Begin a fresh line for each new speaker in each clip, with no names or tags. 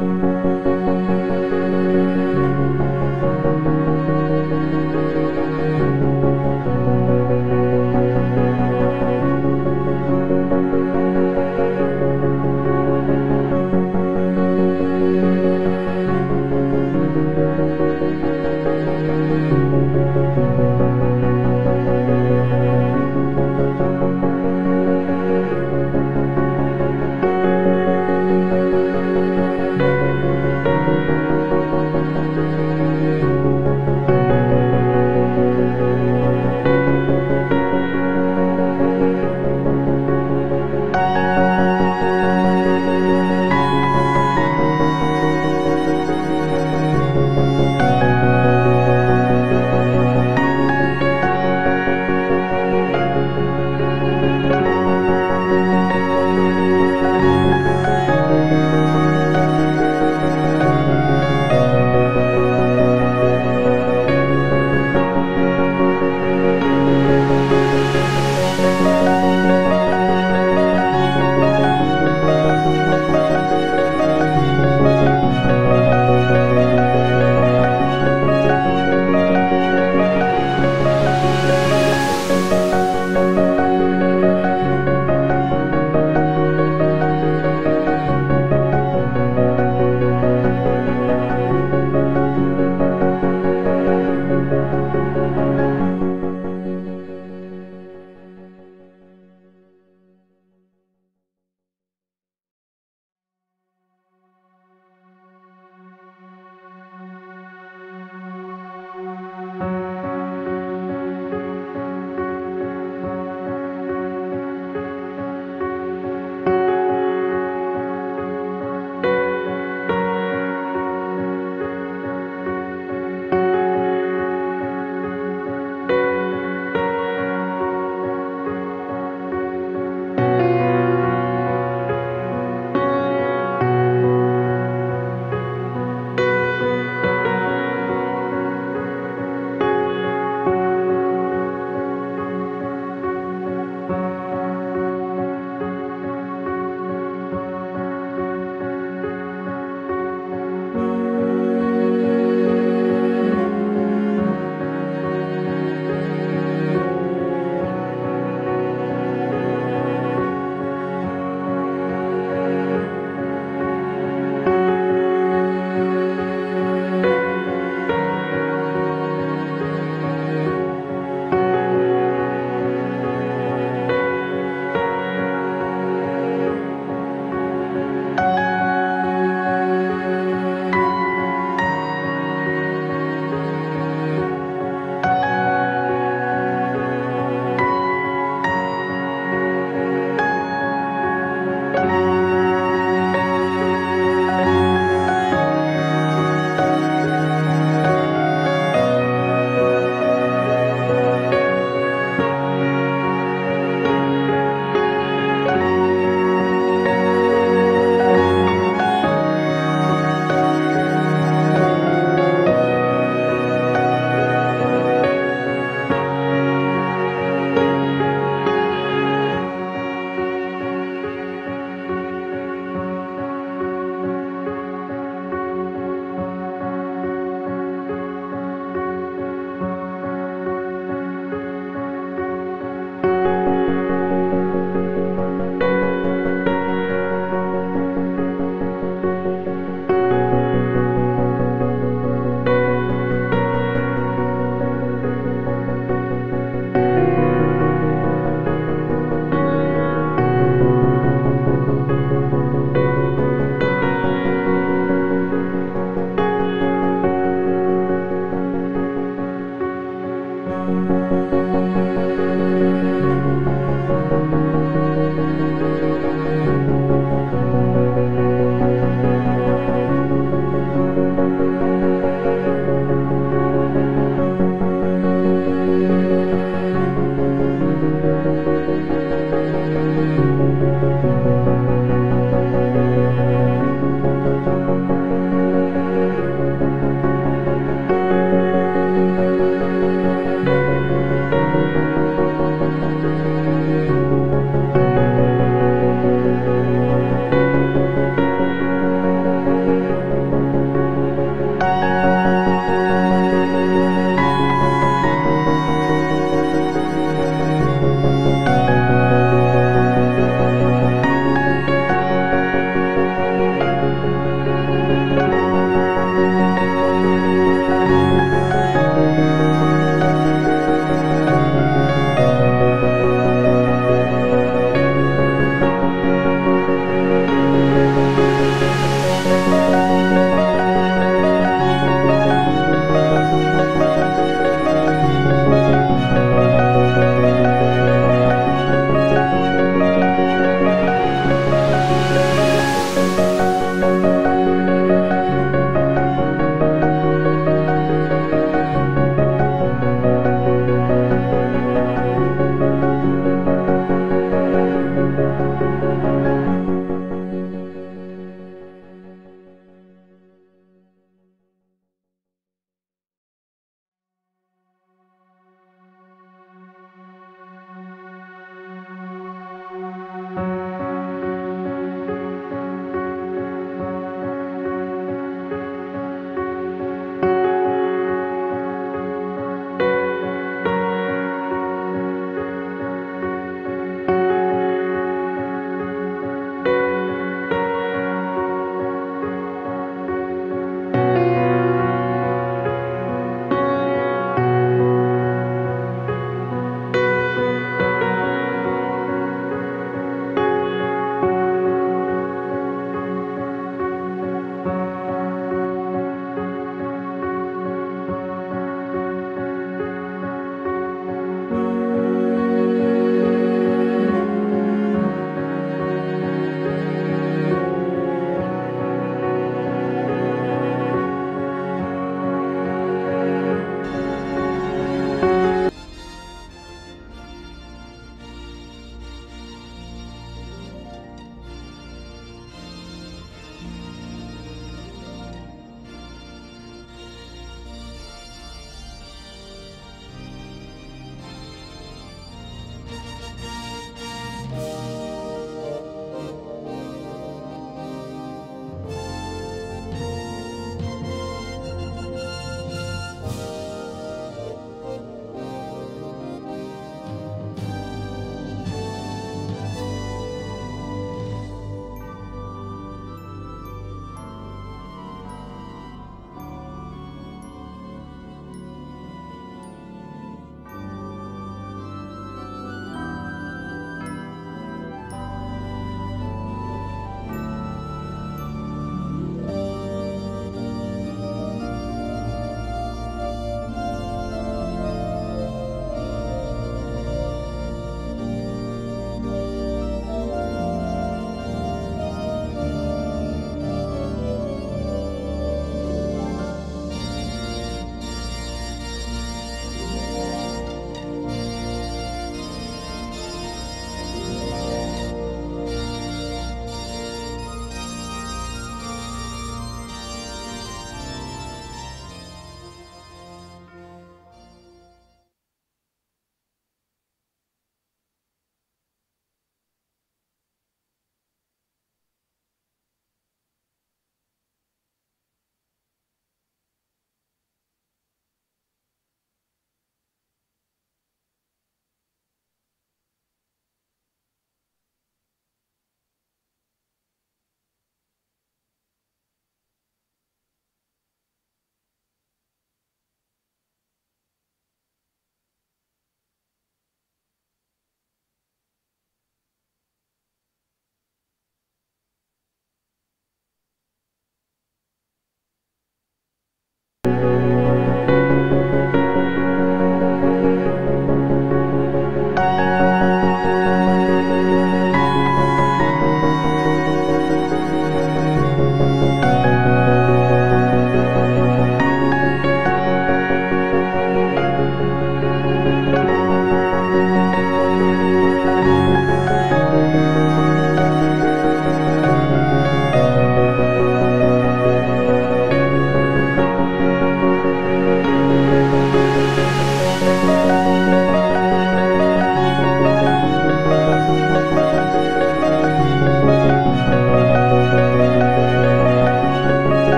ആ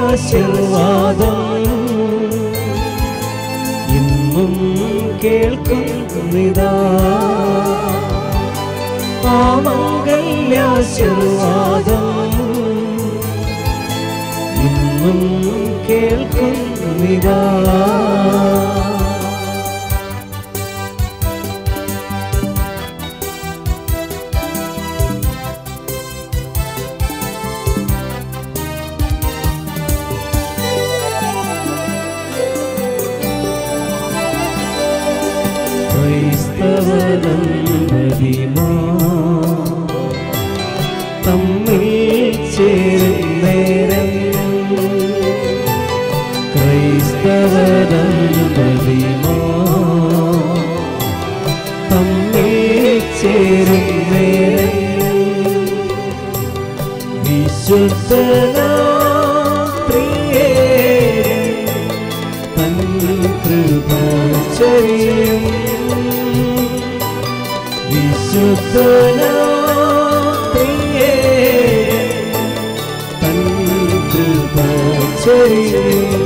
ആശീർവാദം ഇന്നും കേൾക്കുന്നിതാ ആ മംഗല്യാശീർവാദം ഇന്നും കേൾക്കുന്നിതാ ക്രൈസ്തവദമ്പതിമാ തമ്മിൽ ചേരുന്നേരം ക്രൈസ്തവദമ്പതിമാ തമ്മിൽ ചേരുന്നേരം വിശുദ്ധനാ പ്രിയേരൻ തൻ കൃപ ചൊരിയും വിശുദ്ധനാ പ്രിയേരൻ തൻ കൃപ ചൊരിയും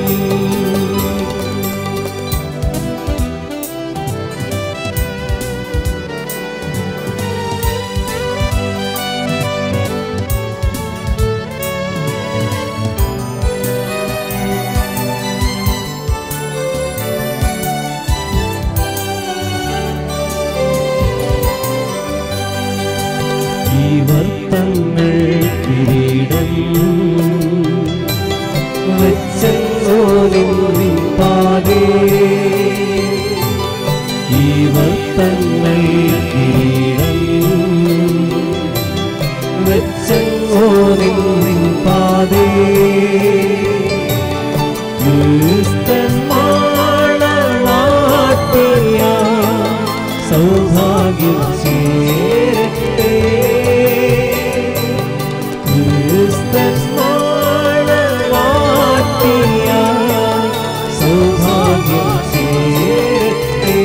ഈ വർത്തങ്ങൾ കിരീടം വെച്ചോലിപ്പാകെ ഈ വർത്തങ്ങൾ കിരീടം വെച്ചോലിപ്പാകെ ക്രിസ്തന്മാണവാട്ടിയ സൗഭാഗ്യം ചേരട്ടെ ക്രിസ്തന്മാണവാട്ടിയ സൗഭാഗ്യം ചേരട്ടെ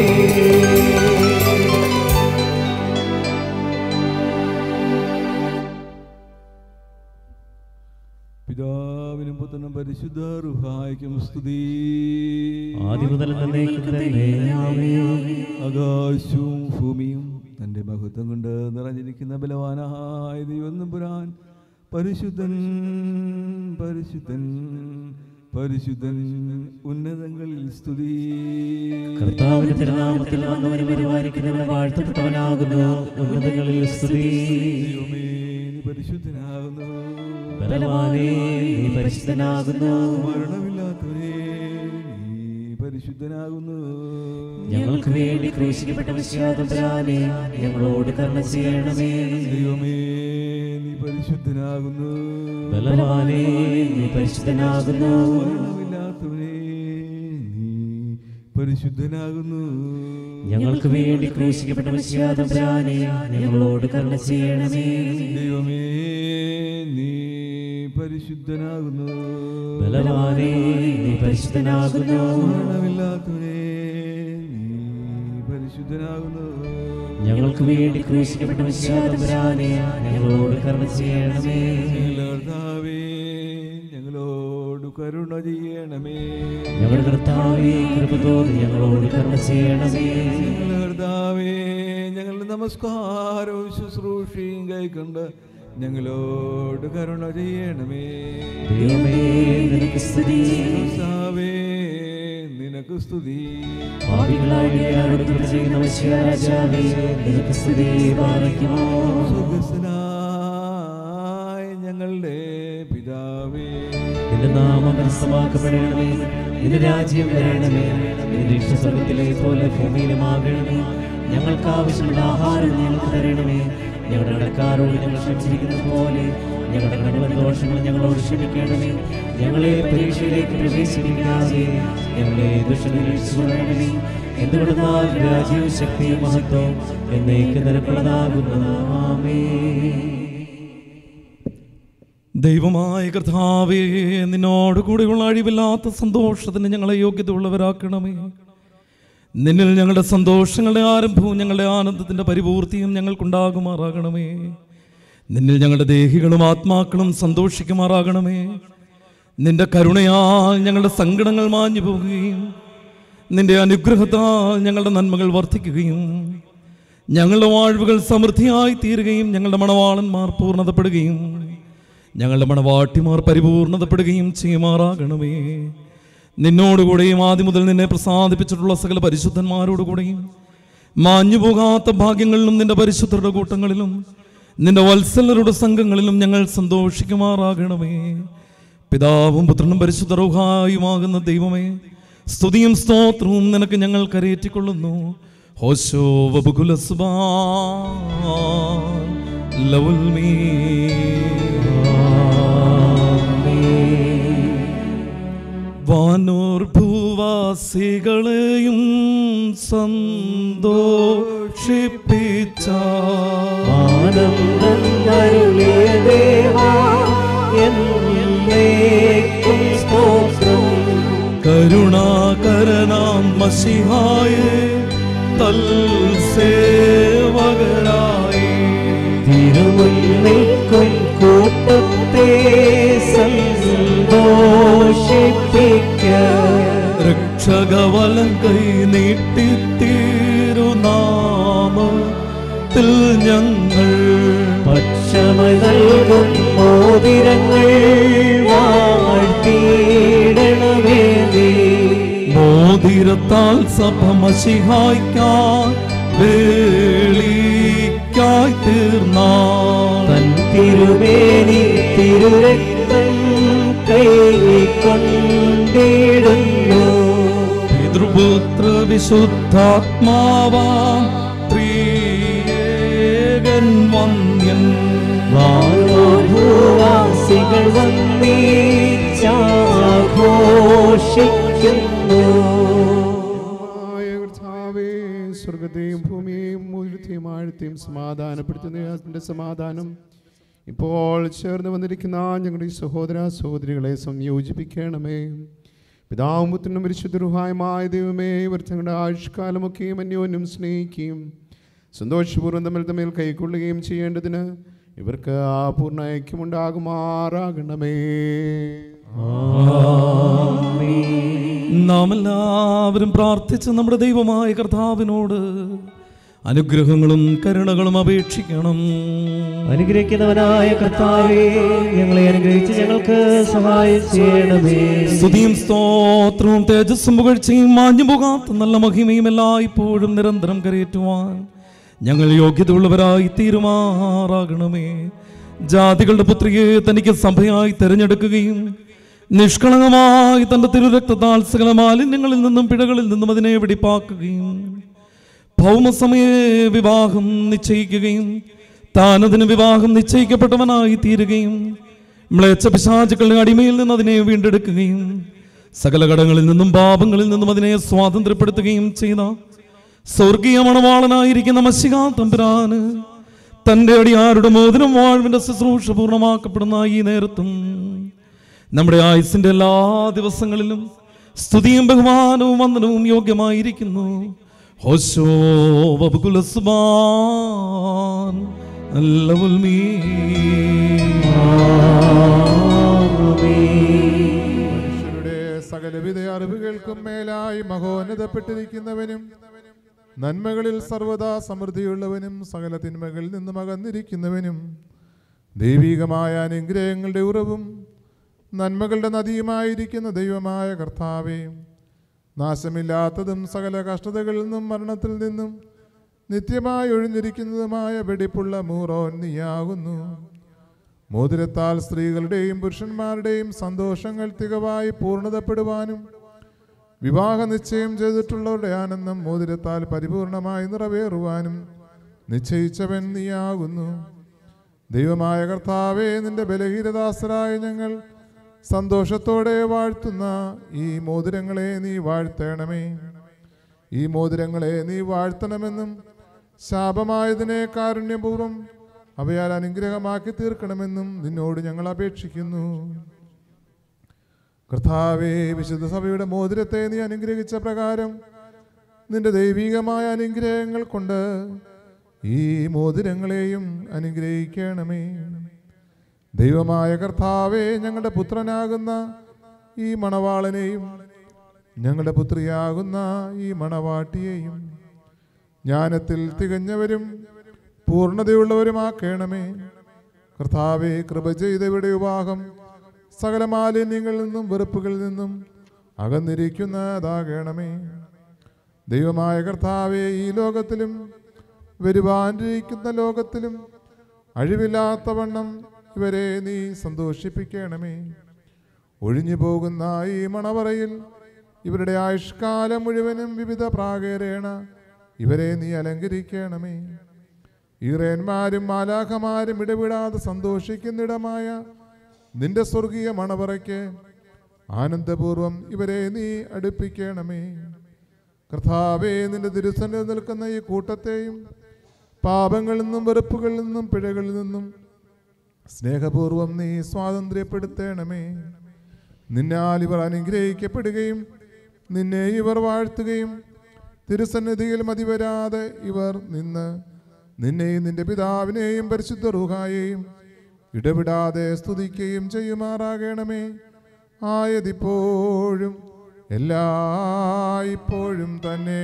പിതാവിനും പുത്രനും പരിശുദ്ധ റുഹായിക്കും സ്തുതി
ആദ്യം മുതൽ എന്നേക്കും തന്നെ ആമേൻ.
ആകാശവും ഭൂമിയും തന്റെ മഹത്വം കൊണ്ട് നിറഞ്ഞിരിക്കുന്ന ബലവാനായ ദൈവം പുരാൻ പരിശുദ്ധൻ പരിശുദ്ധൻ പരിശുദ്ധൻ ഉന്നതങ്ങളിൽ സ്തുതി
കർത്താവിന്റെ തിരുനാമത്തിൽ വന്നവന് പരിപാലിക്കുന്നവനെ വാഴ്ത്തപ്പെട്ടവനാകുന്നു ഉന്നതങ്ങളിൽ സ്തുതി
ദൈവമേ, നീ പരിശുദ്ധനാകുന്നു
ബലവാനേ നീ പരിശുദ്ധനാകുന്നു
മരണമില്ലാത്തവനെ നീ പരിശുദ്ധനാകുന്നു
ഞങ്ങൾക്ക് വേണ്ടി ക്രൂശിക്കപ്പെട്ട വിശ്വാസത്തിനാനെ ഞങ്ങളോട് കരുണ ചെയ്യണമേ
ദൈവമേ നീ പരിശുദ്ധനാകുന്നു
ബലവാനേ നീ പരിശുദ്ധനാകുന്നു
മരണമില്ലാത്തവനെ നീ പരിശുദ്ധനാകുന്നു
ഞങ്ങൾക്ക് വേണ്ടി ക്രൂശിക്കപ്പെട്ട വിശ്വാസത്തിനാനെ ഞങ്ങളോട് കരുണ ചെയ്യണമേ
ദൈവമേ നീ പരിശുദ്ധനാകുന്നു
ബലവാനേ നീ പരിശുദ്ധനാകുന്നു
മരണമില്ലാത്തവനെ നീ പരിശുദ്ധനാകുന്നു
ഞങ്ങൾക്ക് വേണ്ടി ക്രൂശിക്കപ്പെട്ട വിശ്വാസത്തിനാനെ ഞങ്ങളോട് കരുണ ചെയ്യണമേ
ഞങ്ങളുടെ കർത്താവേ ഞങ്ങളോട് കരുണ ചെയ്യണമേ
ഞങ്ങളുടെ കർത്താവേ കൃപ തോന്നി ഞങ്ങളോട് കരുണ ചെയ്യണമേ
ഞങ്ങളുടെ കർത്താവേ ഞങ്ങളുടെ നമസ്കാരവും ശുശ്രൂഷയും കൈക്കൊണ്ട് ഞങ്ങളോട് കരുണ ചെയ്യണമേ
ദൈവമേ നിനക്ക് സ്തുതി
കർത്താവേ നിനക്ക് സ്തുതി
പാപികളായ ഞങ്ങളോട് കൃപ ചെയ്യുന്ന മനുഷ്യരാജാവേ നിനക്ക് സ്തുതി പാലിക്കുമോ
സ്വർഗസ്നായ ഞങ്ങളുടെ പിതാവേ
നിന്റെ നാമം മനസ്സമാക്കപ്പെടണമേ നിന്റെ രാജ്യം വരണമേ നിന്റെ ഇഷ്ടസ്വർഗത്തിലെ പോലെ ഭൂമിയിലുമാകണമേ ഞങ്ങൾക്ക് ആവശ്യമുള്ള ആഹാരം ഞങ്ങൾക്ക് തരണമേ ഞങ്ങളുടെ കടക്കാരോട് ഞങ്ങൾ ക്ഷമിച്ചിരിക്കുന്നത് പോലെ ഞങ്ങളുടെ കടകളും ദോഷങ്ങളും ഞങ്ങളോട് ക്ഷമിക്കണമേ ഞങ്ങളെ പരീക്ഷയിലേക്ക് പ്രവേശിപ്പിക്കാതെ ഞങ്ങളെ ദുഷ്ടനിരീക്ഷിച്ചുകൊള്ളണമേ എന്തുകൊണ്ടെന്നാൽ രാജ്യവും ശക്തിയും മഹത്വം എന്നേക്ക് നിരക്കുള്ളതാകുന്നു ആമേ
ദൈവമായ കർത്താവേ നിന്നോട് കൂടെയുള്ള അഴിവില്ലാത്ത സന്തോഷത്തിന് ഞങ്ങളെ യോഗ്യതയുള്ളവരാക്കണമേ നിന്നിൽ ഞങ്ങളുടെ സന്തോഷങ്ങളുടെ ആരംഭവും ഞങ്ങളുടെ ആനന്ദത്തിൻ്റെ പരിപൂർത്തിയും ഞങ്ങൾക്കുണ്ടാകുമാറാകണമേ നിന്നിൽ ഞങ്ങളുടെ ദേഹികളും ആത്മാക്കളും സന്തോഷിക്കുമാറാകണമേ നിന്റെ കരുണയാൽ ഞങ്ങളുടെ സങ്കടങ്ങൾ മാഞ്ഞു പോകുകയും നിന്റെ അനുഗ്രഹത്താൽ ഞങ്ങളുടെ നന്മകൾ വർദ്ധിക്കുകയും ഞങ്ങളുടെ വാഴ്വുകൾ സമൃദ്ധിയായി തീരുകയും ഞങ്ങളുടെ മണവാളന്മാർ പൂർണ്ണതപ്പെടുകയും ഞങ്ങളുടെ മണവാട്ടിമാർ പരിപൂർണതപ്പെടുകയും ചെയ്യുമാറാകണമേ നിന്നോടുകൂടെയും ആദ്യം മുതൽ നിന്നെ പ്രസാദിപ്പിച്ചിട്ടുള്ള സകല പരിശുദ്ധന്മാരോടുകൂടെയും മാഞ്ഞുപോകാത്ത ഭാഗ്യങ്ങളിലും നിന്റെ പരിശുദ്ധരുടെ കൂട്ടങ്ങളിലും നിന്റെ വത്സലരുടെ സംഘങ്ങളിലും ഞങ്ങൾ സന്തോഷിക്കുമാറാകണമേ പിതാവും പുത്രനും പരിശുദ്ധ റൗഹായുമാകുന്ന ദൈവമേ സ്തുതിയും സ്തോത്രവും നിനക്ക് ഞങ്ങൾ കരയേറ്റിക്കൊള്ളുന്നു ഹോശോ വബുകുലസ്ബാ ലവുൽ മീ വാനൂർ ഭൂവാസികളെയും സന്തോഷിപ്പിച്ച
ആനന്ദം അരുളിയ ദേവാ എന്നേക്കും സ്തോത്രം
കരുണാകരനാം മസിഹായെ തൽ സേവകരായി
തിരുമുന്നിൽക്കും കൂട്ടത്തെ സന്തോഷിപ്പിക്ക
രക്ഷകവലം കൈ നീട്ടി തിരുനാമത്തിൽ ഞങ്ങൾ
പച്ചമ നൽകും മോതിരങ്ങൾ വാഴ്ത്തിയിടണമേ നീ
മോതിരത്താൽ സഭ മസിഹായ്ക്കായി വേളിക്കായി തീർന്നാൾ
തൻ തിരുമേനി തിരുരക്തം കൈക്കൊണ്ടിടുന്നു
പിതൃപുത്ര വിശുദ്ധാത്മാവാം ത്രിയേകൻ വന്യൻ
ഭൂവാസികൾ വന്നീച്ചാഘോഷിക്കുന്നു
ദൈവമായ കർത്താവേ, സ്വർഗത്തെയും ഭൂമിയെയും ഉയർത്തിയും ആഴ്ത്തിയും സമാധാനപ്പെടുത്തുന്ന അതിൻ്റെ സമാധാനം ഇപ്പോൾ ചേർന്ന് വന്നിരിക്കുന്ന ഞങ്ങളുടെ ഈ സഹോദര സഹോദരികളെ സംയോജിപ്പിക്കണമേ പിതാവും പുത്രനും പരിശുദ്ധരുഹായമായ ദൈവമേ ഇവർ തങ്ങളുടെ ആയുഷ്കാലമൊക്കെയും അന്യോന്യം സ്നേഹിക്കുകയും സന്തോഷപൂർവ്വം തമ്മിൽ തമ്മിൽ കൈക്കൊള്ളുകയും ചെയ്യേണ്ടതിന് ഇവർക്ക് ആ പൂർണ്ണ ഐക്യമുണ്ടാകുമാറാകണമേ
നാം എല്ലാവരും പ്രാർത്ഥിച്ച് നമ്മുടെ ദൈവമായ കർത്താവിനോട് അനുഗ്രഹങ്ങളും കരുണകളും അപേക്ഷിക്കണം
അനുഗ്രഹിക്കുന്നവനായ കർത്താവേ ഞങ്ങളെ അനുഗ്രഹിച്ച് ഞങ്ങൾക്ക് സഹായം ചെയ്യണമേ
സ്തുതിയും സ്തോത്രവും തേജസ്സും പുകഴ്ചയും മാഞ്ഞു പോകാത്ത നല്ല മഹിമയും എല്ലായ്പ്പോഴും നിരന്തരം കരയേറ്റുവാൻ ഞങ്ങൾ യോഗ്യതയുള്ളവരായി തീരുമാറാകണമേ ജാതികളുടെ പുത്രിയെ തനിക്ക് സഭയായി തിരഞ്ഞെടുക്കുകയും നിഷ്കളങ്കമായി തന്റെ തിരുരക്തത്താൽ സകല മാലിന്യങ്ങളിൽ നിന്നും പിഴകളിൽ നിന്നും അതിനെ വെടിപ്പാക്കുകയും ഭൗമസമയെ വിവാഹം നിശ്ചയിക്കുകയും താൻ അതിന് വിവാഹം നിശ്ചയിക്കപ്പെട്ടവനായി തീരുകയും മ്ലേച്ഛ പിശാചുക്കളുടെ അടിമയിൽ നിന്ന് അതിനെ വീണ്ടെടുക്കുകയും സകല കടങ്ങളിൽ നിന്നും പാപങ്ങളിൽ നിന്നും അതിനെ സ്വാതന്ത്ര്യപ്പെടുത്തുകയും ചെയ്ത സ്വർഗീയ മണവാളനായിരിക്കുന്ന മഷികാ തമ്പുരാന് തന്റെ അടിയാരുടെ മോതിരം വാഴ്വിന്റെ ശുശ്രൂഷ പൂർണ്ണമാക്കപ്പെടുന്ന ഈ നേരത്തും നമ്മുടെ ആയുസിന്റെ എല്ലാ ദിവസങ്ങളിലും സ്തുതിയും ബഹുമാനവും വന്ദനവും യോഗ്യമായിരിക്കുന്നു ഹോശോ വബുകുലസ്മാൻ അല്ലവുൽ മീ
മനുഷ്യരുടെ സകലവിധ അറിവുകൾക്കും മേലായി മഹോന്നതപ്പെട്ടിരിക്കുന്നവനും നന്മകളിൽ സർവദാ സമൃദ്ധിയുള്ളവനും സകല തിന്മകളിൽ നിന്നും അകന്നിരിക്കുന്നവനും ദൈവികമായ അനുഗ്രഹങ്ങളുടെ ഉറവും നന്മകളുടെ നദിയുമായിരിക്കുന്ന ദൈവമായ കർത്താവേ നാശമില്ലാത്തതും സകല കഷ്ടതകളിൽ നിന്നും മരണത്തിൽ നിന്നും നിത്യമായി ഒഴിഞ്ഞിരിക്കുന്നതുമായ വെടിപ്പുള്ള മൂറോൻ നീയാകുന്നു മോതിരത്താൽ സ്ത്രീകളുടെയും പുരുഷന്മാരുടെയും സന്തോഷങ്ങൾ തികവായി പൂർണ്ണതപ്പെടുവാനും വിവാഹ നിശ്ചയം ചെയ്തിട്ടുള്ളവരുടെ ആനന്ദം മോതിരത്താൽ പരിപൂർണമായി നിറവേറുവാനും നിശ്ചയിച്ചവൻ നീയാകുന്നു ദൈവമായ കർത്താവേ നിന്റെ ബലഹീനദാസരായ ഞങ്ങൾ സന്തോഷത്തോടെ വാഴ്ത്തുന്ന ഈ മോതിരങ്ങളെ നീ വാഴ്ത്തണമേ ഈ മോതിരങ്ങളെ നീ വാഴ്ത്തണമെന്നും ശാപമായതിനെ കാരുണ്യപൂർവ്വം അവയാൽ അനുഗ്രഹമാക്കി തീർക്കണമെന്നും നിന്നോട് ഞങ്ങൾ അപേക്ഷിക്കുന്നു കർത്താവേ വിശുദ്ധ സഭയുടെ മോതിരത്തെ നീ അനുഗ്രഹിച്ച പ്രകാരം നിന്റെ ദൈവികമായ അനുഗ്രഹങ്ങൾ കൊണ്ട് ഈ മോതിരങ്ങളെയും അനുഗ്രഹിക്കണമേ ദൈവമായ കർത്താവേ ഞങ്ങളുടെ പുത്രനാകുന്ന ഈ മണവാളനെയും ഞങ്ങളുടെ പുത്രിയാകുന്ന ഈ മണവാട്ടിയെയും ജ്ഞാനത്തിൽ തികഞ്ഞവരും പൂർണ്ണതയുള്ളവരുമാക്കണമേ കർത്താവെ കൃപ ചെയ്തവരുടെ വിവാഹം സകല മാലിന്യങ്ങളിൽ നിന്നും വെറുപ്പുകളിൽ നിന്നും അകന്നിരിക്കുന്നതാകണമേ ദൈവമായ കർത്താവെ ഈ ലോകത്തിലും വരുവാനിരിക്കുന്ന ലോകത്തിലും അഴിവില്ലാത്ത വണ്ണം ഇവരെ നീ സന്തോഷിപ്പിക്കണമേ ഒഴിഞ്ഞു പോകുന്ന ഈ മണവറയിൽ ഇവരുടെ ആയുഷ്കാലം മുഴുവനും വിവിധ പ്രാകേരേണ ഇവരെ നീ അലങ്കരിക്കണമേ ഈറേന്മാരും മാലാഖമാരും ഇടപെടാതെ സന്തോഷിക്കുന്നിടമായ നിന്റെ സ്വർഗീയ മണവറയ്ക്ക് ആനന്ദപൂർവം ഇവരെ നീ അടുപ്പിക്കണമേ കർത്താവേ നിന്റെ തിരുസന്നിൽ നിൽക്കുന്ന ഈ കൂട്ടത്തെയും പാപങ്ങളിൽ നിന്നും വെറുപ്പുകളിൽ നിന്നും പിഴകളിൽ നിന്നും സ്നേഹപൂർവം നീ സ്വാതന്ത്ര്യപ്പെടുത്തണമേ നിന്നാൽ ഇവർ അനുഗ്രഹിക്കപ്പെടുകയും നിന്നെ ഇവർ വാഴ്ത്തുകയും തിരുസന്നിധിയിൽ മതിവരാതെ ഇവർ നിന്ന് നിന്നെയും നിന്റെ പിതാവിനെയും പരിശുദ്ധ റുഹായെയും ഇടവിടാതെ സ്തുതിക്കുകയും ചെയ്യുമാറാകണമേ ആയതിപ്പോഴും എല്ലായ്പ്പോഴും തന്നെ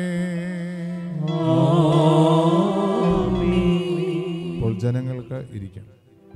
ഇപ്പോൾ ജനങ്ങൾക്ക് ഇരിക്കാം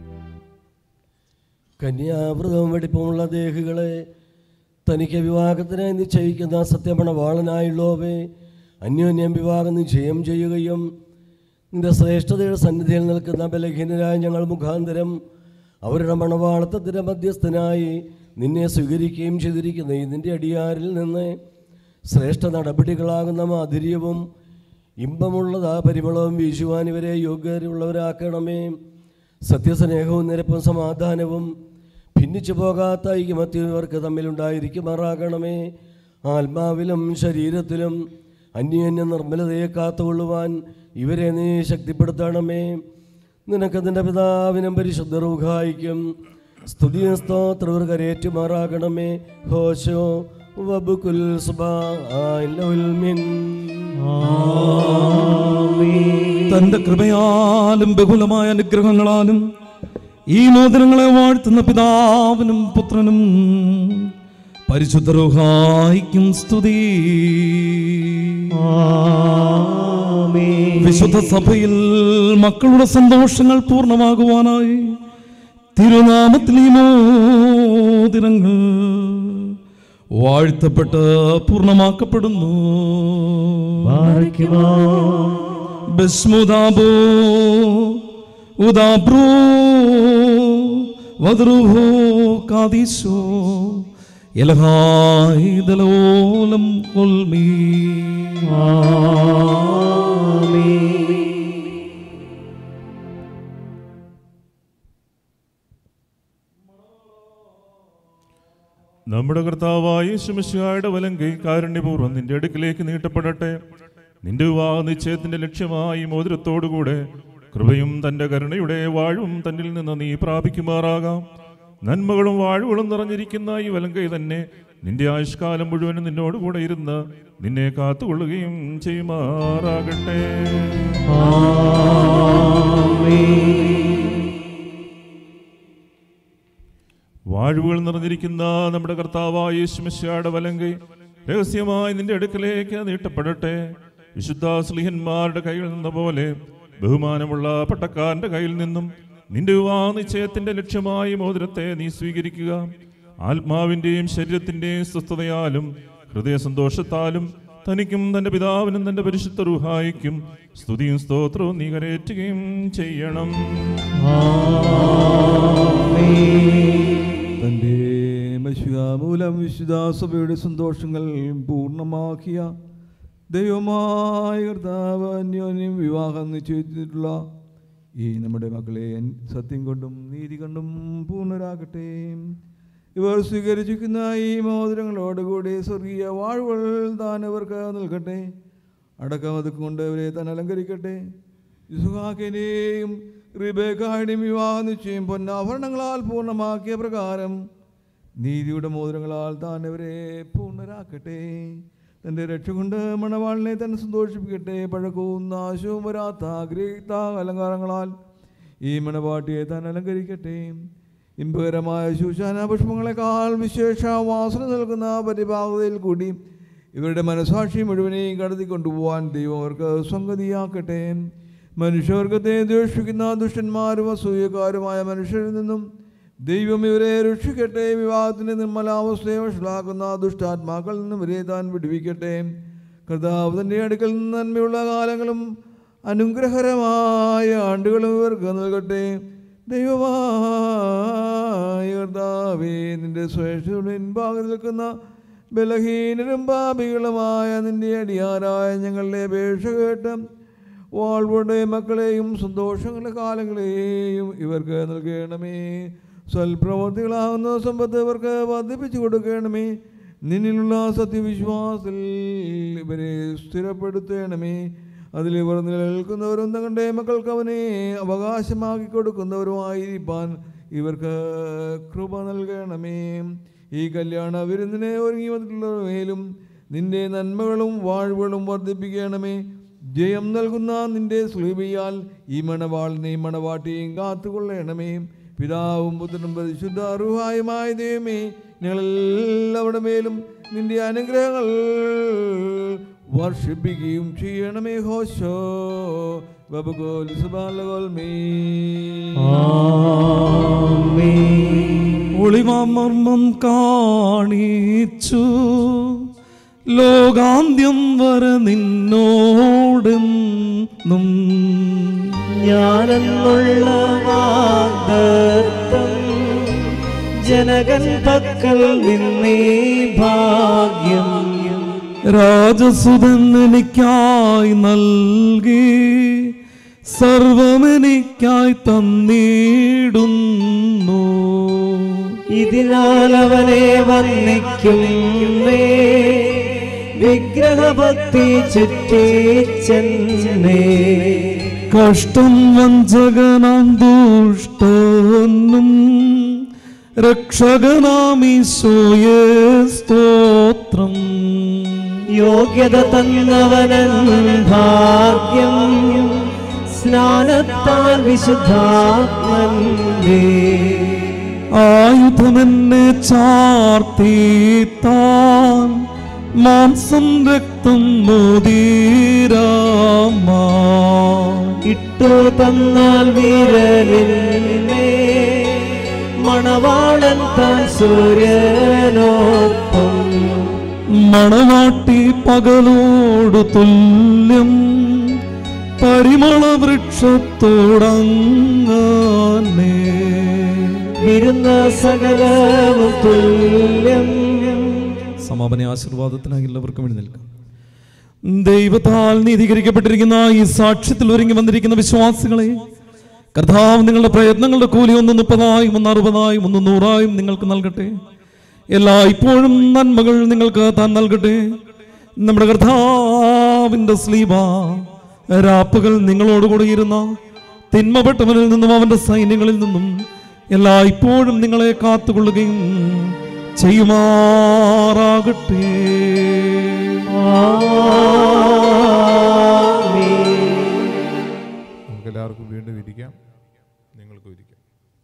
കന്യാവ്രതവും വെടിപ്പുമുള്ള ദേഹികളെ തനിക്ക് വിവാഹത്തിനായി നിശ്ചയിക്കുന്ന സത്യമണവാളനായുള്ളവേ അന്യോന്യം വിവാഹം നിശ്ചയം ചെയ്യുകയും നിന്റെ ശ്രേഷ്ഠതയുടെ സന്നിധിയിൽ നിൽക്കുന്ന ബലഹീനരായ ഞങ്ങൾ മുഖാന്തരം അവരുടെ മണവാളത്വത്തിൻ്റെ മധ്യസ്ഥനായി നിന്നെ സ്വീകരിക്കുകയും ചെയ്തിരിക്കുന്ന ഈ നിന്റെ അടിയാരിൽ നിന്ന് ശ്രേഷ്ഠ നടപടികളാകുന്ന മാധുര്യവും ഇമ്പമുള്ളതാ പരിമളവും വീശുവാൻ ഇവരെ യോഗ്യരുള്ളവരാക്കണമേ സത്യസ്നേഹവും നിരപ്പും സമാധാനവും ഭിന്നിച്ചു പോകാത്ത ഐക്യമത്യം ഇവർക്ക് തമ്മിലുണ്ടായിരിക്കുമാറാകണമേ ആത്മാവിലും ശരീരത്തിലും അന്യോന്യ നിർമ്മലതയെ കാത്തുകൊള്ളുവാൻ ഇവരെ നീ ശക്തിപ്പെടുത്തണമേ നിനക്ക് നിന്റെ പിതാവിനും പരിശുദ്ധ റൂഹായിക്കും സ്തുതിയും സ്തോത്രവർ കരേറ്റുമാറാകണമേ ഹോശോ വബുക്കുൽ സുബാ മിൻ
തന്റെ കൃപയാലും ബഹുലമായ അനുഗ്രഹങ്ങളാലും ഈ മോദനങ്ങളെ വാഴ്ത്തുന്ന പിതാവിനും പുത്രനും പരിശുദ്ധ റുഹായിക്കും സ്തുതി വിശുദ്ധ സഭയിൽ മക്കളുടെ സന്തോഷങ്ങൾ പൂർണ്ണമാകുവാനായി തിരുനാമത്തിൽ ഈ മോതിരങ്ങൾ വാഴ്ത്തപ്പെട്ട് പൂർണ്ണമാക്കപ്പെടുന്നു ബസ്മുദാബോ ഉദാബ്രോ വദ്രുഹോ കാദിസോ ഇലഹായി ദലോലം കൊൽമീ
നമ്മുടെ കർത്താവായ ശുമിശായുടെ വലങ്കൈ കാരുണ്യപൂർവ്വം നിന്റെ അടുക്കിലേക്ക് നീട്ടപ്പെടട്ടെ നിന്റെ വിവാഹ നിശ്ചയത്തിന്റെ ലക്ഷ്യമായി മോതിരത്തോടുകൂടെ കൃപയും തന്റെ കരുണയുടെ വാഴും തന്നിൽ നിന്ന് നീ പ്രാപിക്കുമാറാകാം നന്മകളും വാഴുകളും നിറഞ്ഞിരിക്കുന്ന ഈ വലങ്കൈ തന്നെ നിന്റെ ആയുഷ്കാലം മുഴുവനും നിന്നോടുകൂടെ ഇരുന്ന് നിന്നെ കാത്തുകൊള്ളുകയും ചെയ്യുമാറാകട്ടെ വാഴുകൾ നിറഞ്ഞിരിക്കുന്ന നമ്മുടെ കർത്താവായ യേശുമിശിയുടെ വലങ്കൈ രഹസ്യമായി നിന്റെ അടുക്കലേക്ക് നീട്ടപ്പെടട്ടെ വിശുദ്ധ സ്ലിഹന്മാരുടെ കയ്യിൽ നിന്ന പോലെ ബഹുമാനമുള്ള പട്ടക്കാരന്റെ കയ്യിൽ നിന്നും നിന്റെ വിവാഹ നിശ്ചയത്തിന്റെ ലക്ഷ്യമായി മോതിരത്തെ നീ സ്വീകരിക്കുക ആത്മാവിന്റെയും ശരീരത്തിന്റെയും സ്വസ്ഥതയാലും ഹൃദയ സന്തോഷത്താലും തനിക്കും തന്റെ പിതാവിനും തന്റെ പരിശുദ്ധ റുഹായിക്കും സ്തുതിയും സ്തോത്രവും നീ കരയേറ്റുകയും ചെയ്യണം
തൻ്റെ മനുഷ്യ മൂലം വിശുദ്ധാസഭയുടെ സന്തോഷങ്ങൾ പൂർണ്ണമാക്കിയ ദൈവമായ കർത്താവ് അന്യോന്യം വിവാഹം നിശ്ചയിച്ചിട്ടുള്ള ഈ നമ്മുടെ മക്കളെ സത്യം കൊണ്ടും നീതി കൊണ്ടും പൂർണ്ണരാകട്ടെ ഇവർ സ്വീകരിച്ചിരിക്കുന്ന ഈ മോതിരങ്ങളോടുകൂടി സ്വർഗീയ വാഴ്വൾ താൻ ഇവർക്ക് നൽകട്ടെ അടക്കം അതുകൊണ്ട് അവരെ താൻ അലങ്കരിക്കട്ടെ ഇസുഹാക്കിനെയും റിബേക്കായുടെയും വിവാഹ നിശ്ചയം പൊന്നാഭരണങ്ങളാൽ പൂർണ്ണമാക്കിയ പ്രകാരം നീതിയുടെ മോതിരങ്ങളാൽ താൻ അവരെ പൂർണ്ണരാക്കട്ടെ തൻ്റെ രക്ഷ കൊണ്ട് മണവാളിനെ തന്നെ സന്തോഷിപ്പിക്കട്ടെ പഴക്കവും നാശവും വരാത്ത ആഗ്രഹിത്ത അലങ്കാരങ്ങളാൽ ഈ മണവാട്ടിയെ താൻ അലങ്കരിക്കട്ടെ ഇമ്പകരമായ ശൂശാന പുഷ്പങ്ങളെക്കാൾ വിശേഷ വാസന നൽകുന്ന പരിഭാഗതയിൽ കൂടി ഇവരുടെ മനസാക്ഷി മുഴുവനെയും കടത്തി കൊണ്ടുപോകാൻ ദൈവം അവർക്ക് സംഗതിയാക്കട്ടെ മനുഷ്യവർഗത്തെ ദ്വേഷിക്കുന്ന ദുഷ്ടന്മാരും അസൂയക്കാരുമായ മനുഷ്യരിൽ നിന്നും ദൈവം ഇവരെ രക്ഷിക്കട്ടെ വിവാഹത്തിൻ്റെ നിർമ്മലാവസ്ഥയെ വഷളാക്കുന്ന ദുഷ്ടാത്മാക്കളിൽ നിന്നും ഇവരെ താൻ വിടുവിക്കട്ടെ കർത്താവ് തൻ്റെ അടുക്കൽ നിന്ന് നന്മയുള്ള കാലങ്ങളും അനുഗ്രഹകരമായ ആണ്ടുകളും ഇവർക്ക് നൽകട്ടെ ദൈവമായ കർത്താവേ നിന്റെ ശ്രേഷ്ഠയുടെ ഭാഗത്ത് നിൽക്കുന്ന ബലഹീനരും പാപികളുമായ നിന്റെ അടിയാരായ ഞങ്ങളുടെ അപേക്ഷ കേട്ട് വാൾവുടെ മക്കളെയും സന്തോഷങ്ങളുടെ കാലങ്ങളെയും ഇവർക്ക് നൽകണമേ സൽപ്രവർത്തികളാകുന്ന സമ്പത്ത് ഇവർക്ക് വർദ്ധിപ്പിച്ചു കൊടുക്കണമേ നിന്നിലുള്ള സത്യവിശ്വാസത്തിൽ ഇവരെ സ്ഥിരപ്പെടുത്തണമേ അതിൽ ഇവർ നിലനിൽക്കുന്നവരും തങ്ങളുടെ മക്കൾക്ക് അവനെ അവകാശമാക്കി കൊടുക്കുന്നവരുമായിരിക്കാൻ ഇവർക്ക് കൃപ നൽകണമേ ഈ കല്യാണ വിരുന്നിനെ ഒരുങ്ങി വന്നിട്ടുള്ളവയിലും നിന്റെ നന്മകളും വാഴ്വുകളും വർദ്ധിപ്പിക്കണമേ ജയം നൽകുന്ന നിന്റെ സ്ലീബിയാൽ ഈ മണവാളിനെയും മണവാട്ടിയെയും കാത്തുകൊള്ളണമേ പിതാവും പുത്രനും പരിശുദ്ധ അറുഹായുമായ ദൈവമേ ഞങ്ങളെല്ലാവരുടെ മേലും നിന്റെ അനുഗ്രഹങ്ങൾ വർഷിപ്പിക്കുകയും ചെയ്യണമേ ഹോശോ ബബഗോൽ സുബാലഗോൽ മേ
ഒളിവാമർമ്മം കാണിച്ചു ലോകാന്ത്യം വരെ നിന്നോടെന്നും
ഞാനെന്നുള്ള വാഗ്ദത്തം ജനകൻ പക്കൽ നിന്നേ ഭാഗ്യം
രാജസുതൻ എനിക്കായി നൽകി സർവമെനിക്കായി തന്നിടുന്നു
ഇതിനാൽ അവനെ വന്നിക്കുന്നേ വിഗ്രഹഭക്തി ചുറ്റിച്ചെന്നേ
കഷ്ടം വഞ്ചകനാം ദുഷ്ടനും രക്ഷകനാമീശോയെ സ്തോത്രം
യോഗ്യത തന്നവനൻ ഭാഗ്യം സ്നാനത്താൽ വിശുദ്ധാത്മന്റെ
ആയുധമെന്നെ ചാർത്തിത്താൻ മാംസം രക്തം മോദീരാമാ
ഇട്ടു തന്നാൽ വീരലിന്മേ മണവാളൻ താൻ സൂര്യനോപ്പം
മണവാട്ടി പകലോട് തുല്യം പരിമള വൃക്ഷത്തോടങ്ങാനേ
വിരുന്ന സകലവും തുല്യം
സമാപന ആശീർവാദത്തിനായി എല്ലാവർക്കും എഴുന്നേൽക്കാം ദൈവത്താൽ നീതീകരിക്കപ്പെട്ടിരിക്കുന്ന ഈ സാക്ഷ്യത്തിൽ ഒരുങ്ങി വന്നിരിക്കുന്ന വിശ്വാസികളെ കർത്താവ് നിങ്ങളുടെ പ്രയത്നങ്ങളുടെ കൂലി ഒന്ന് മുപ്പതായും ഒന്ന് അറുപതായും ഒന്ന് നൂറായും നിങ്ങൾക്ക് നൽകട്ടെ എല്ലാ ഇപ്പോഴും നന്മകൾ നിങ്ങൾക്ക് താൻ നൽകട്ടെ നമ്മുടെ കർത്താവിന്റെ സ്ലീബ രാപ്പുകൾ നിങ്ങളോടുകൂടി ഇരുന്ന തിന്മപ്പെട്ടവനിൽ നിന്നും അവന്റെ സൈന്യങ്ങളിൽ നിന്നും എല്ലാ ഇപ്പോഴും നിങ്ങളെ കാത്തുകൊള്ളുകയും ചെയ്യുമാറാകട്ടെ
നമുക്ക് എല്ലാവർക്കും വീണ്ടും ഇരിക്കാം നിങ്ങൾക്കും ഇരിക്കാം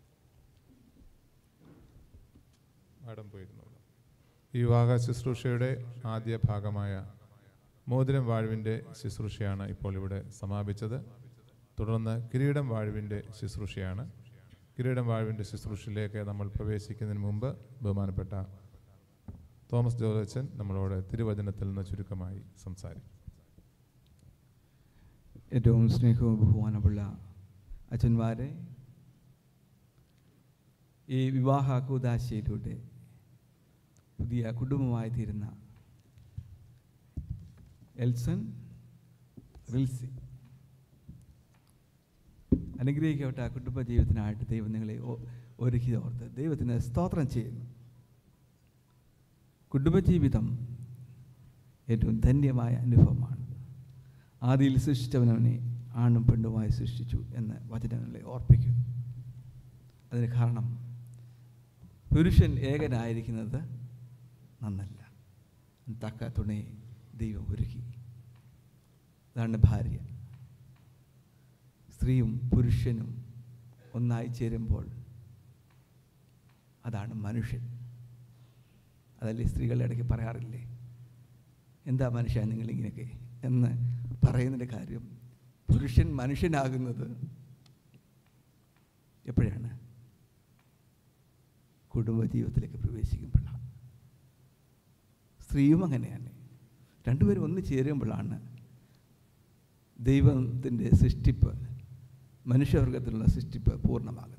മാഡം പോയിരുന്നോളൂ ഈ വിവാഹ ശുശ്രൂഷയുടെ ആദ്യ ഭാഗമായ മോതിരം വാഴുവിൻ്റെ ശുശ്രൂഷയാണ് ഇപ്പോൾ ഇവിടെ സമാപിച്ചത് തുടർന്ന് കിരീടം വാഴുവിൻ്റെ ശുശ്രൂഷയാണ് കിരീടം വാഴുവിൻ്റെ ശുശ്രൂഷയിലേക്ക് നമ്മൾ പ്രവേശിക്കുന്നതിന് മുമ്പ് ബഹുമാനപ്പെട്ട തോമസ് ജോർജൻ നമ്മളോട് തിരുവചനത്തിൽ നിന്ന് ചുരുക്കമായി സംസാരിക്കും
ഏറ്റവും സ്നേഹവും ബഹുമാനമുള്ള അച്ഛന്മാരെ ഈ വിവാഹ കൂതാശയിലൂടെ പുതിയ കുടുംബമായി തീരുന്ന എൽസൺ റിൽസി അനുഗ്രഹിക്കപ്പെട്ട ആ കുടുംബ ജീവിതത്തിനായിട്ട് ദൈവം നിങ്ങളെ ഒ- ഒരുക്കി ഓർത്ത് ദൈവത്തിന് സ്തോത്രം ചെയ്യുന്നു കുടുംബജീവിതം ഏറ്റവും ധന്യമായ അനുഭവമാണ് ആദിയിൽ സൃഷ്ടിച്ചവനവനെ ആണും പെണ്ണുമായി സൃഷ്ടിച്ചു എന്ന് വചനങ്ങളെ ഓർപ്പിക്കുന്നു അതിന് കാരണം പുരുഷൻ ഏകനായിരിക്കുന്നത് നന്നല്ല തക്ക തുണയെ ദൈവം ഒരുക്കി അതാണ് ഭാര്യ സ്ത്രീയും പുരുഷനും ഒന്നായി ചേരുമ്പോൾ അതാണ് മനുഷ്യൻ അതല്ലേ സ്ത്രീകളുടെ ഇടയ്ക്ക് പറയാറില്ലേ എന്താ മനുഷ്യ നിങ്ങളിങ്ങനെയൊക്കെ എന്ന് പറയുന്നതിൻ്റെ കാര്യം പുരുഷൻ മനുഷ്യനാകുന്നത് എപ്പോഴാണ് കുടുംബജീവിതത്തിലേക്ക് പ്രവേശിക്കുമ്പോഴാണ് സ്ത്രീയും അങ്ങനെയാണ് രണ്ടുപേരും ഒന്ന് ചേരുമ്പോഴാണ് ദൈവത്തിൻ്റെ സൃഷ്ടിപ്പ് മനുഷ്യവർഗത്തിലുള്ള സൃഷ്ടിപ്പ് പൂർണ്ണമാകുന്നത്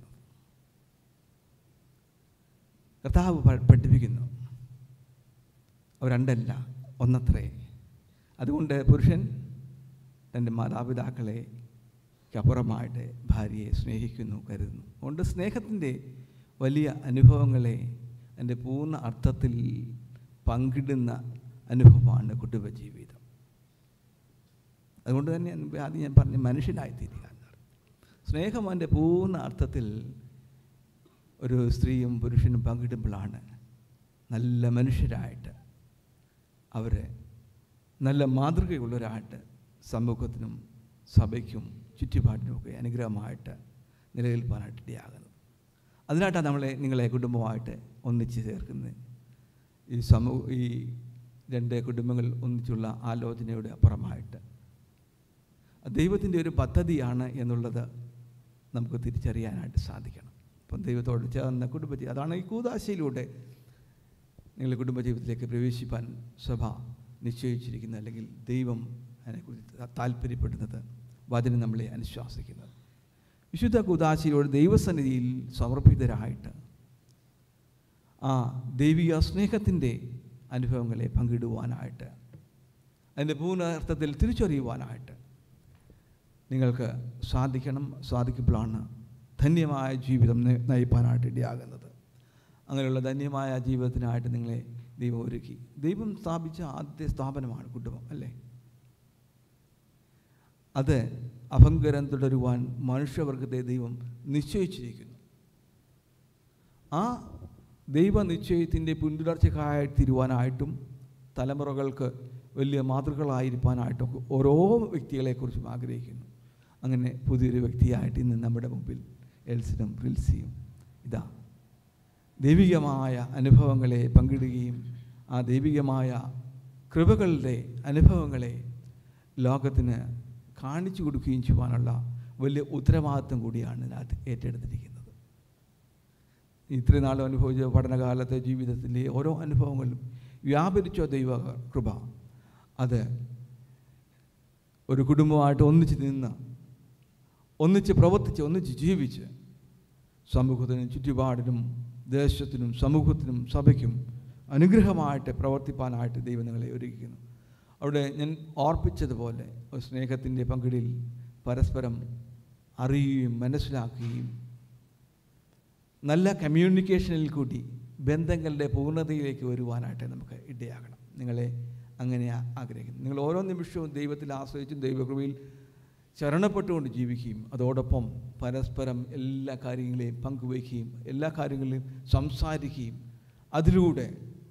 കർത്താവ് പ- പഠിപ്പിക്കുന്നു അവർ രണ്ടല്ല ഒന്നത്രേ അതുകൊണ്ട് പുരുഷൻ തൻ്റെ മാതാപിതാക്കളെ അപ്പുറമായിട്ട് ഭാര്യയെ സ്നേഹിക്കുന്നു കരുതുന്നു അതുകൊണ്ട് സ്നേഹത്തിൻ്റെ വലിയ അനുഭവങ്ങളെ എൻ്റെ പൂർണ്ണ അർത്ഥത്തിൽ പങ്കിടുന്ന അനുഭവമാണ് കുടുംബജീവിതം അതുകൊണ്ട് തന്നെ ഞാൻ- ആദ്യം ഞാൻ പറഞ്ഞ മനുഷ്യനായിത്തീരുക എന്നാണ് സ്നേഹം അതിൻ്റെ പൂർണ്ണ അർത്ഥത്തിൽ ഒരു സ്ത്രീയും പുരുഷനും പങ്കിടുമ്പോഴാണ് നല്ല മനുഷ്യരായിട്ട് അവർ നല്ല മാതൃകയുള്ളവരായിട്ട് സമൂഹത്തിനും സഭയ്ക്കും ചുറ്റുപാടിനുമൊക്കെ അനുഗ്രഹമായിട്ട് നിലനിൽപ്പാനായിട്ട് ഇടയാകുന്നത് അതിനായിട്ടാണ് നമ്മളെ നിങ്ങളെ കുടുംബമായിട്ട് ഒന്നിച്ച് ചേർക്കുന്നത് ഈ സമൂഹ ഈ രണ്ട് കുടുംബങ്ങൾ ഒന്നിച്ചുള്ള ആലോചനയുടെ അപ്പുറമായിട്ട് ദൈവത്തിൻ്റെ ഒരു പദ്ധതിയാണ് എന്നുള്ളത് നമുക്ക് തിരിച്ചറിയാനായിട്ട് സാധിക്കണം അപ്പം ദൈവത്തോട് ചേർന്ന കുടുംബജീവിതം അതാണ് ഈ കൂതാശയിലൂടെ നിങ്ങളുടെ കുടുംബജീവിതത്തിലേക്ക് പ്രവേശിപ്പാൻ സഭ നിശ്ചയിച്ചിരിക്കുന്നത് അല്ലെങ്കിൽ ദൈവം അതിനെക്കുറിച്ച് താല്പര്യപ്പെടുന്നത് വചനം നമ്മളെ അനുശ്വാസിക്കുന്നത് വിശുദ്ധ കൂതാശയിലൂടെ ദൈവസന്നിധിയിൽ സമർപ്പിതരായിട്ട് ആ ദൈവിക സ്നേഹത്തിൻ്റെ അനുഭവങ്ങളെ പങ്കിടുവാനായിട്ട് അതിൻ്റെ പൂർണ്ണാർത്ഥത്തിൽ തിരിച്ചറിയുവാനായിട്ട് നിങ്ങൾക്ക് സാധിക്കണം സാധിക്കുമ്പോഴാണ് ധന്യമായ ജീവിതം ന- നയിപ്പാനായിട്ട് ഇടയാകുന്നത് അങ്ങനെയുള്ള ധന്യമായ ജീവിതത്തിനായിട്ട് നിങ്ങളെ ദൈവം ഒരുക്കി ദൈവം സ്ഥാപിച്ച ആദ്യ സ്ഥാപനമാണ് കുടുംബം അല്ലേ അത് അഭങ്കരം തുടരുവാൻ മനുഷ്യവർഗത്തെ ദൈവം നിശ്ചയിച്ചിരിക്കുന്നു ആ ദൈവ നിശ്ചയത്തിൻ്റെ പിന്തുടർച്ചക്കായി തീരുവാനായിട്ടും തലമുറകൾക്ക് വലിയ മാതൃകളായിരിക്കാനായിട്ടും ഓരോ വ്യക്തികളെക്കുറിച്ചും ആഗ്രഹിക്കുന്നു അങ്ങനെ പുതിയൊരു വ്യക്തിയായിട്ട് ഇന്ന് നമ്മുടെ മുമ്പിൽ എൽസിനും റിൽസിയും ഇതാ ദൈവികമായ അനുഭവങ്ങളെ പങ്കിടുകയും ആ ദൈവികമായ കൃപകളുടെ അനുഭവങ്ങളെ ലോകത്തിന് കാണിച്ചു കൊടുക്കുകയും ചെയ്യുവാനുള്ള വലിയ ഉത്തരവാദിത്വം കൂടിയാണ് ഇതിനകത്ത് ഏറ്റെടുത്തിരിക്കുന്നത് ഇത്രയും നാളും അനുഭവിച്ച പഠനകാലത്തെ ജീവിതത്തിലെ ഓരോ അനുഭവങ്ങളിലും വ്യാപരിച്ച ദൈവ കൃപ അത് ഒരു കുടുംബമായിട്ട് ഒന്നിച്ച് നിന്ന് ഒന്നിച്ച് പ്രവർത്തിച്ച് ഒന്നിച്ച് ജീവിച്ച് സമൂഹത്തിനും ചുറ്റുപാടിനും ദേശത്തിനും സമൂഹത്തിനും സഭയ്ക്കും അനുഗ്രഹമായിട്ട് പ്രവർത്തിപ്പാനായിട്ട് ദൈവം നിങ്ങളെ ഒരുക്കുന്നു അവിടെ ഞാൻ ഓർപ്പിച്ചതുപോലെ ഒരു സ്നേഹത്തിൻ്റെ പങ്കിടിൽ പരസ്പരം അറിയുകയും മനസ്സിലാക്കുകയും നല്ല കമ്മ്യൂണിക്കേഷനിൽ കൂടി ബന്ധങ്ങളുടെ പൂർണ്ണതയിലേക്ക് വരുവാനായിട്ട് നമുക്ക് ഇടയാകണം നിങ്ങളെ അങ്ങനെ ആ- ആഗ്രഹിക്കുന്നു നിങ്ങൾ ഓരോ നിമിഷവും ദൈവത്തിൽ ആശ്രയിച്ചും ദൈവകൃപയിൽ ശരണപ്പെട്ടുകൊണ്ട് ജീവിക്കുകയും അതോടൊപ്പം പരസ്പരം എല്ലാ കാര്യങ്ങളെയും പങ്കുവയ്ക്കുകയും എല്ലാ കാര്യങ്ങളിലും സംസാരിക്കുകയും അതിലൂടെ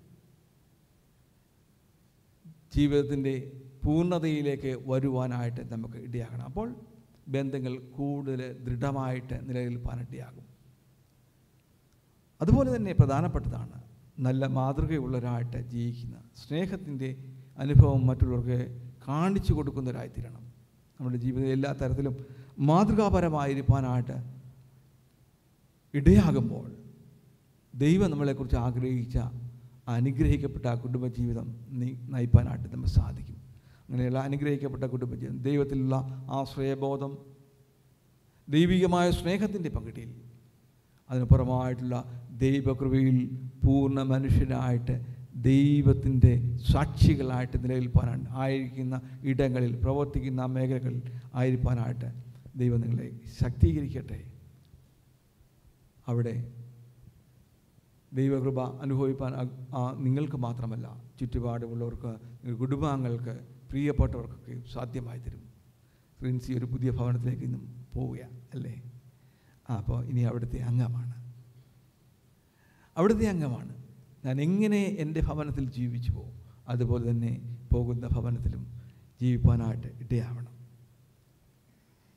ജീവിതത്തിൻ്റെ പൂർണ്ണതയിലേക്ക് വരുവാനായിട്ട് നമുക്ക് ഇടയാകണം അപ്പോൾ ബന്ധങ്ങൾ കൂടുതൽ ദൃഢമായിട്ട് നിലനിൽപ്പാനിടയാകും അതുപോലെ തന്നെ പ്രധാനപ്പെട്ടതാണ് നല്ല മാതൃകയുള്ളവരായിട്ട് ജീവിക്കുന്ന സ്നേഹത്തിൻ്റെ അനുഭവം മറ്റുള്ളവർക്ക് കാണിച്ചു കൊടുക്കുന്നവരായിത്തീരണം നമ്മുടെ ജീവിതം എല്ലാ തരത്തിലും മാതൃകാപരമായിരിക്കാനായിട്ട് ഇടയാകുമ്പോൾ ദൈവം നമ്മളെക്കുറിച്ച് ആഗ്രഹിച്ച ആ അനുഗ്രഹിക്കപ്പെട്ട ആ കുടുംബജീവിതം നീ നയിപ്പാനായിട്ട് നമുക്ക് സാധിക്കും അങ്ങനെയുള്ള അനുഗ്രഹിക്കപ്പെട്ട കുടുംബജീവിതം ദൈവത്തിലുള്ള ആശ്രയബോധം ദൈവികമായ സ്നേഹത്തിൻ്റെ പങ്കിടിയിൽ അതിന് പുറമായിട്ടുള്ള ദൈവകൃപയിൽ പൂർണ്ണ മനുഷ്യരായിട്ട് ദൈവത്തിൻ്റെ സാക്ഷികളായിട്ട് നിലനിൽപ്പാനാണ് ആയിരിക്കുന്ന ഇടങ്ങളിൽ പ്രവർത്തിക്കുന്ന മേഖലകളിൽ ആയിരിക്കാനായിട്ട് ദൈവം നിങ്ങളെ ശക്തീകരിക്കട്ടെ അവിടെ ദൈവകൃപ അനുഭവിപ്പാൻ ആ- ആ നിങ്ങൾക്ക് മാത്രമല്ല ചുറ്റുപാടുമുള്ളവർക്ക് നിങ്ങളുടെ കുടുംബാംഗങ്ങൾക്ക് പ്രിയപ്പെട്ടവർക്കൊക്കെ സാധ്യമായി തരും പ്രിൻസി ഒരു പുതിയ ഭവനത്തിലേക്ക് ഇന്നും പോവുകയാണ് അല്ലേ ആ അപ്പോൾ ഇനി അവിടുത്തെ അംഗമാണ് അവിടുത്തെ അംഗമാണ് ഞാൻ എങ്ങനെ എൻ്റെ ഭവനത്തിൽ ജീവിച്ചു പോകും അതുപോലെ തന്നെ പോകുന്ന ഭവനത്തിലും ജീവിപ്പാനായിട്ട് ഇടയാവണം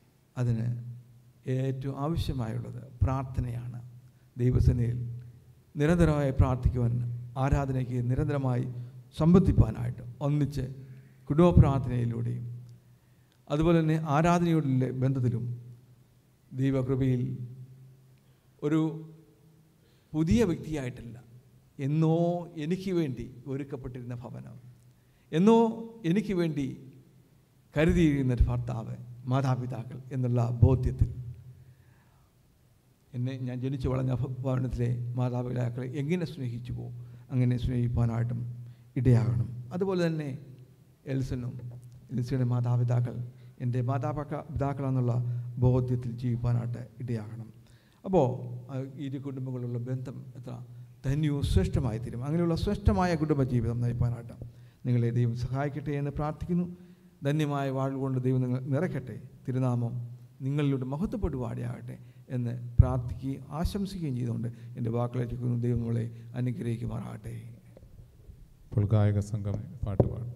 അതിന് ഏറ്റവും ആവശ്യമായുള്ളത് പ്രാർത്ഥനയാണ് ദൈവസേനയിൽ നിരന്തരമായി പ്രാർത്ഥിക്കുവാൻ ആരാധനയ്ക്ക് നിരന്തരമായി സംബന്ധിപ്പാനായിട്ട് ഒന്നിച്ച് കുടുംബ പ്രാർത്ഥനയിലൂടെയും അതുപോലെ തന്നെ ആരാധനയോടുള്ള ബന്ധത്തിലും ദൈവകൃപയിൽ ഒരു പുതിയ വ്യക്തിയായിട്ടല്ല എന്നോ എനിക്ക് വേണ്ടി ഒരുക്കപ്പെട്ടിരുന്ന ഭവനം എന്നോ എനിക്ക് വേണ്ടി കരുതിയിരിക്കുന്ന ഒരു ഭർത്താവ് മാതാപിതാക്കൾ എന്നുള്ള ബോധ്യത്തിൽ എന്നെ ഞാൻ ജനിച്ചു വളർന്ന ഭ- ഭവനത്തിലെ മാതാപിതാക്കളെ എങ്ങനെ സ്നേഹിച്ചു പോകും അങ്ങനെ സ്നേഹിപ്പാനായിട്ടും ഇടയാകണം അതുപോലെ തന്നെ എൽസനും എൽസയുടെ മാതാപിതാക്കൾ എൻ്റെ മാതാപിതാക്ക പിതാക്കളെന്നുള്ള ബോധ്യത്തിൽ ജീവിപ്പാനായിട്ട് ഇടയാകണം അപ്പോൾ ഇരു കുടുംബങ്ങളുള്ള ബന്ധം എത്ര ധന്യവും ശ്രേഷ്ഠമായി തീരും അങ്ങനെയുള്ള ശ്രേഷ്ഠമായ കുടുംബ ജീവിതം നയിപ്പാനായിട്ട് നിങ്ങളെ ദൈവം സഹായിക്കട്ടെ എന്ന് പ്രാർത്ഥിക്കുന്നു ധന്യമായ വാഴുകൊണ്ട് ദൈവം നിങ്ങൾ നിറയ്ക്കട്ടെ തിരുനാമം നിങ്ങളിലൂടെ മഹത്വപ്പെടുവാടിയാകട്ടെ എന്ന് പ്രാർത്ഥിക്കുകയും ആശംസിക്കുകയും ചെയ്തുകൊണ്ട് എൻ്റെ വാക്കുകളേറ്റിക്കുന്നു ദൈവം നമ്മളെ അനുഗ്രഹിക്കുമാറാകട്ടെ
ഇപ്പോൾ ഗായക സംഘം പാട്ടുപാടും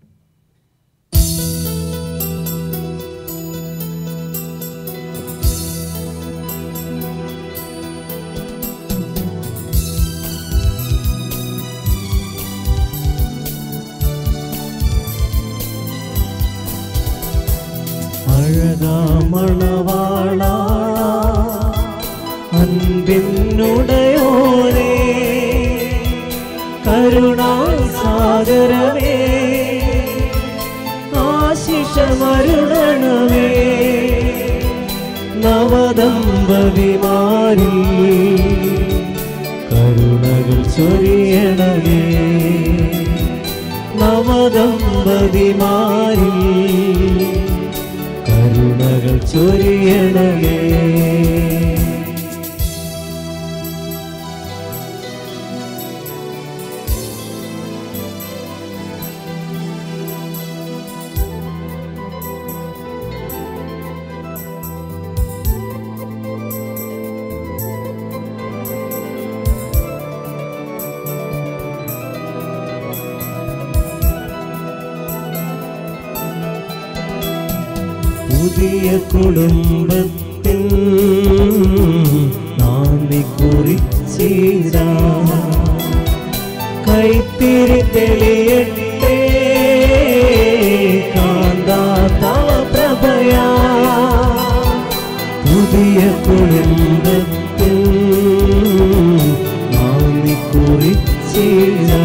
അഴകാമണവാള അൻപിനുടയോരേ കരുണാസാഗരമേ ആശിഷമരുണമേ നവദമ്പതിമാരി കരുണകൾ ചൊരിയണമേ നവദമ്പതിമാരി കരുണകൾ ചൊരിയണമേ പുതിയ കുടുംബത്തിൽ നാന്ദി കുറിച്ചിടാ കൈത്തിരി തെളിയട്ടെ കാന്താതവ പ്രഭയാ പുതിയ കുടുംബത്തിൽ നാന്ദി കുറിച്ചിടാ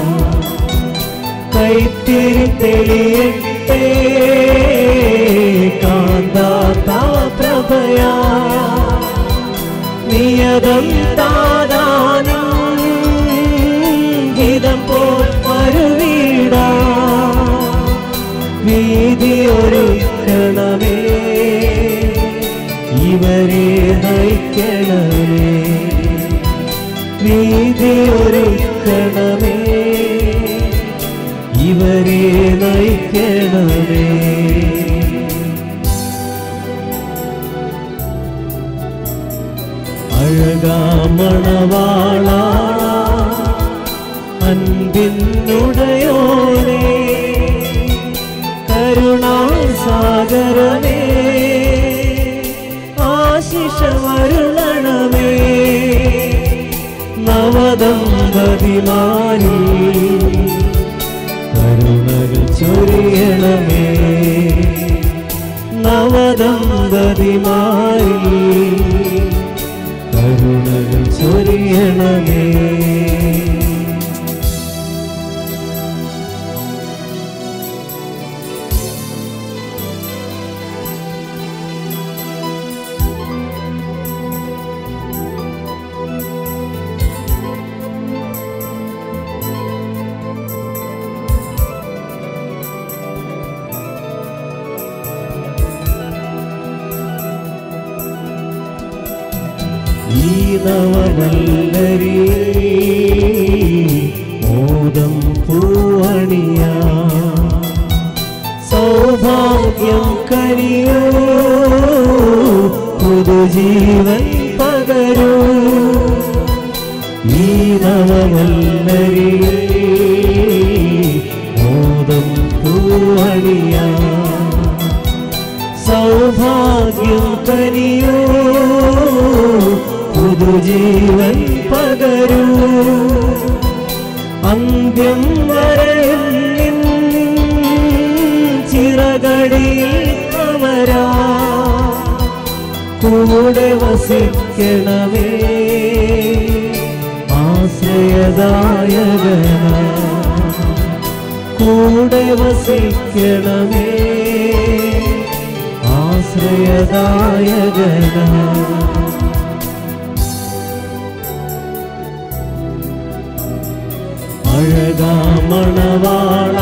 കൈത്തിരി തെളിയട്ടെ കാന്താതവ പ്രഭയാ നിയതം താതാനും ഹിതം പോൽ മരുവീടാ വീതിയൊരുക്കണമേ ഇവരെ നയിക്കണമേ വീതിയൊരുക്കണമേ ഇവരെ നയിക്കണമേ അഴകാമണവാള അൻപിനുടയോരേ കരുണാസാഗരമേ ആശിഷമരുളണമേ നവദമ്പതിമാരി കരുണകൾ ചൊരിയണമേ നവദമ്പതിമാരി കരുണകൾ ചൊരിയണമേ ഈ നവമല്ലരി മോദം പൂവണിയ സൗഭാഗ്യം കരിയോ പുതുജീവൻ പകരൂ ഈ നവമല്ലരി മോദം പൂവണിയ സൗഭാഗ്യം കരിയോ പുതുജീവൻ ജീവൻ പകരൂ അന്ത്യം വരെയും നിൻ ചിറകടിയിൽ അമരാ കൂടെ വസിക്കണമേ ആശ്രയദായകന കൂടെ വസിക്കണമേ ആശ്രയദായകന അഴകാമണവാള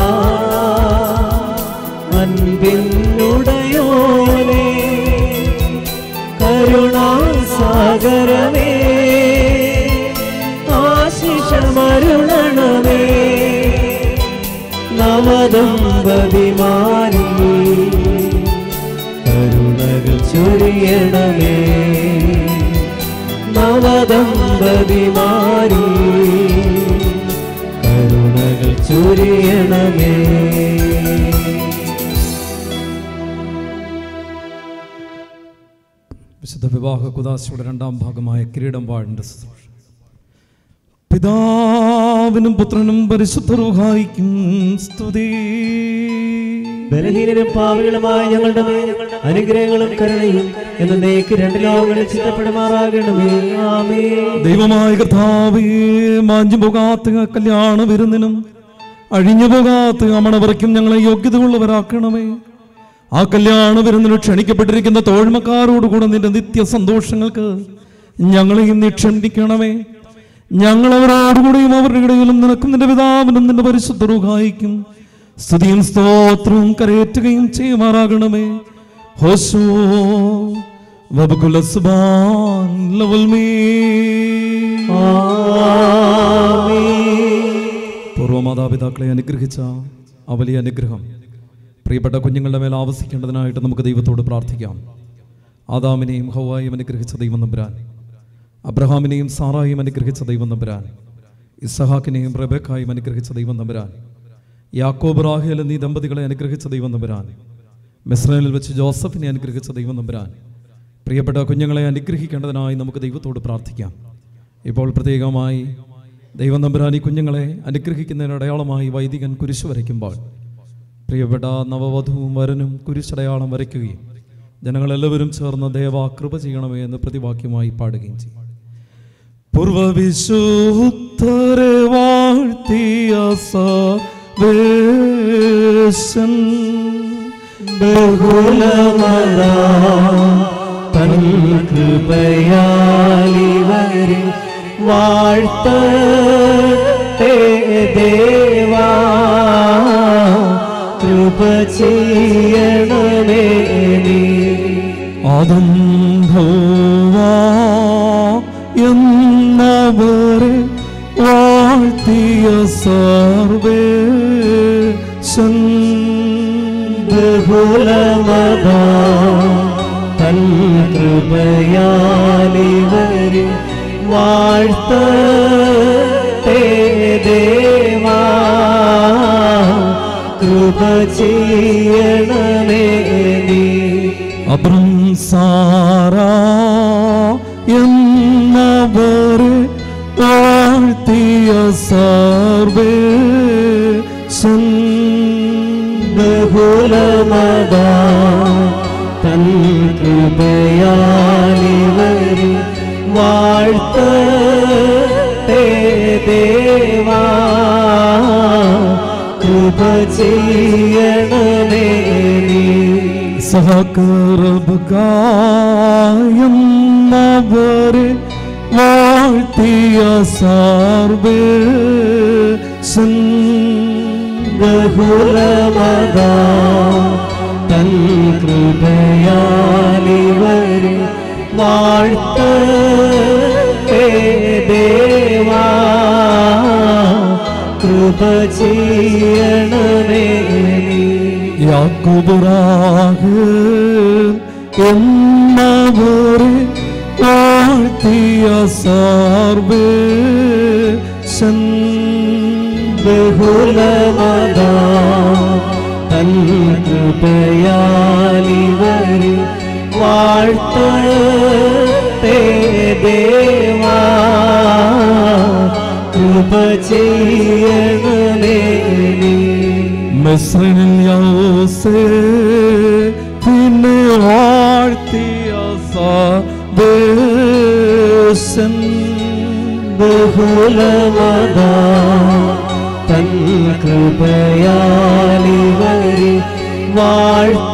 അൻപിന്നുടയോനെ കരുണാസാഗരമേ ആശിഷമരുണണമേ നവദമ്പതിമാരി കരുണകൾ ചൊരിയണമേ നവദമ്പതിമാരി കരുണകൾ ചൊരിയണമേ
വിശുദ്ധ വിവാഹ കുദാശയുടെ രണ്ടാം ഭാഗമായ കിരീടം വാഴിന്റെ ശുശ്രൂഷ പിതാവിനും പുത്രനും പരിശുദ്ധ റൂഹായിക്കും സ്തുതി
ബലഹീനരും പാവികളുമായ ഞങ്ങളുടെ മേൽ അനുഗ്രഹങ്ങളും കരുണയും എന്നേക്ക് രണ്ട് ലോകങ്ങളിൽ ചിന്തപ്പെടുമാറാകണമേ ആമേ
ദൈവമായ കർത്താവേ മാഞ്ഞു പോകാത്ത കല്യാണ വിരുന്നിനും അഴിഞ്ഞു പോകാത്ത അമണവറയ്ക്കും ഞങ്ങളെ യോഗ്യതയുള്ളവരാക്കണമേ ആ കല്യാണ വിരുന്നിന് ക്ഷണിക്കപ്പെട്ടിരിക്കുന്ന തോഴ്മക്കാരോടുകൂടെ നിന്റെ നിത്യ സന്തോഷങ്ങൾക്ക് ഞങ്ങളെയും നീ ക്ഷണിക്കണമേ ഞങ്ങൾ അവരോടുകൂടിയും അവരുടെ ഇടയിലും നിനക്കും നിന്റെ പിതാവിനും നിന്റെ പരിശുദ്ധ റുഹായിക്കും സ്തുതിയും സ്തോത്രവും കരയേറ്റുകയും ചെയ്യുമാറാകണമേ ഹോശോ വബകുലസ്ബാൻ ലവൽ മീ പൂർവ്വമാതാപിതാക്കളെ അനുഗ്രഹിച്ച ആ വലിയ അനുഗ്രഹം പ്രിയപ്പെട്ട കുഞ്ഞുങ്ങളുടെ മേൽ ആവസിക്കേണ്ടതിനായിട്ട് നമുക്ക് ദൈവത്തോട് പ്രാർത്ഥിക്കാം ആദാമിനെയും ഹവായും അനുഗ്രഹിച്ച ദൈവം നമ്പുരാൻ അബ്രഹാമിനെയും സാറായും അനുഗ്രഹിച്ച ദൈവം നമ്പുരാൻ ഇസഹാക്കിനെയും റബേക്കായും അനുഗ്രഹിച്ച ദൈവം നമ്പുരാൻ യാക്കോബ് റാഹേൽ എന്നീ ദമ്പതികളെ അനുഗ്രഹിച്ച ദൈവം നമ്പുരാൻ മിസ്രൈലിൽ വെച്ച് ജോസഫിനെ അനുഗ്രഹിച്ച ദൈവം നമ്പുരാൻ പ്രിയപ്പെട്ട കുഞ്ഞുങ്ങളെ അനുഗ്രഹിക്കേണ്ടതിനായി നമുക്ക് ദൈവത്തോട് പ്രാർത്ഥിക്കാം ഇപ്പോൾ പ്രത്യേകമായി ദൈവം നമ്പുരാൻ ഈ കുഞ്ഞുങ്ങളെ അനുഗ്രഹിക്കുന്നതിന് അടയാളമായി വൈദികൻ കുരിശ് വരയ്ക്കുമ്പോൾ പ്രിയപ്പെട്ട നവവധുവും വരനും കുരിശടയാളം വരയ്ക്കുകയും ജനങ്ങളെല്ലാവരും ചേർന്ന് ദേവ കൃപ ചെയ്യണമേ എന്ന് പ്രതിവാക്യമായി പാടുകയും ചെയ്യും പൂർവവിശുദ്ധരെ വാഴ്ത്തിയ സർവേശൻ
ബഹുലമത തൻ കൃപയാലിവരെ വാഴ്ത്തേ ദേവാ കൃപ ചെയ്യണമേ നീ
ആദം ഭൗവ എന്നവരെ വാഴ്ത്തിയ സർവേശൻ
ബഹുലമത തൻ കൃപയാലിവരെ വാഴ്ത്തേ ദേവാ കൃപ ചെയ്യണമേ നീ
അബ്രം സാറ എന്നവരെ വാഴ്ത്തിയ സർവേശൻ
ബഹുലമത തൻ കൃപയാലിവരെ വാഴ്ത്തേ ദേവാ കൃപ ചെയ്യണമേ നീ
സഹകരബകായെന്നവരെ വാഴ്ത്തിയ സർവേശൻ
ബഹുലമത തൻ കൃപയാലിവരെ വാഴ്ത്തേ ദേവാ കൃപ ചെയ്യണമേ നീ
യാക്കുബുറാഹ് എന്നവരെ വാഴ്ത്തിയ സർവേശൻ
ബഹുലമത തൻ കൃപയാലിവരെ വാഴ്ത്തേ ദേവാ കൃപ ചെയ്യണമേ നീ.
മിസ്രനിൽ യൗസേ പിന്നെ വാഴ്ത്തിയ സാദേശൻ
ബഹുലമതാ തൻ കൃപയാലിവരി വാഴ്ത്ത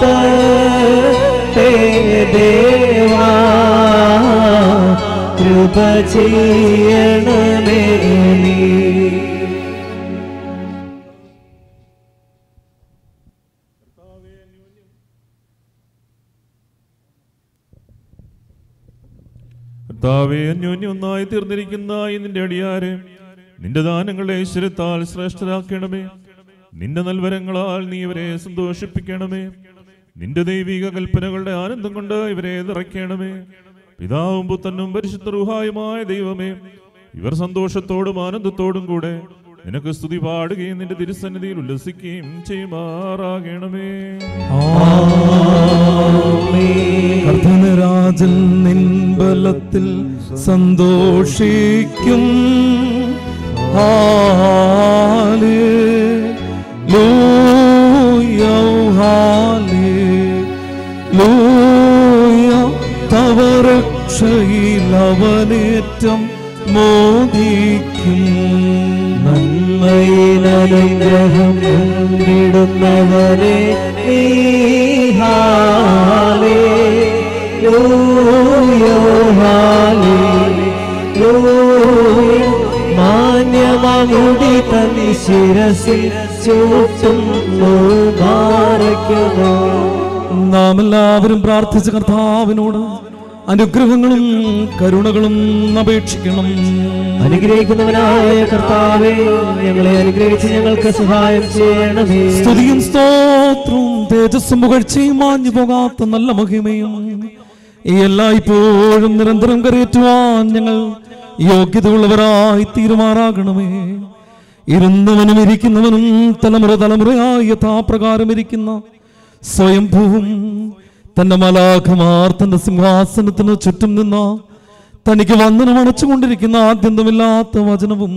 ദേവാ കൃപ ചെയ്യണമേ നീ.
കർത്താവേ അന്യോന്യം ഒന്നായി തീർന്നിരിക്കുന്ന ഈ നിന്റെ അടിയാരെ നിന്റെ ദാനങ്ങളെ ഈശ്വരത്താൽ ശ്രേഷ്ഠരാക്കണമേ നിന്റെ നൽവരങ്ങളാൽ നീ ഇവരെ സന്തോഷിപ്പിക്കണമേ നിന്റെ ദൈവിക കൽപ്പനകളുടെ ആനന്ദം കൊണ്ട് ഇവരെ നിറയ്ക്കണമേ പിതാവും പുത്തനും പരിശുദ്ധ റുഹായുമായ ദൈവമേ ഇവർ സന്തോഷത്തോടും ആനന്ദത്തോടും കൂടെ നിനക്ക് സ്തുതി പാടുകയും നിന്റെ തിരുസന്നിധിയിൽ ഉല്ലസിക്കുകയും ചെയ്യുമാറാകണമേ
കർത്തനരാജൻ നിൻ ബലത്തിൽ സന്തോഷിക്കും തവ രക്ഷയിൽ അവനേറ്റം മോദിക്കും
നന്മയിലനുഗ്രഹം നേടുന്നവനെ നീഹാലേ ലൂയോ ഹാലേ ലൂയ മാന്യമമുടി തനി ശിരസിൽ ചൂട്ടുന്നു മാറയ്ക്കുന്നു
നാം എല്ലാവരും പ്രാർത്ഥിച്ച കർത്താവിനോട് അനുഗ്രഹങ്ങളും കരുണകളും അപേക്ഷിക്കണം
അനുഗ്രഹിക്കുന്നവനായ കർത്താവേ ഞങ്ങളെ അനുഗ്രഹിച്ച് ഞങ്ങൾക്ക് സഹായം ചെയ്യണമേ
സ്തുതിയും സ്തോത്രവും തേജസ്സും പുകഴ്ചയും മാഞ്ഞു പോകാത്ത നല്ല മഹിമയും ഈ എല്ലായ്പ്പോഴും നിരന്തരം കരയേറ്റുവാൻ ഞങ്ങൾ യോഗ്യതയുള്ളവരായി തീരുമാറാകണമേ ഇരുന്നവനും ഇരിക്കുന്നവനും തലമുറ തലമുറയായി യഥാപ്രകാരം ഇരിക്കുന്ന സ്വയംഭൂവും തന്റെ മലാഖമാർ തന്റെ സിംഹാസനത്തിന് ചുറ്റും നിന്ന തനിക്ക് വന്ദനം അണച്ചുകൊണ്ടിരിക്കുന്ന ആദ്യന്തമില്ലാത്ത വചനവും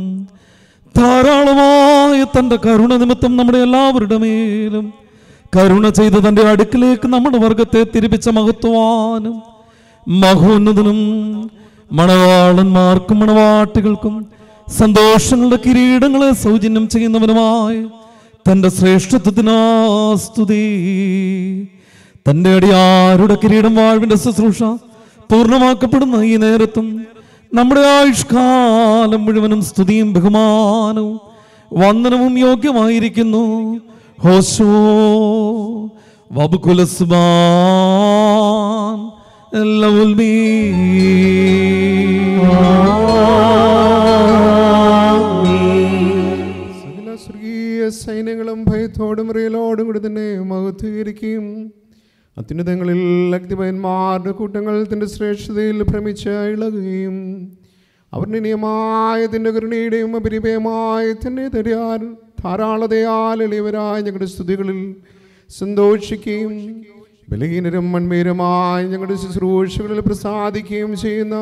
ധാരാളമായ തന്റെ കരുണ നിമിത്തം നമ്മുടെ എല്ലാവരുടെ മേലും കരുണ ചെയ്ത് തന്റെ അടുക്കിലേക്ക് നമ്മുടെ വർഗത്തെ തിരിപ്പിച്ച മഹത്വാനും മഹോന്നതനും മണവാളന്മാർക്കും മണവാട്ടികൾക്കും സന്തോഷങ്ങളുടെ കിരീടങ്ങളെ സൗജന്യം ചെയ്യുന്നവനുമായ തന്റെ ശ്രേഷ്ഠത്വത്തിനാ സ്തുതി തന്റെ അടിയാരുടെ കിരീടം വാഴ്വിന്റെ ശുശ്രൂഷ പൂർണ്ണമാക്കപ്പെടുന്ന ഈ നേരത്തും നമ്മുടെ ആയുഷ്കാലം മുഴുവനും സ്തുതിയും ബഹുമാനവും വന്ദനവും യോഗ്യമായിരിക്കുന്നു ഹോശോ വബുകുലസ്മാൻ എല്ലവുൽമീ
സകല സ്വർഗീയ സൈന്യങ്ങളും ഭയത്തോടും റിയലോടും കൂടി തന്നെ മഹത്വീകരിക്കുകയും അത്യുന്നതങ്ങളിൽ അഗ്നിപയന്മാരുടെ കൂട്ടങ്ങൾ തൻ്റെ ശ്രേഷ്ഠതയിൽ ഭ്രമിച്ച് ഇളകുകയും അവരുടെ നിയമായതിൻ്റെ കരുണയുടെയും അപരിപയമായ തന്നെ തരാൻ ധാരാളതയാൽ എളിയവരായ ഞങ്ങളുടെ സ്തുതികളിൽ സന്തോഷിക്കുകയും ബലഹീനരും മൺമേരുമായ ഞങ്ങളുടെ ശുശ്രൂഷകളിൽ പ്രസാദിക്കുകയും ചെയ്യുന്ന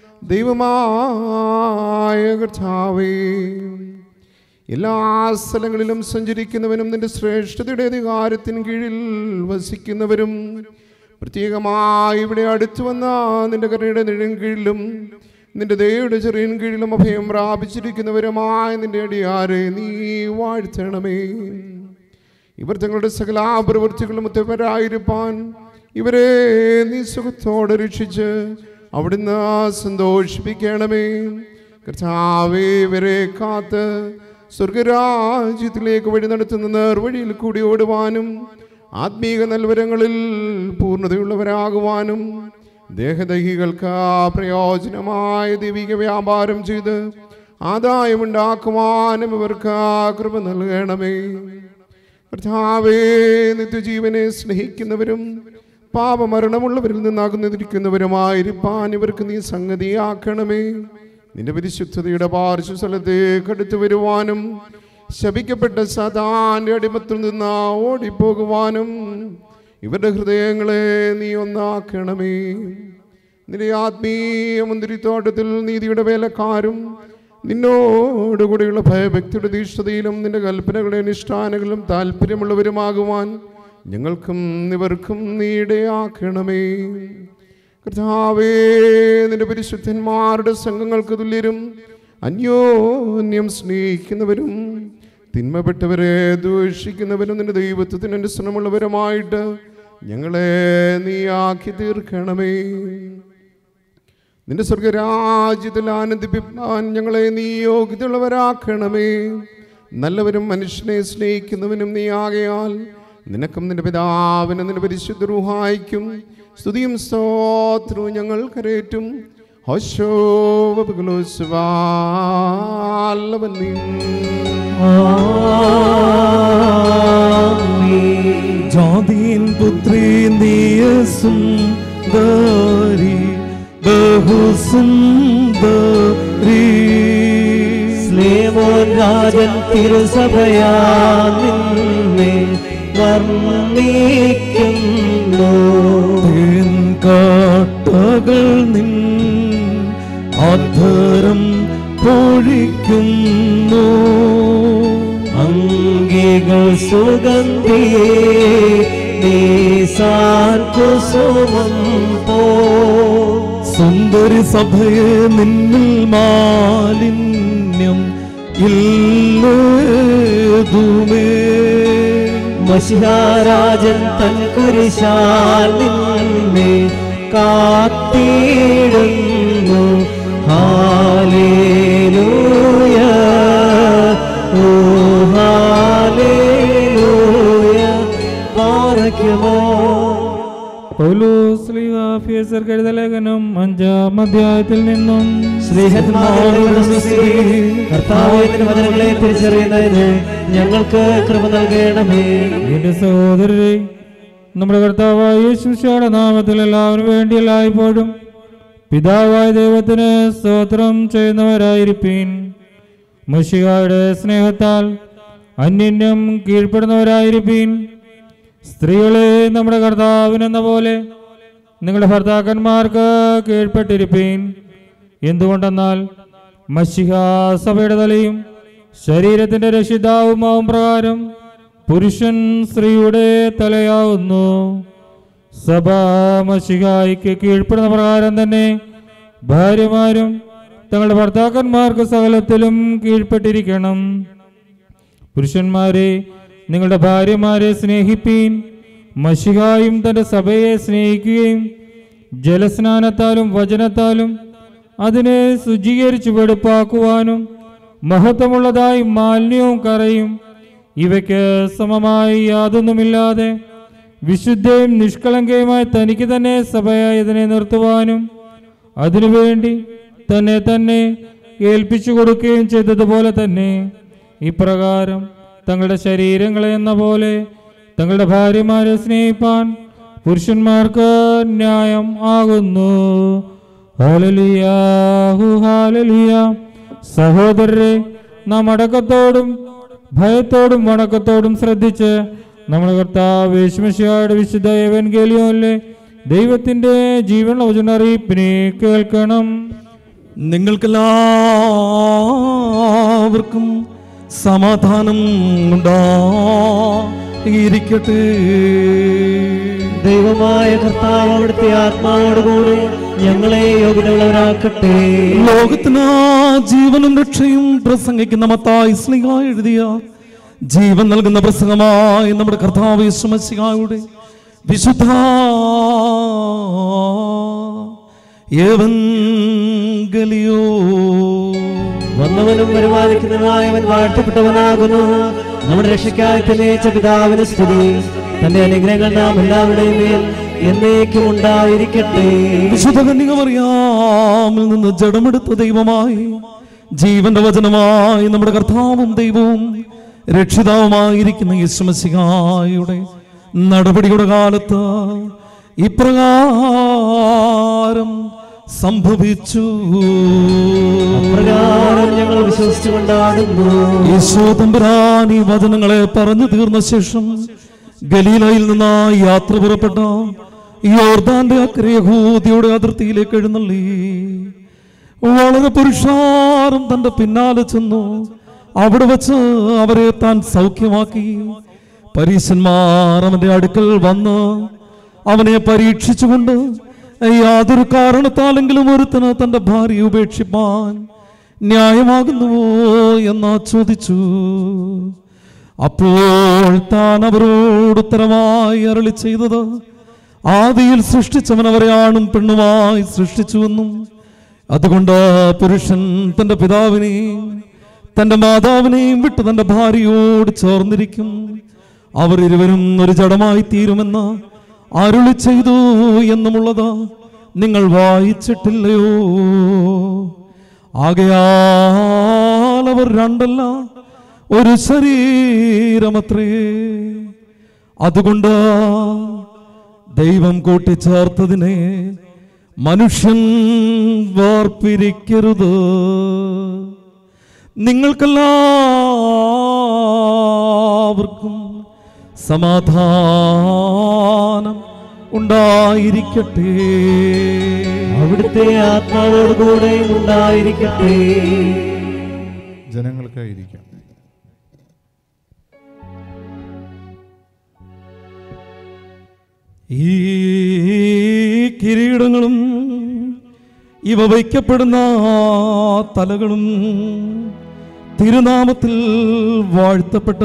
ദൈവമായ കർത്താവേ എല്ലാ സ്ഥലങ്ങളിലും സഞ്ചരിക്കുന്നവനും നിന്റെ ശ്രേഷ്ഠതയുടെ അധികാരത്തിന് കീഴിൽ വസിക്കുന്നവരും പ്രത്യേകമായി ഇവിടെ അടുത്തു വന്ന നിന്റെ കരുണയുടെ നിഴൻ കീഴിലും നിന്റെ ദൈവയുടെ ചെറിയൻ കീഴിലും അഭയം പ്രാപിച്ചിരിക്കുന്നവരുമായ നിന്റെ അടിയാരെ നീ വാഴ്ത്തണമേ ഇവർ തങ്ങളുടെ സകല പ്രവൃത്തികളും ഉത്തമരായിരിക്കാൻ ഇവരെ നീ സുഖത്തോടെ രക്ഷിച്ച് അവിടുന്ന് സന്തോഷിപ്പിക്കണമേ കർത്താവേ ഇവരെ കാത്ത് സ്വർഗരാജ്യത്തിലേക്ക് വഴി നടത്തുന്ന നേർവഴിയിൽ കൂടി ഓടുവാനും ആത്മീക നൽവരങ്ങളിൽ പൂർണ്ണതയുള്ളവരാകുവാനും ദേഹദഹികൾക്ക് പ്രയോജനമായ ദൈവിക വ്യാപാരം ചെയ്ത് ആദായമുണ്ടാക്കുവാനും ഇവർക്ക് കൃപ നൽകണമേ കർത്താവേ നിത്യജീവനെ സ്നേഹിക്കുന്നവരും പാപമരണമുള്ളവരിൽ നിന്നാകുന്നിരിക്കുന്നവരുമായിരിക്കാൻ ഇവർക്ക് നീ സംഗതിയാക്കണമേ നിന്റെ പരിശുദ്ധതയുടെ പാർശ്വസ്ഥലത്തേക്ക് അടുത്തു വരുവാനും ശപിക്കപ്പെട്ട സദാന്റെ അടിമത്തിൽ നിന്ന് ഓടിപ്പോകുവാനും ഇവരുടെ ഹൃദയങ്ങളെ നീ ഒന്നാക്കണമേ നിന്റെ ആത്മീയ മുന്തിരിത്തോട്ടത്തിൽ നീതിയുടെ വേലക്കാരും നിന്നോടുകൂടിയുള്ള ഭയഭക്തിയുടെ ദീക്ഷതയിലും നിന്റെ കൽപ്പനകളുടെ അനുഷ്ഠാനങ്ങളും താല്പര്യമുള്ളവരുമാകുവാൻ ഞങ്ങൾക്കും ഇവർക്കും നീടയാക്കണമേ കർത്താവേ നിന്റെ പരിശുദ്ധന്മാരുടെ സംഘങ്ങൾക്ക് തുല്യരും അന്യോന്യം സ്നേഹിക്കുന്നവരും തിന്മപ്പെട്ടവരെ ദൂഷിക്കുന്നവരും നിന്റെ ദൈവത്വത്തിന് അനുസരണമുള്ളവരുമായിട്ട് ഞങ്ങളെ നീ ആക്കി തീർക്കണമേ നിന്റെ സ്വർഗരാജ്യത്തിൽ ആനന്ദിപ്പിക്കാൻ ഞങ്ങളെ നീ യോഗ്യതയുള്ളവരാക്കണമേ നല്ലവരും മനുഷ്യനെ സ്നേഹിക്കുന്നവനും നീ ആകയാൽ നിനക്കും നിന്റെ പിതാവിനും നിന്റെ പരിശുദ്ധ റുഹായിക്കും സ്തുതിയും സ്തോത്രവും ഞങ്ങൾ കരേറ്റും
ജാതീൻ പുത്രി നീയസും ദാരി ബഹുസുന്ദരി
സ്ലേമോൻ രാജൻ തിരുസഭയാ നിന്നെ വർണ്ണിക്കുന്നു
തേൻ കാട്ടകൾ നിൻ അധരം പൊഴിക്കുന്നു
അംഗികൾ സുഗന്ധി നീസാൻ കുസുമം പോ
സുന്ദരി സഭയെ നിന്നിൽ മാലിന്യം ഇല്ലേതുമേ
മഷിഹാരാജൻ തൻ കുരിശാൽ നിന്നെ കാത്തിടുന്നു ഹാലേലൂയ ഓ ഹാലേലൂയ പാറയ്ക്കുമോ
പൗലോസ്ലിഹാഫിയസർ കരുതലേഖനം അഞ്ചാം അധ്യായത്തിൽ നിന്നും
സ്നേഹന്മാരോട് സ്തുതി. കർത്താവേ, നിന്റെ വചനങ്ങളെ തിരിച്ചറിയുന്നതിന് ഞങ്ങൾക്ക് കൃപ നൽകണമേ
എന്റെ സഹോദരരെ നമ്മുടെ കർത്താവായ യേശുശയുടെ നാമത്തിൽ എല്ലാവരും വേണ്ടി എല്ലായ്പ്പോഴും പിതാവായ ദൈവത്തിന് സ്തോത്രം ചെയ്യുന്നവരായിരിപ്പീൻ മുഷികായുടെ സ്നേഹത്താൽ അന്യന്യം കീഴ്പ്പെടുന്നവരായിരിപ്പീൻ സ്ത്രീകളെ നമ്മുടെ കർത്താവിനെന്ന പോലെ നിങ്ങളുടെ ഭർത്താക്കന്മാർക്ക് കീഴ്പ്പെട്ടിരിപ്പീൻ എന്തുകൊണ്ടെന്നാൽ മഷിഹ സഭയുടെ തലയും ശരീരത്തിന്റെ രക്ഷിതാവുമാവും പ്രകാരം പുരുഷൻ സ്ത്രീയുടെ തലയാവുന്നു സഭ മഷിഹായിക്ക് കീഴ്പ്പെടുന്ന പ്രകാരം തന്നെ ഭാര്യമാരും തങ്ങളുടെ ഭർത്താക്കന്മാർക്ക് സകലത്തിലും കീഴ്പ്പെട്ടിരിക്കണം പുരുഷന്മാരെ നിങ്ങളുടെ ഭാര്യമാരെ സ്നേഹിപ്പീൻ മഷിഹായും തന്റെ സഭയെ സ്നേഹിക്കുകയും ജലസ്നാനത്താലും വചനത്താലും അതിനെ ശുചീകരിച്ചു വെടുപ്പാക്കുവാനും മഹത്വമുള്ളതായി മാലിന്യവും കറയും ഇവയ്ക്ക് സമമായി യാതൊന്നുമില്ലാതെ വിശുദ്ധയും നിഷ്കളങ്കയുമായി തനിക്ക് തന്നെ സഭയായി ഇതിനെ നിർത്തുവാനും അതിനുവേണ്ടി തന്നെ തന്നെ ഏൽപ്പിച്ചു കൊടുക്കുകയും ചെയ്തതുപോലെ തന്നെ ഇപ്രകാരം തങ്ങളുടെ ശരീരങ്ങളെ എന്ന പോലെ തങ്ങളുടെ ഭാര്യമാരെ സ്നേഹിപ്പാൻ പുരുഷന്മാർക്ക് ന്യായം ആകുന്നു ഹാലലിയാഹു ഹാലലിയ സഹോദരരെ നാം അടക്കത്തോടും ഭയത്തോടും വണക്കത്തോടും ശ്രദ്ധിച്ച് നമ്മുടെ കർത്താവ് യേശുമിശിഹായുടെ വിശുദ്ധ എവൻഗേലിയോനിലെ ദൈവത്തിന്റെ ജീവനുള്ള വചന അറിയിപ്പിനെ കേൾക്കണം
നിങ്ങൾക്കെല്ലാവർക്കും സമാധാനം ഉണ്ടായിരിക്കട്ടെ
ദൈവമായ കർത്താവ് അവിടുത്തെ ആത്മാവോടുകൂടി ഞങ്ങളെ യോഗ്യതയുള്ളവരാക്കട്ടെ
ലോകത്തിന് ജീവനും രക്ഷയും പ്രസംഗിക്കുന്ന മത്തായി സ്ലിഹ എഴുതിയ ജീവൻ നൽകുന്ന പ്രസംഗമായി നമ്മുടെ കർത്താവ് യേശുമശിഹായുടെ വിശുദ്ധ ഏവൻഗലിയോ
വന്നവനും വരുമാനിക്കുന്നവനായവൻ വാഴ്ത്തപ്പെട്ടവനാകുന്നു നമ്മുടെ രക്ഷയ്ക്കായി തെളിയിച്ച പിതാവിന് സ്തുതി തന്റെ അനുഗ്രഹങ്ങൾ നാം എല്ലാവരുടെയും മേൽ എന്നേക്കും ഉണ്ടായിരിക്കട്ടെ
വിശുദ്ധ കന്യകമറിയാമിൽ നിന്ന് ജഡമെടുത്ത ദൈവമായി ജീവന്റെ വചനമായി നമ്മുടെ കർത്താവും ദൈവവും രക്ഷിതാവുമായിരിക്കുന്ന യേശുമസിഹായുടെ നടപടിയുടെ കാലത്ത് ഇപ്രകാരം സംഭവിച്ചു
പ്രകാരം ഞങ്ങൾ വിശ്വസിച്ചു കൊണ്ടാടുന്നു
യേശു തമ്പുരാൻ ഈ വചനങ്ങളെ പറഞ്ഞു തീർന്ന ശേഷം ഗലീലയിൽ നിന്ന് യാത്ര പുറപ്പെട്ട യോർദാന്റെ അക്കരെ യഹൂദിയുടെ അതിർത്തിയിലേക്ക് എഴുന്നള്ളി വളരെ പുരുഷാരം തന്റെ പിന്നാലെ ചെന്നു അവിടെ വച്ച് അവരെ താൻ സൗഖ്യമാക്കി പരീശന്മാർ അവന്റെ അടുക്കൽ വന്ന് അവനെ പരീക്ഷിച്ചുകൊണ്ട് യാതൊരു കാരണത്താലെങ്കിലും ഒരുത്തന് തന്റെ ഭാര്യ ഉപേക്ഷിപ്പാൻ ന്യായമാകുന്നുവോ എന്ന് ചോദിച്ചു അപ്പോൾ താൻ അവരോട് ഉത്തരമായി അരളി ചെയ്തത് ആദിയിൽ സൃഷ്ടിച്ചവൻ അവരെ ആണും പെണ്ണുമായി സൃഷ്ടിച്ചുവെന്നും അതുകൊണ്ട് പുരുഷൻ തന്റെ പിതാവിനെയും തന്റെ മാതാവിനെയും വിട്ട് തന്റെ ഭാര്യയോട് ചേർന്നിരിക്കും അവർ ഇരുവരും ഒരു ജഡമായി തീരുമെന്ന് അരുളി ചെയ്തു എന്നുമുള്ളത് നിങ്ങൾ വായിച്ചിട്ടില്ലയോ ആകയാൽ അവർ രണ്ടല്ല ഒരു ശരീരമത്രേ അതുകൊണ്ട് ദൈവം കൂട്ടിച്ചേർത്തതിനെ മനുഷ്യൻ വേർപിരിക്കരുത് നിങ്ങൾക്കെല്ലാവർക്കും സമാധാനം ഉണ്ടായിരിക്കട്ടെ
അവിടുത്തെ ആത്മാവോട് കൂടെ ഉണ്ടായിരിക്കട്ടെ
ജനങ്ങൾക്കായിരിക്കാം
ഈ കിരീടങ്ങളും ഇവ വയ്ക്കപ്പെടുന്ന തലകളും തിരുനാമത്തിൽ വാഴ്ത്തപ്പെട്ട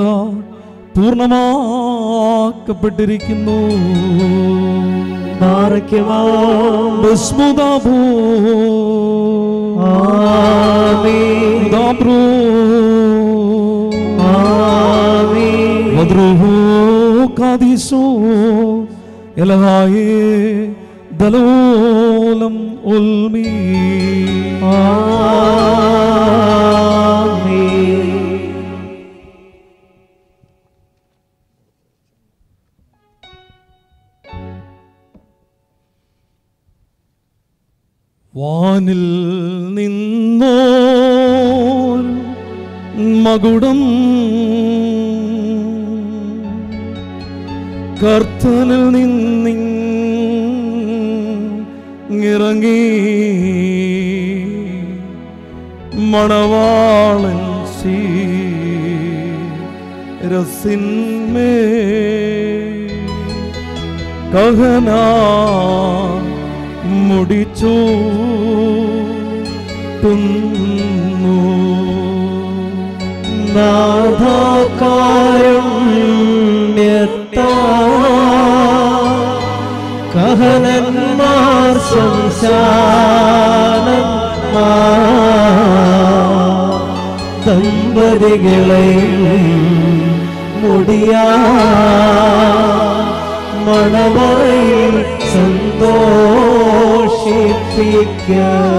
പൂർണ്ണമാക്കപ്പെട്ടിരിക്കുന്നു
ബാറയ്ക്കുമോ
ബസ്മുദാഭൂ
ആമേൻ
ദാബ്രൂ
ആമേൻ
വദ്രുഹു കാദിസോ എലഹായേ ദലോലം ഉൽമീ
ആമേൻ
വാനിൽ നിന്നോ മകുടം കർത്തനിൽ നിന്നിറങ്ങി മണവാളൻ രസിന്മേ കഹന മുടിച്ചു തുന്നു
നാഥാകാരുണ്യത്താ കഹനന്മാർ സംശാനന്മാ ദമ്പതികളെ മുടിയാ മണവറയിൽ സന്തോഷിപ്പിക്ക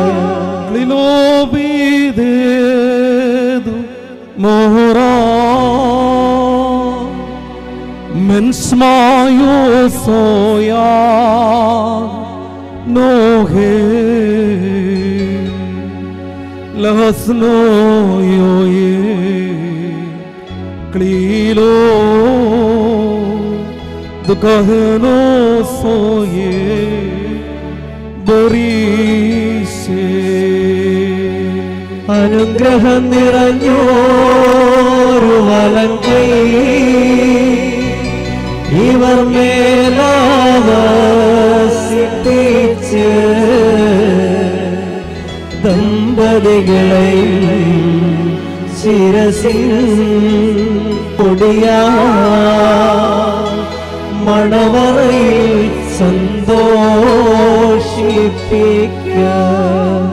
Lilobidedu mora Mensmayo soya nohe Lahasno yoye Klilo Dukahno soye Borise
അനുഗ്രഹം നിറഞ്ഞോരു വലങ്കൈ ഇവർ മേലാവസിപ്പിച്ച് ദമ്പതികളെ ശിരസിൽ പൊടിയാ മണവറയിൽ സന്തോഷിപ്പിക്ക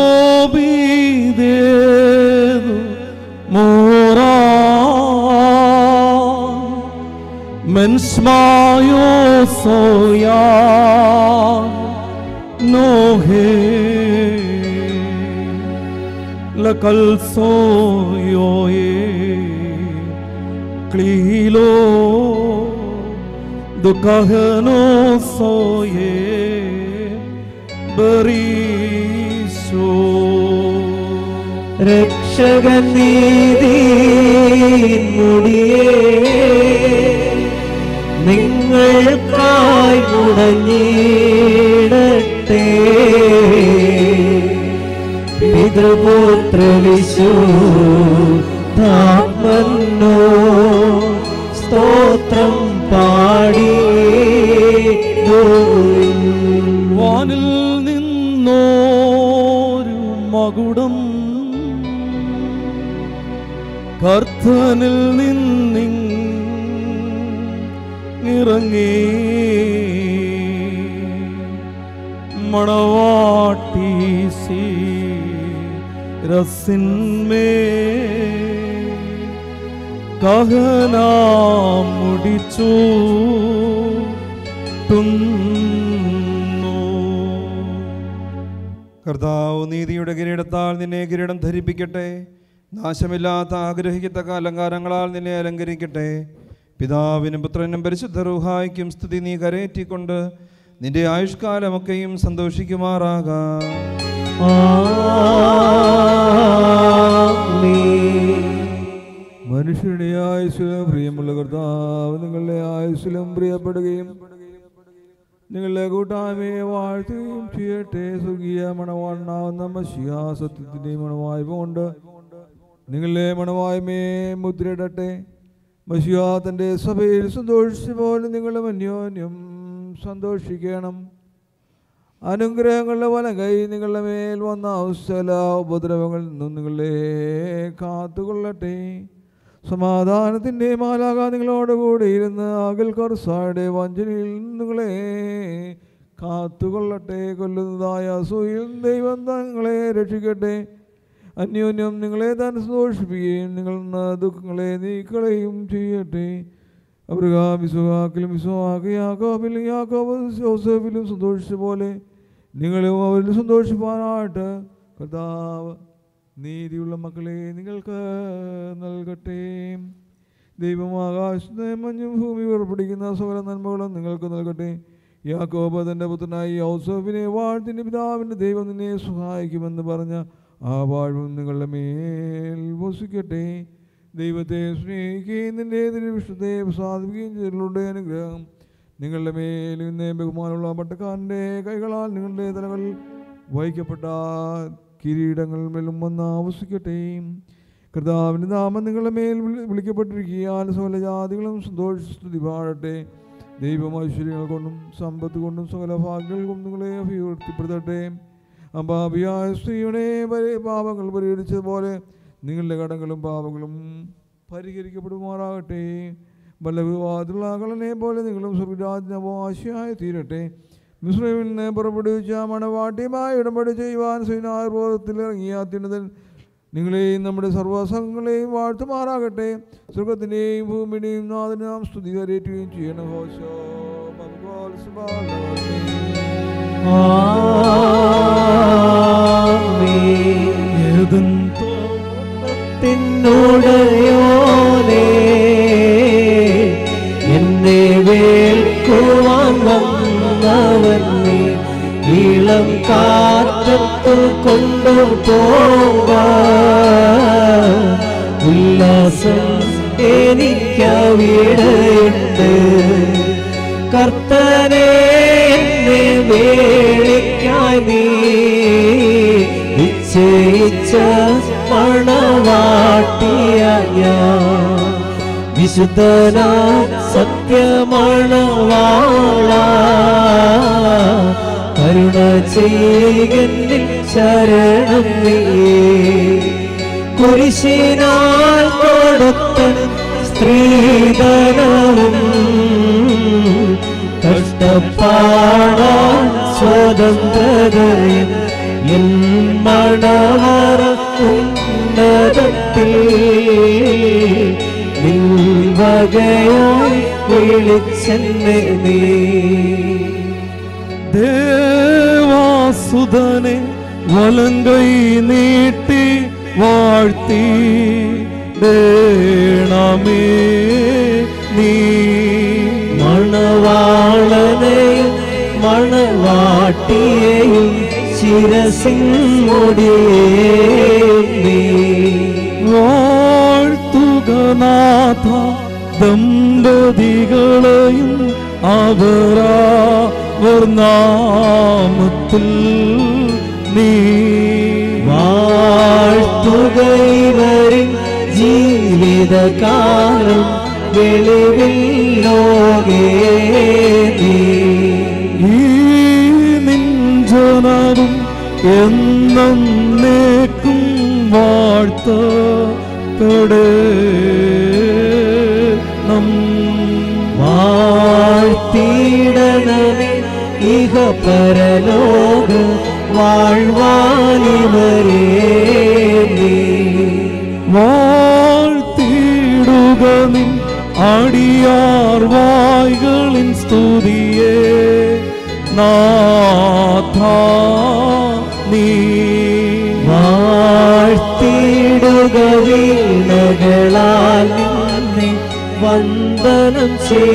Klilobidedu mora Mensmayo soya nohe Lakal soyoye Klilo Dukahano soye Bariso
രക്ഷകൻ നീതി മുടിയേ നിങ്ങൾക്കായി മുടങ്ങിയിടട്ടെ പിതൃപുത്ര വിശുദ്ധാത്മന്നോ സ്തോത്രം പാടി
വാനിൽ നിന്നോരു മകുടം കർത്തനിൽ നിന്നിറങ്ങി മണവാട്ടി രസിന്മേ കഹനാം മുടിച്ചു
കർത്താവ് നീതിയുടെ കിരീടത്താൽ നിന്നെ കിരീടം ധരിപ്പിക്കട്ടെ നാശമില്ലാത്ത ആഗ്രഹിക്കത്തക്ക അലങ്കാരങ്ങളാൽ നിന്നെ അലങ്കരിക്കട്ടെ പിതാവിനും പുത്രനും പരിശുദ്ധ റൂഹായ്ക്കും സ്തുതി നീ കരയേറ്റിക്കൊണ്ട് നിന്റെ ആയുഷ്കാലമൊക്കെയും സന്തോഷിക്കുമാറാകാം
മനുഷ്യരുടെ ആയുസ്സിലും പ്രിയമുള്ള കർത്താവ് നിങ്ങളുടെ ആയുസ്സിലും പ്രിയപ്പെടുകയും നിങ്ങളുടെ കൂട്ടായ്മയെ വാഴ്ത്തുകയും ചെയ്യട്ടെ സ്വർഗീയ മണവാളനാവുന്ന മഷിയ സത്യത്തിൻ്റെ മണവായ്മ കൊണ്ട് നിങ്ങളുടെ മണവായ്മയെ മുദ്രയിടട്ടെ മഷിയ തൻ്റെ സഭയിൽ സന്തോഷിച്ച പോലെ നിങ്ങളും അന്യോന്യം സന്തോഷിക്കണം അനുഗ്രഹങ്ങളുടെ വലം കൈ നിങ്ങളുടെ മേൽ വന്ന അവസല ഉപദ്രവങ്ങളിൽ നിന്നും നിങ്ങളെ കാത്തുകൊള്ളട്ടെ സമാധാനത്തിൻ്റെ മാലാക നിങ്ങളോടുകൂടി ഇരുന്ന് അകൽ കർസായുടെ വഞ്ചനയിൽ നിങ്ങളെ കാത്തുകൊള്ളട്ടെ കൊല്ലുന്നതായ അസൂയിൽ ദൈവം നിങ്ങളെ രക്ഷിക്കട്ടെ അന്യോന്യം നിങ്ങളെ താൻ സന്തോഷിപ്പിക്കുകയും നിങ്ങൾ ദുഃഖങ്ങളെ നീക്കളയും ചെയ്യട്ടെ അവർക്ക് വിശ്വഹാക്കിലും വിശ്വഹാക്ക് യാക്കോബിലും യാക്കോബ് ജോസഫിലും സന്തോഷിച്ച പോലെ നിങ്ങളും അവരിൽ സന്തോഷിപ്പാനായിട്ട് കർത്താവ് നീതിയുള്ള മക്കളെ നിങ്ങൾക്ക് നൽകട്ടെ ദൈവം ആകാശത്തെ മഞ്ഞും ഭൂമി ഉറപ്പിടിക്കുന്ന സകല നന്മകളും നിങ്ങൾക്ക് നൽകട്ടെ യാക്കോബ തൻ്റെ പുത്രനായി ഔസഫിനെ വാഴ്ത്തിൻ്റെ പിതാവിൻ്റെ ദൈവം നിന്നെ സഹായിക്കുമെന്ന് പറഞ്ഞ ആ വാഴ്വും നിങ്ങളുടെ മേൽ വസിക്കട്ടെ ദൈവത്തെ സ്നേഹിക്കുകയും നിന്റെ വിശുദ്ധയെ പ്രസാദിക്കുകയും ചെയ്തവരുടെ അനുഗ്രഹം നിങ്ങളുടെ മേൽ ഇന്ന് ബഹുമാനമുള്ള പട്ടക്കാരൻ്റെ കൈകളാൽ നിങ്ങളുടെ തലകളിൽ വഹിക്കപ്പെട്ട കിരീടങ്ങൾ മേലും വന്ന് ആവസിക്കട്ടെ കർത്താവിൻ്റെ നാമം നിങ്ങളുടെ മേൽ വിളി- വിളിക്കപ്പെട്ടിരിക്കുകയാൽ സകല ജാതികളും സന്തോഷസ്തുതി പാടട്ടെ ദൈവം ഐശ്വര്യങ്ങൾ കൊണ്ടും സമ്പത്ത് കൊണ്ടും സകല ഭാഗ്യങ്ങൾ കൊണ്ടും നിങ്ങളെ അഭിവൃദ്ധിപ്പെടുത്തട്ടെ അമ്പാപിയായ സ്ത്രീയുടെ പരി- പാപങ്ങൾ പരിഹരിച്ചതുപോലെ നിങ്ങളുടെ കടങ്ങളും പാപങ്ങളും പരിഹരിക്കപ്പെടുമാറാകട്ടെ ബലവിവാദമുള്ള കളനെ പോലെ നിങ്ങളും സ്വർഗരാജ്ഞവാശിയായി തീരട്ടെ മിശ്രമിൽ നിന്ന് പുറപ്പെടുവിച്ച മണവാട്ടിയുമായി ഉടമ്പടി ചെയ്യുവാൻ സൈനായുർബോധത്തിൽ ഇറങ്ങിയ അത്യുന്നതൻ നിങ്ങളെയും നമ്മുടെ സർവ്വസംഘങ്ങളെയും വാഴ്ത്തുമാറാകട്ടെ സ്വർഗത്തിൻ്റെയും ഭൂമിയുടെയും നാഥന് നാം സ്തുതി കരയേറ്റുകയും ചെയ്യണം ഹോശോ പങ്കോൽ
ഏതും
തിന്നുടയോനേ എന്നെ വേൽക്കുവാൻ വന്നവൻ നീ ഇളം കാറ്റത്തു കൊണ്ടുപോക ഉല്ലാസം എനിക്കവിടെയുണ്ട് കർത്തനെ എന്നെ വേളിക്കായി നീ നിശ്ചയിച്ച മണവാട്ടിയ ഞാൻ വിശുദ്ധന സത്യമണവാള കരുണ ചെയ്യുകന്നിൽ ശരണം നീ കുരിശിനാൽ കൊടുത്ത സ്ത്രീധനവും കഷ്ടപ്പാടാൻ സ്വതന്ത്രതയും എൻ മണവറ ഉന്നതത്തിൽ നിൻ വകയായി വിളിച്ചെന്നെ നീ
ദേവാസുധനെ വലങ്കൈ നീട്ടി വാഴ്ത്തി ണമേ നീ
മണവാളനെയും മണവാട്ടിയെയും ശിരസിൻ മുടിയേയും നീ
വാഴ്ത്തുക നാഥ ദമ്പതികളെയും അവരാവർ നാമത്തിൽ നീ
വാഴ്ത്തുകൈവരിൻ ജീവിതകാലം വെളിവിൽ ലോകേ നീ
ഈ നിഞ്ചനവും എന്നേക്കും വാഴ്ത്തപ്പെടേ നം
വാഴ്ത്തിയിടണമേ ഇഹ പരലോക വാഴ്വാലിവരേ നീ
വാഴ്ത്തിയിടുക നിൻ അടിയാർ വായ്കളിൻ സ്തുതിയെ നാഥ നീ
വാഴ്ത്തിയിടുക വീണകളാൽ നിന്നെ വന്ദനം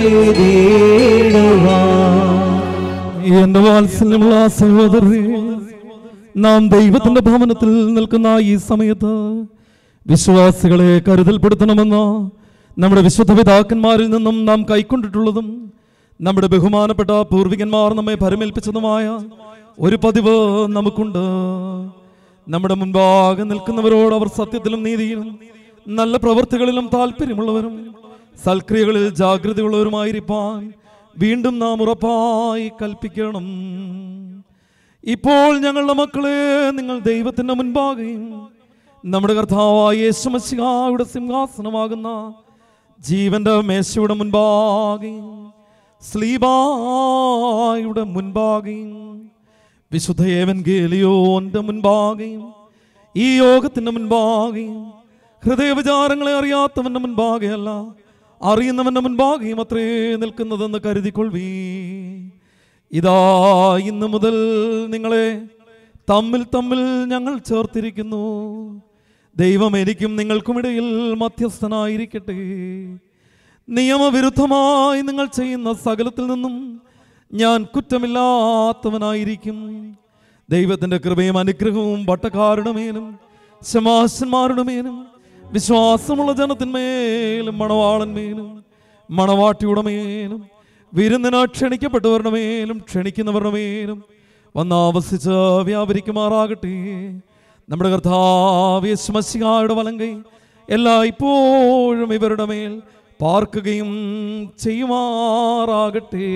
ചെയ്തിടുവാൻ
എന്റെ വാത്സല്യമുള്ള സഹോദരരെ നാം ദൈവത്തിന്റെ ഭവനത്തിൽ നിൽക്കുന്ന ഈ സമയത്ത് വിശ്വാസികളെ കരുതൽപ്പെടുത്തണമെന്ന് നമ്മുടെ വിശുദ്ധ പിതാക്കന്മാരിൽ നിന്നും നാം കൈക്കൊണ്ടിട്ടുള്ളതും നമ്മുടെ ബഹുമാനപ്പെട്ട പൂർവികന്മാർ നമ്മെ പരമേൽപ്പിച്ചതുമായ ഒരു പതിവ് നമുക്കുണ്ട് നമ്മുടെ മുൻപാകെ നിൽക്കുന്നവരോട് അവർ സത്യത്തിലും നീതിയിലും നല്ല പ്രവൃത്തികളിലും താല്പര്യമുള്ളവരും സൽക്രിയകളിൽ ജാഗ്രതയുള്ളവരുമായിരിക്കാൻ വീണ്ടും നാം ഉറപ്പായി കൽപ്പിക്കണം ഇപ്പോൾ ഞങ്ങളുടെ മക്കളെ നിങ്ങൾ ദൈവത്തിന്റെ മുൻപാകെയും നമ്മുടെ കർത്താവായ യേശുമശിഹായുടെ സിംഹാസനമാകുന്ന ജീവന്റെ മേശയുടെ മുൻപാകെയും സ്ലീബായുടെ മുൻപാകെയും വിശുദ്ധ ഏവൻഗേലിയോന്റെ മുൻപാകെയും ഈ യോഗത്തിന്റെ മുൻപാകെയും ഹൃദയവിചാരങ്ങളെ അറിയാത്തവന്റെ മുൻപാകെയല്ല അറിയുന്നവന്റെ മുൻപാകെയും അത്രേ നിൽക്കുന്നതെന്ന് കരുതിക്കൊള്ളുവീ ഇതാ ഇന്ന് മുതൽ നിങ്ങളെ തമ്മിൽ തമ്മിൽ ഞങ്ങൾ ചേർത്തിരിക്കുന്നു ദൈവം എനിക്കും നിങ്ങൾക്കുമിടയിൽ മധ്യസ്ഥനായിരിക്കട്ടെ നിയമവിരുദ്ധമായി നിങ്ങൾ ചെയ്യുന്ന സകലത്തിൽ നിന്നും ഞാൻ കുറ്റമില്ലാത്തവനായിരിക്കും ദൈവത്തിന്റെ കൃപയും അനുഗ്രഹവും പട്ടക്കാരുടെ മേലും ശമാശന്മാരുടെ മേലും വിശ്വാസമുള്ള ജനത്തിന്മേലും മണവാളന്മേലും മണവാട്ടിയുടെ മേലും വിരുന്നിന് ക്ഷണിക്കപ്പെട്ടവരുടെ മേലും ക്ഷണിക്കുന്നവരുടെ മേലും വന്നാവസിച്ച് വ്യാപരിക്കുമാറാകട്ടെ നമ്മുടെ കർത്താവ് യേശുമശിഹായുടെ വലങ്കൈ എല്ലാ ഇപ്പോഴും ഇവരുടെ മേൽ പാർക്കുകയും ചെയ്യുമാറാകട്ടെ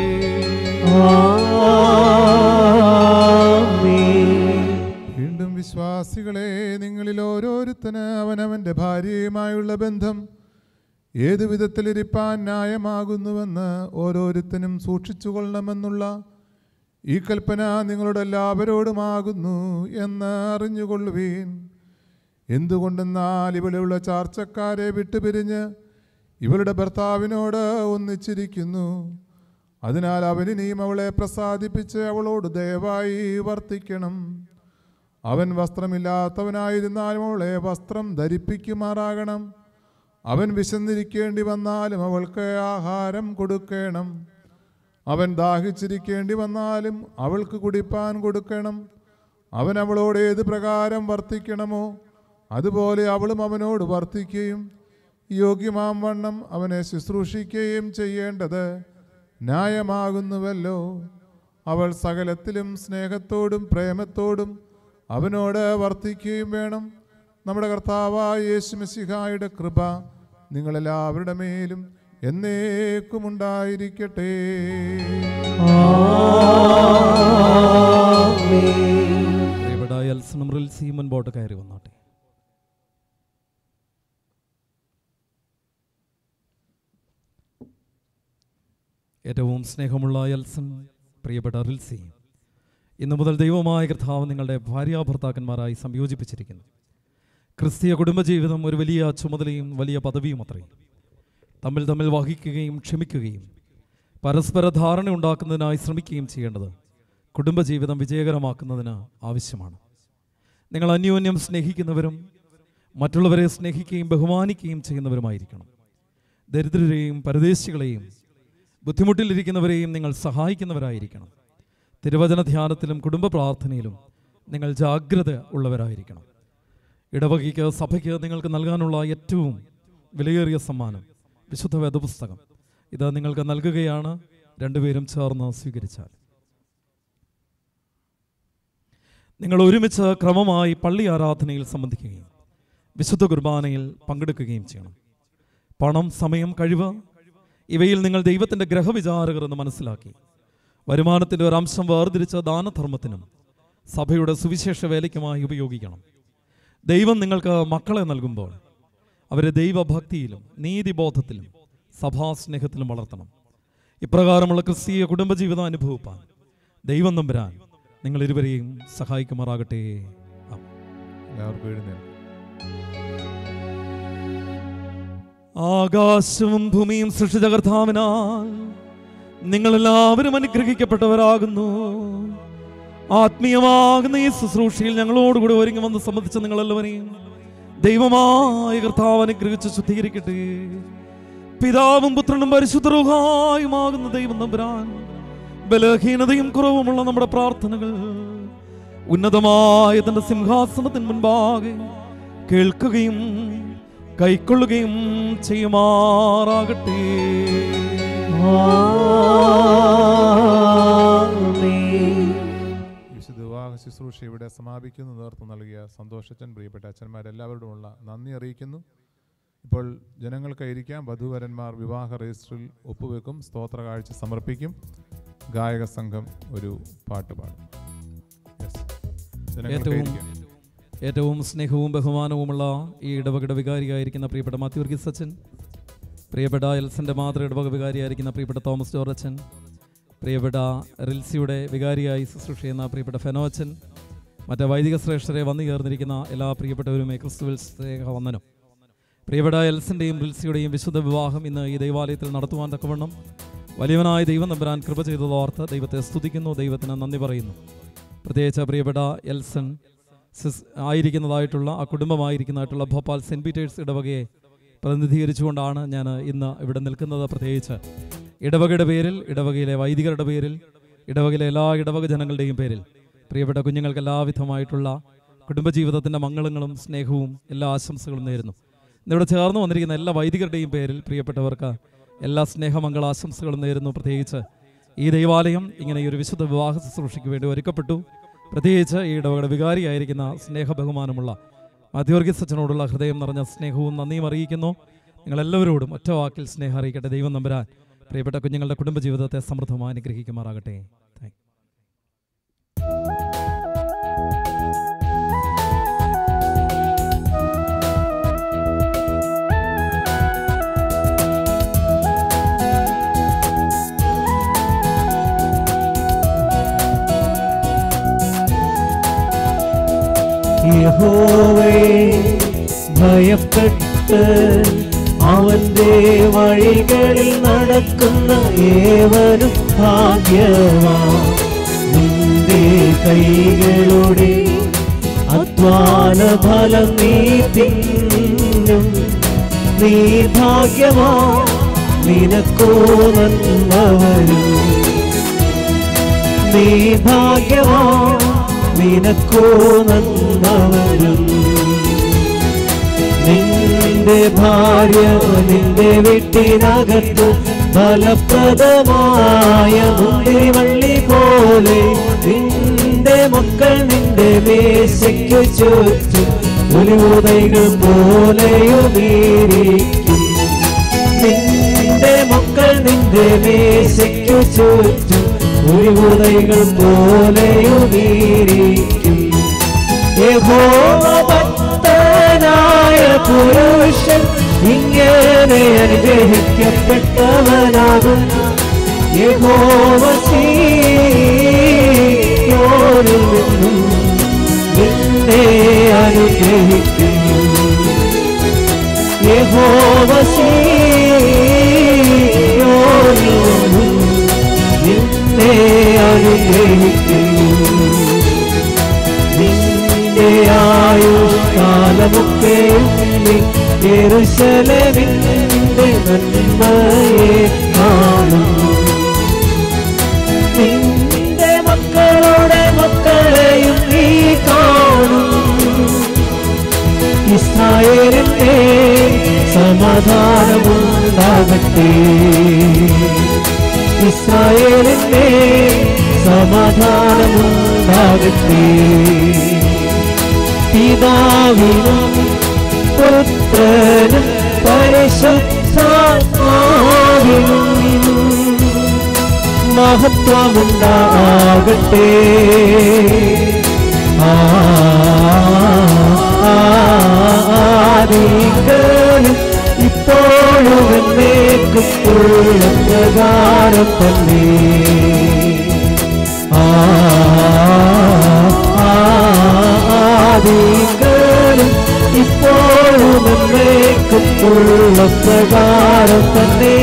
വീണ്ടും വിശ്വാസികളെ നിങ്ങളിൽ ഓരോരുത്തന് അവനവൻ്റെ ഭാര്യയുമായുള്ള ബന്ധം ഏതു വിധത്തിലിരിപ്പാൻ ന്യായമാകുന്നുവെന്ന് ഓരോരുത്തനും സൂക്ഷിച്ചുകൊള്ളണമെന്നുള്ള ഈ കൽപ്പന നിങ്ങളുടെ എല്ലാവരോടുമാകുന്നു എന്ന് അറിഞ്ഞുകൊള്ളുവീൻ എന്തുകൊണ്ടെന്നാൽ ഇവിടെയുള്ള ചാർച്ചക്കാരെ വിട്ടുപിരിഞ്ഞ് ഇവളുടെ ഭർത്താവിനോട് ഒന്നിച്ചിരിക്കുന്നു അതിനാൽ അവനിനെയും അവളെ പ്രസാദിപ്പിച്ച് അവളോട് ദയവായി വർത്തിക്കണം അവൻ വസ്ത്രമില്ലാത്തവനായിരുന്നാലും അവളെ വസ്ത്രം ധരിപ്പിക്കുമാറാകണം അവൻ വിശന്നിരിക്കേണ്ടി വന്നാലും അവൾക്ക് ആഹാരം കൊടുക്കണം അവൻ ദാഹിച്ചിരിക്കേണ്ടി വന്നാലും അവൾക്ക് കുടിപ്പാൻ കൊടുക്കണം അവൻ അവളോട് ഏത് പ്രകാരം വർത്തിക്കണമോ അതുപോലെ അവളും അവനോട് വർത്തിക്കുകയും യോഗ്യമാം വണ്ണം അവനെ ശുശ്രൂഷിക്കുകയും ചെയ്യേണ്ടത് ന്യായമാകുന്നുവല്ലോ അവൾ സകലത്തിലും സ്നേഹത്തോടും പ്രേമത്തോടും അവനോട് വർത്തിക്കുകയും വേണം നമ്മുടെ കർത്താവായ യേശു മെസ്സിഹായുടെ കൃപ നിങ്ങളെല്ലാവരുടെ മേലും എന്നേക്കും ഉണ്ടായിരിക്കട്ടെ
പ്രിയപ്പെട്ട എൽസൺ റിൽസി മുൻപോട്ട് കയറി വന്നോട്ടെ ഏറ്റവും സ്നേഹമുള്ള എൽസൺ പ്രിയപ്പെട്ട റിൽസി ഇന്നു മുതൽ ദൈവമായ കർത്താവ് നിങ്ങളുടെ ഭാര്യാഭർത്താക്കന്മാരായി സംയോജിപ്പിച്ചിരിക്കുന്നു ക്രിസ്തീയ കുടുംബജീവിതം ഒരു വലിയ ചുമതലയും വലിയ പദവിയും അത്രയും തമ്മിൽ തമ്മിൽ വഹിക്കുകയും ക്ഷമിക്കുകയും പരസ്പര ധാരണ ഉണ്ടാക്കുന്നതിനായി ശ്രമിക്കുകയും ചെയ്യേണ്ടത് കുടുംബജീവിതം വിജയകരമാക്കുന്നതിന് ആവശ്യമാണ് നിങ്ങൾ അന്യോന്യം സ്നേഹിക്കുന്നവരും മറ്റുള്ളവരെ സ്നേഹിക്കുകയും ബഹുമാനിക്കുകയും ചെയ്യുന്നവരുമായിരിക്കണം ദരിദ്രരെയും പരദേശികളെയും ബുദ്ധിമുട്ടിലിരിക്കുന്നവരെയും നിങ്ങൾ സഹായിക്കുന്നവരായിരിക്കണം തിരുവചന ധ്യാനത്തിലും കുടുംബ പ്രാർത്ഥനയിലും നിങ്ങൾ ജാഗ്രത ഉള്ളവരായിരിക്കണം ഇടവകയ്ക്ക് സഭയ്ക്ക് നിങ്ങൾക്ക് നൽകാനുള്ള ഏറ്റവും വിലയേറിയ സമ്മാനം വിശുദ്ധ വേദപുസ്തകം ഇത് നിങ്ങൾക്ക് നൽകുകയാണ് രണ്ടുപേരും ചേർന്ന് സ്വീകരിച്ചാൽ നിങ്ങൾ ഒരുമിച്ച് ക്രമമായി പള്ളി ആരാധനയിൽ സംബന്ധിക്കുകയും വിശുദ്ധ കുർബാനയിൽ പങ്കെടുക്കുകയും ചെയ്യണം പണം സമയം കഴിവ് ഇവയിൽ നിങ്ങൾ ദൈവത്തിൻ്റെ ഗ്രഹവിചാരകർ എന്ന് മനസ്സിലാക്കി വരുമാനത്തിൻ്റെ ഒരംശം വേർതിരിച്ച് ദാനധർമ്മത്തിനും സഭയുടെ സുവിശേഷ വേലയ്ക്കുമായി ഉപയോഗിക്കണം ദൈവം നിങ്ങൾക്ക് മക്കളെ നൽകുമ്പോൾ അവരെ ദൈവഭക്തിയിലും നീതിബോധത്തിലും സഭാസ്നേഹത്തിലും വളർത്തണം ഇപ്രകാരമുള്ള ക്രിസ്തീയ കുടുംബജീവിതം അനുഭവിപ്പാൻ ദൈവം നമ്പുരാൻ നിങ്ങൾ ഇരുവരെയും സഹായിക്കുമാറാകട്ടെ ആമേൻ.
എല്ലാവർക്കും എഴുന്നേൽക്കാം
ആകാശവും ഭൂമിയും സൃഷ്ടിച്ച കർത്താവിനാൽ നിങ്ങളെല്ലാവരും അനുഗ്രഹിക്കപ്പെട്ടവരാകുന്നു ആത്മീയമാകുന്ന ഈ ശുശ്രൂഷയിൽ ഞങ്ങളോടുകൂടി ഒരുങ്ങി വന്ന് സംബന്ധിച്ച നിങ്ങളെല്ലാവരെയും ദൈവമായ കർത്താവ് അനുഗ്രഹിച്ച് ശുദ്ധീകരിക്കട്ടെ പിതാവും പുത്രനും പരിശുദ്ധരുഹായുമാകുന്ന ദൈവം നമ്പുരാൻ ബലഹീനതയും കുറവുമുള്ള നമ്മുടെ പ്രാർത്ഥനകൾ ഉന്നതമായ തന്റെ സിംഹാസനത്തിന് മുൻപാകെ കേൾക്കുകയും കൈക്കൊള്ളുകയും ചെയ്യുമാറാകട്ടെ
വിശുദ്ധ വിവാഹ ശുശ്രൂഷ ഇവിടെ സമാപിക്കുന്നു നേതൃത്വം നൽകിയ സന്തോഷച്ചൻ പ്രിയപ്പെട്ട അച്ഛന്മാരെല്ലാവരോടുമുള്ള നന്ദി അറിയിക്കുന്നു ഇപ്പോൾ ജനങ്ങൾക്കായിരിക്കാം വധുവരന്മാർ വിവാഹ രജിസ്റ്ററിൽ ഒപ്പുവെക്കും സ്തോത്ര കാഴ്ച സമർപ്പിക്കും ഗായക സംഘം ഒരു പാട്ട് പാടും Yes.
ഏറ്റവും
ജനങ്ങൾക്കായിരിക്കാം.
ഏറ്റവും സ്നേഹവും ബഹുമാനവുമുള്ള ഈ ഇടവകയുടെ വികാരിയായിരിക്കുന്ന പ്രിയപ്പെട്ട മാത്യു വർഗീസ് അച്ഛൻ പ്രിയപ്പെട്ട എൽസന്റെ മാതൃ ഇടവക വികാരിയായിരിക്കുന്ന പ്രിയപ്പെട്ട തോമസ് ജോർജ് അച്ഛൻ പ്രിയപ്പെട്ട റിൽസിയുടെ വികാരിയായി ശുശ്രൂഷ ചെയ്യുന്ന പ്രിയപ്പെട്ട ഫെനോ അച്ഛൻ മറ്റ് വൈദിക ശ്രേഷ്ഠരെ വന്നു ചേർന്നിരിക്കുന്ന എല്ലാ പ്രിയപ്പെട്ടവരുമേ ക്രിസ്തുവിൽ സ്നേഹവന്ദനം പ്രിയപ്പെട്ട എൽസിൻ്റെയും റിൽസിയുടെയും വിശുദ്ധ വിവാഹം ഇന്ന് ഈ ദൈവാലയത്തിൽ നടത്തുവാൻ തക്കവണ്ണം വലിയവനായ ദൈവം നമ്പരാൻ കൃപ ചെയ്തതോർത്ത് ദൈവത്തെ സ്തുതിക്കുന്നു ദൈവത്തിന് നന്ദി പറയുന്നു പ്രത്യേകിച്ച് പ്രിയപ്പെട്ട എൽസൺ സിസ് ആയിരിക്കുന്നതായിട്ടുള്ള ആ കുടുംബമായിരിക്കുന്നതായിട്ടുള്ള ഭോപ്പാൽ സെൻറ്റ് പീറ്റേഴ്സ് ഇടവകയെ പ്രതിനിധീകരിച്ചുകൊണ്ടാണ് ഞാൻ ഇന്ന് ഇവിടെ നിൽക്കുന്നത് പ്രത്യേകിച്ച് ഇടവകയുടെ പേരിൽ ഇടവകയിലെ വൈദികരുടെ പേരിൽ ഇടവകയിലെ എല്ലാ ഇടവക ജനങ്ങളുടെയും പേരിൽ പ്രിയപ്പെട്ട കുഞ്ഞുങ്ങൾക്ക് എല്ലാവിധമായിട്ടുള്ള കുടുംബജീവിതത്തിൻ്റെ മംഗളങ്ങളും സ്നേഹവും എല്ലാ ആശംസകളും നേരുന്നു ഇന്നിവിടെ ചേർന്ന് വന്നിരിക്കുന്ന എല്ലാ വൈദികരുടെയും പേരിൽ പ്രിയപ്പെട്ടവർക്ക് എല്ലാ സ്നേഹമംഗള ആശംസകളും നേരുന്നു പ്രത്യേകിച്ച് ഈ ദൈവാലയം ഇങ്ങനെ ഈ ഒരു വിശുദ്ധ വിവാഹ ശുശ്രൂഷയ്ക്ക് വേണ്ടി ഒരുക്കപ്പെട്ടു പ്രത്യേകിച്ച് ഈ ഇടവകയുടെ വികാരിയായിരിക്കുന്ന സ്നേഹ ബഹുമാനമുള്ള മാത്യോർഗിസ് അച്ഛനോടുള്ള ഹൃദയം നിറഞ്ഞ സ്നേഹവും നന്ദിയും അറിയിക്കുന്നു നിങ്ങളെല്ലാവരോടും ഒറ്റ വാക്കിൽ സ്നേഹം അറിയിക്കട്ടെ ദൈവം നമ്പരാൻ പ്രിയപ്പെട്ട കുഞ്ഞുങ്ങളുടെ കുടുംബജീവിതത്തെ സമൃദ്ധമായി അനുഗ്രഹിക്കുമാറാകട്ടെ താങ്ക്
യഹോവേ ഭയപ്പെട്ട് അവന്റെ വഴികളിൽ നടക്കുന്ന ഏവരും ഭാഗ്യവാ നിന്റെ കൈകളുടെ അധ്വാന ഫലം നീ തിന്നും നീ ഭാഗ്യവാ നിനക്കോ നന്മ വരും നീ ഭാഗ്യവാ നിനക്കോ നന്മ വരും നിന്റെ ഭാര്യ നിന്റെ വീട്ടിനകത്ത് ഫലപ്രദമായ മുന്തിരിവള്ളി പോലെ നിന്റെ മക്കൾ നിന്റെ മേശയ്ക്ക് ചുറ്റും ഒലിവുതൈകൾ പോലെയുമീരിക്കും നിന്റെ മക്കൾ നിന്റെ മേശയ്ക്ക് ചുറ്റും ഒലിവുതൈകൾ പോലെയുമീരിക്കും യഹോഭക്തനായ പുരുഷൻ ഇങ്ങനെ അനുഗ്രഹിക്കപ്പെട്ടവനാകും യഹോവശീയോരിൽ നിന്നും നിന്നെ അനുഗ്രഹിക്കുന്നു യഹോവശീയോരിൽ നിന്നും നിന്നെ അനുഗ്രഹിക്കുന്നു നിന്റെ ആയുഷ്കാലമൊക്കെ യെരൂശലേമിന്റെ നന്മയെ കാണും നിന്റെ മക്കളുടെ മക്കളെയും നീ കാണും ഇസ്രായേലിന്റെ സമാധാനമുണ്ടാകട്ടെ ഇസ്രായേലിന്റെ സമാധാനമുണ്ടാകട്ടെ പിതാവിനും പുത്രനും പരിശുദ്ധാത്മാവിനും മഹത്വമുണ്ടാകട്ടെ ആദികളും ഇപ്പോഴും എന്നേക്കും ഉള്ള പ്രകാരം തന്നെ ആദികളും ഇപ്പോഴും എന്നേക്കും ഉള്ള പ്രകാരം തന്നെ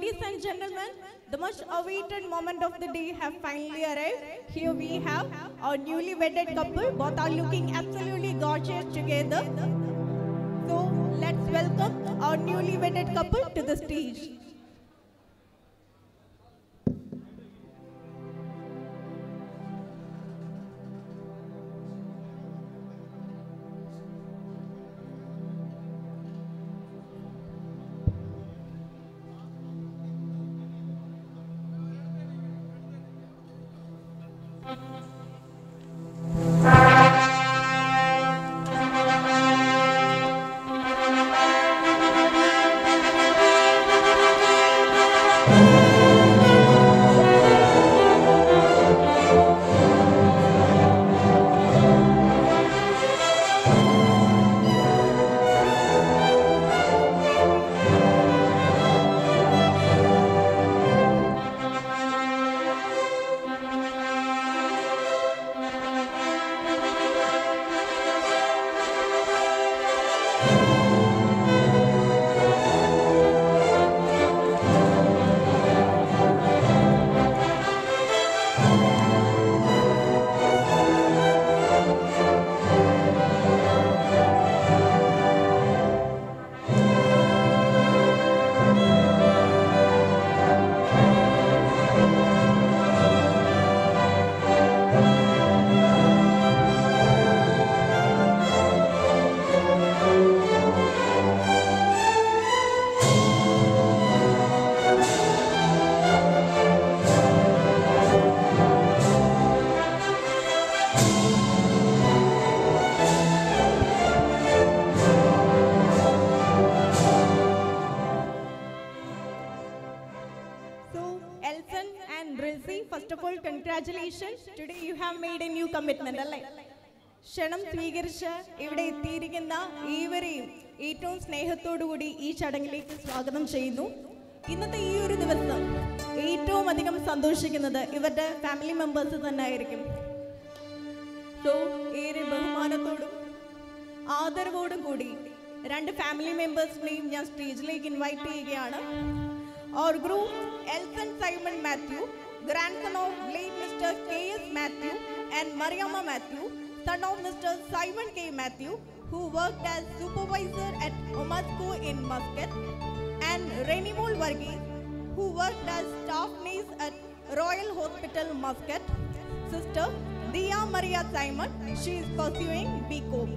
ladies and gentlemen, the much awaited moment of the day have finally arrived. Here we have our newly wedded couple. Both are looking absolutely gorgeous together. So let's welcome our newly wedded couple to the stage. So, Elson and Rizzi, first of all, congratulations. Today you have made a new commitment, അല്ലേ ക്ഷണം സ്വീകരിച്ച് ഇവിടെ എത്തിയിരിക്കുന്ന ഏവരെയും ഏറ്റവും സ്നേഹത്തോടുകൂടി ഈ ചടങ്ങിലേക്ക് സ്വാഗതം ചെയ്യുന്നു ഇന്നത്തെ ഈ ഒരു ദിവസം ഏറ്റവും അധികം സന്തോഷിക്കുന്നത് ഇവരുടെ ഫാമിലി മെമ്പേഴ്സ് തന്നെ ആയിരിക്കും സോ ഏറെ ബഹുമാനത്തോടും ആദരവോടും കൂടി രണ്ട് ഫാമിലി മെമ്പേഴ്സിനെയും ഞാൻ സ്റ്റേജിലേക്ക് ഇൻവൈറ്റ് ചെയ്യുകയാണ് Our group, Elson Simon Matthew, grandson of late Mr. K.S. Matthew and Mariama Matthew, son of Mr. Simon K. Matthew, who worked as supervisor at Omasco in Muscat, and Renimol Varghese, who worked as staff nurse at Royal Hospital Muscat. Sister Dia Maria Simon, she is pursuing BCom.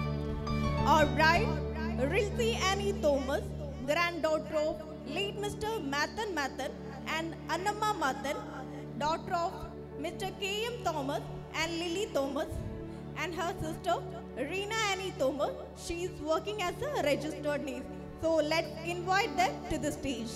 Our bride, Rilsi Annie Thomas, granddaughter of late Mr. Mathan Mathan and Annamma Mathan, daughter of Mr. K.M. Thomas and Lily Thomas, and her sister, Reena Annie Thomas. She is working as a registered nurse. So let's invite them to the stage.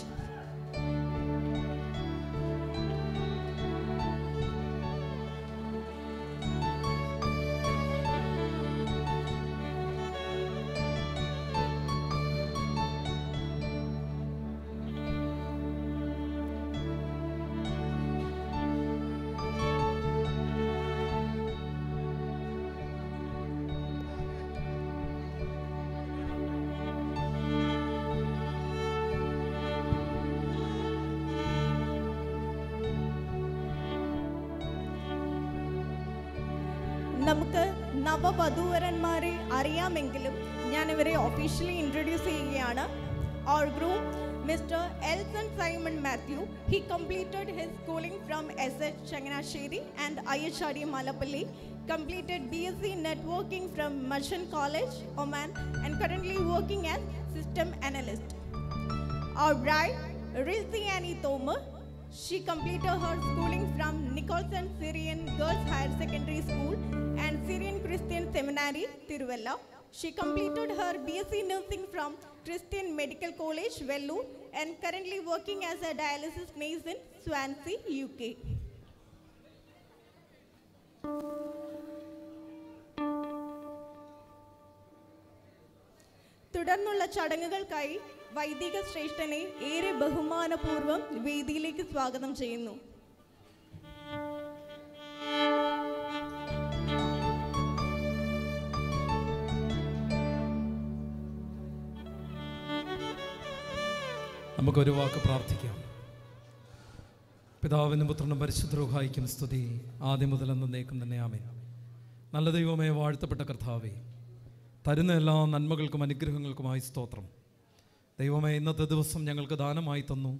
നമുക്ക് നവവധൂവരന്മാരെ അറിയാമെങ്കിലും ഞാൻ ഇവരെ officially introduce ചെയ്യുകയാണ് Our group, Mr. Elson Simon Matthew, he completed his schooling from SH Changanasheri and IHRD Malapalli, completed BSc Networking from Merchant College, Oman, and currently working as System Analyst. Our bride, Rilsi Annie Tomer, she completed her schooling from Nicholson Syrian Girls Higher Secondary School and Syrian Christian Seminary, Tiruvalla. She completed her BSc Nursing from Christian Medical College, Vellore, and currently working as a dialysis nurse in Swansea, UK. തുടർന്നുള്ള ചടങ്ങുകൾക്കായി വൈദിക ശ്രേഷ്ഠനെ ഏറെ ബഹുമാനപൂർവ്വം വേദിയിലേക്ക് സ്വാഗതം ചെയ്യുന്നു
നമുക്കൊരു വാക്ക് പ്രാർത്ഥിക്കാം പിതാവിനും പുത്രനും പരിശുദ്ധ സ്തുതി ആദ്യം മുതൽ എന്നേക്കും തന്നെ ആമേ നല്ല ദൈവമേ വാഴ്ത്തപ്പെട്ട കർത്താവേ തരുന്ന എല്ലാ നന്മകൾക്കും അനുഗ്രഹങ്ങൾക്കുമായി സ്തോത്രം ദൈവമേ ഇന്നത്തെ ദിവസം ഞങ്ങൾക്ക് ദാനമായി തന്നു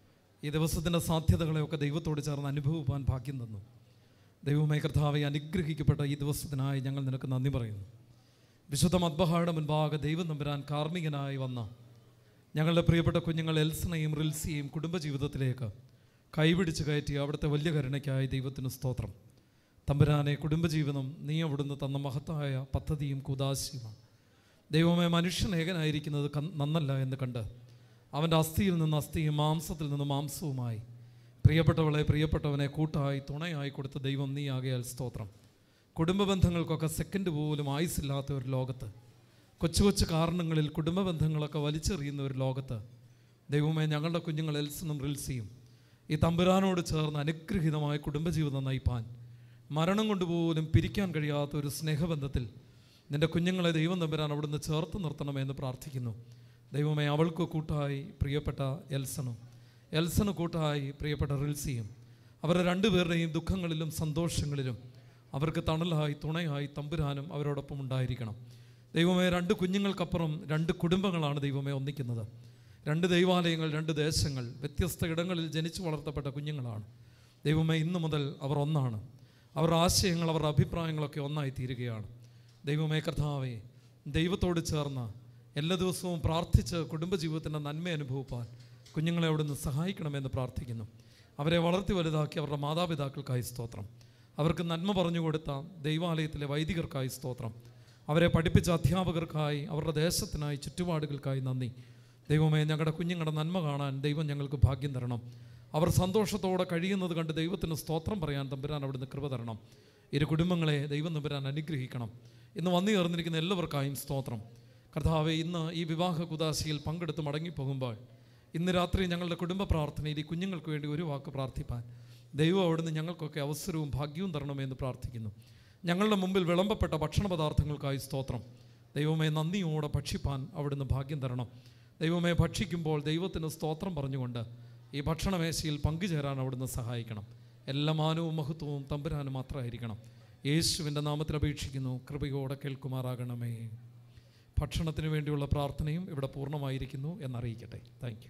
ഈ ദിവസത്തിൻ്റെ സാധ്യതകളെയൊക്കെ ദൈവത്തോട് ചേർന്ന് അനുഭവിപ്പാൻ ഭാഗ്യം തന്നു ദൈവമേ കർത്താവെ അനുഗ്രഹിക്കപ്പെട്ട ഈ ദിവസത്തിനായി ഞങ്ങൾ നിനക്ക് നന്ദി പറയുന്നു വിശുദ്ധ മദ്ബഹായുടെ മുൻപാകെ ദൈവം നമ്പുരാൻ കാർമ്മികനായി വന്ന ഞങ്ങളുടെ പ്രിയപ്പെട്ട കുഞ്ഞുങ്ങൾ എൽസനെയും റിൽസിയെയും കുടുംബജീവിതത്തിലേക്ക് കൈപിടിച്ച് കയറ്റി അവിടുത്തെ വലിയ കരുണയ്ക്കായി ദൈവത്തിന് സ്തോത്രം തമ്പുരാനെ കുടുംബജീവിതം നീ അവിടുന്ന് തന്ന മഹത്തായ പദ്ധതിയും കുദാശിയുമാണ് ദൈവമേ മനുഷ്യൻ ഏകനായിരിക്കുന്നത് കൻ- നന്നല്ല എന്ന് കണ്ട് അവൻ്റെ അസ്ഥിയിൽ നിന്ന് അസ്ഥിയും മാംസത്തിൽ നിന്ന് മാംസവുമായി പ്രിയപ്പെട്ടവളെ പ്രിയപ്പെട്ടവനെ കൂട്ടായി തുണയായി കൊടുത്ത ദൈവം നീ ആകയാൽ സ്തോത്രം കുടുംബ ബന്ധങ്ങൾക്കൊക്കെ സെക്കൻഡ് പോലും ആയുസില്ലാത്ത ഒരു ലോകത്ത് കൊച്ചു കൊച്ചു കാരണങ്ങളിൽ കുടുംബ ബന്ധങ്ങളൊക്കെ വലിച്ചെറിയുന്ന ഒരു ലോകത്ത് ദൈവമേ ഞങ്ങളുടെ കുഞ്ഞുങ്ങൾ എൽസനും റിൽസിയും ഈ തമ്പുരാനോട് ചേർന്ന് അനുഗ്രഹീതമായ കുടുംബജീവിതം നയിപ്പാൻ മരണം കൊണ്ടുപോലും പിരിക്കാൻ കഴിയാത്ത ഒരു സ്നേഹബന്ധത്തിൽ നിന്റെ കുഞ്ഞുങ്ങളെ ദൈവം തമ്പുരാൻ അവിടുന്ന് ചേർത്ത് നിർത്തണമെന്ന് പ്രാർത്ഥിക്കുന്നു ദൈവമേ അവൾക്ക് കൂട്ടായി പ്രിയപ്പെട്ട എൽസണും എൽസണ് കൂട്ടായി പ്രിയപ്പെട്ട റിൽസിയും അവരുടെ രണ്ടുപേരുടെയും ദുഃഖങ്ങളിലും സന്തോഷങ്ങളിലും അവർക്ക് തണലായി തുണയായി തമ്പുരാനും അവരോടൊപ്പം ഉണ്ടായിരിക്കണം ദൈവമേ രണ്ട് കുഞ്ഞുങ്ങൾക്കപ്പുറം രണ്ട് കുടുംബങ്ങളാണ് ദൈവമേ ഒന്നിക്കുന്നത് രണ്ട് ദൈവാലയങ്ങൾ രണ്ട് ദേശങ്ങൾ വ്യത്യസ്ത ഇടങ്ങളിൽ ജനിച്ചു വളർത്തപ്പെട്ട കുഞ്ഞുങ്ങളാണ് ദൈവമേ ഇന്നു മുതൽ അവർ ഒന്നാണ് അവരുടെ ആശയങ്ങൾ അവരുടെ അഭിപ്രായങ്ങളൊക്കെ ഒന്നായി തീരുകയാണ് ദൈവമേ കർത്താവേ ദൈവത്തോട് ചേർന്ന് എല്ലാ ദിവസവും പ്രാർത്ഥിച്ച് കുടുംബജീവിതത്തിൻ്റെ നന്മ അനുഭവിപ്പാൻ കുഞ്ഞുങ്ങളെ അവിടുന്ന് സഹായിക്കണമെന്ന് പ്രാർത്ഥിക്കുന്നു അവരെ വളർത്തി വലുതാക്കി അവരുടെ മാതാപിതാക്കൾക്കായി സ്തോത്രം അവർക്ക് നന്മ പറഞ്ഞു കൊടുത്ത ദൈവാലയത്തിലെ വൈദികർക്കായി സ്തോത്രം അവരെ പഠിപ്പിച്ച അധ്യാപകർക്കായി അവരുടെ ദേശത്തിനായി ചുറ്റുപാടുകൾക്കായി നന്ദി ദൈവമേ ഞങ്ങളുടെ കുഞ്ഞുങ്ങളുടെ നന്മ കാണാൻ ദൈവം ഞങ്ങൾക്ക് ഭാഗ്യം തരണം അവർ സന്തോഷത്തോടെ കഴിയുന്നത് കണ്ട് ദൈവത്തിന് സ്തോത്രം പറയാൻ തമ്പുരാൻ അവിടുന്ന് കൃപ തരണം ഇരു കുടുംബങ്ങളെ ദൈവം തമ്പുരാൻ അനുഗ്രഹിക്കണം ഇന്ന് വന്നു ചേർന്നിരിക്കുന്ന എല്ലാവർക്കായും സ്തോത്രം കർത്താവെ ഇന്ന് ഈ വിവാഹ കുദാശയിൽ പങ്കെടുത്ത് മടങ്ങിപ്പോകുമ്പോൾ ഇന്ന് രാത്രി ഞങ്ങളുടെ കുടുംബ പ്രാർത്ഥനയിൽ ഈ കുഞ്ഞുങ്ങൾക്ക് വേണ്ടി ഒരു വാക്ക് പ്രാർത്ഥിപ്പാൻ ദൈവം അവിടുന്ന് ഞങ്ങൾക്കൊക്കെ അവസരവും ഭാഗ്യവും തരണമെന്ന് പ്രാർത്ഥിക്കുന്നു ഞങ്ങളുടെ മുമ്പിൽ വിളമ്പപ്പെട്ട ഭക്ഷണ പദാർത്ഥങ്ങൾക്കായി സ്തോത്രം ദൈവമേ നന്ദിയോടെ ഭക്ഷിപ്പാൻ അവിടുന്ന് ഭാഗ്യം തരണം ദൈവമേ ഭക്ഷിക്കുമ്പോൾ ദൈവത്തിന് സ്തോത്രം പറഞ്ഞുകൊണ്ട് ഈ ഭക്ഷണമേശയിൽ പങ്കുചേരാൻ അവിടുന്ന് സഹായിക്കണം എല്ലാ മാനവും മഹത്വവും തമ്പുരാനും മാത്രമായിരിക്കണം യേശുവിൻ്റെ നാമത്തിൽ അപേക്ഷിക്കുന്നു കൃപയോടെ കേൾക്കുമാറാകണമേ ഭക്ഷണത്തിന് വേണ്ടിയുള്ള പ്രാർത്ഥനയും ഇവിടെ പൂർണ്ണമായിരിക്കുന്നു എന്നറിയിക്കട്ടെ thank you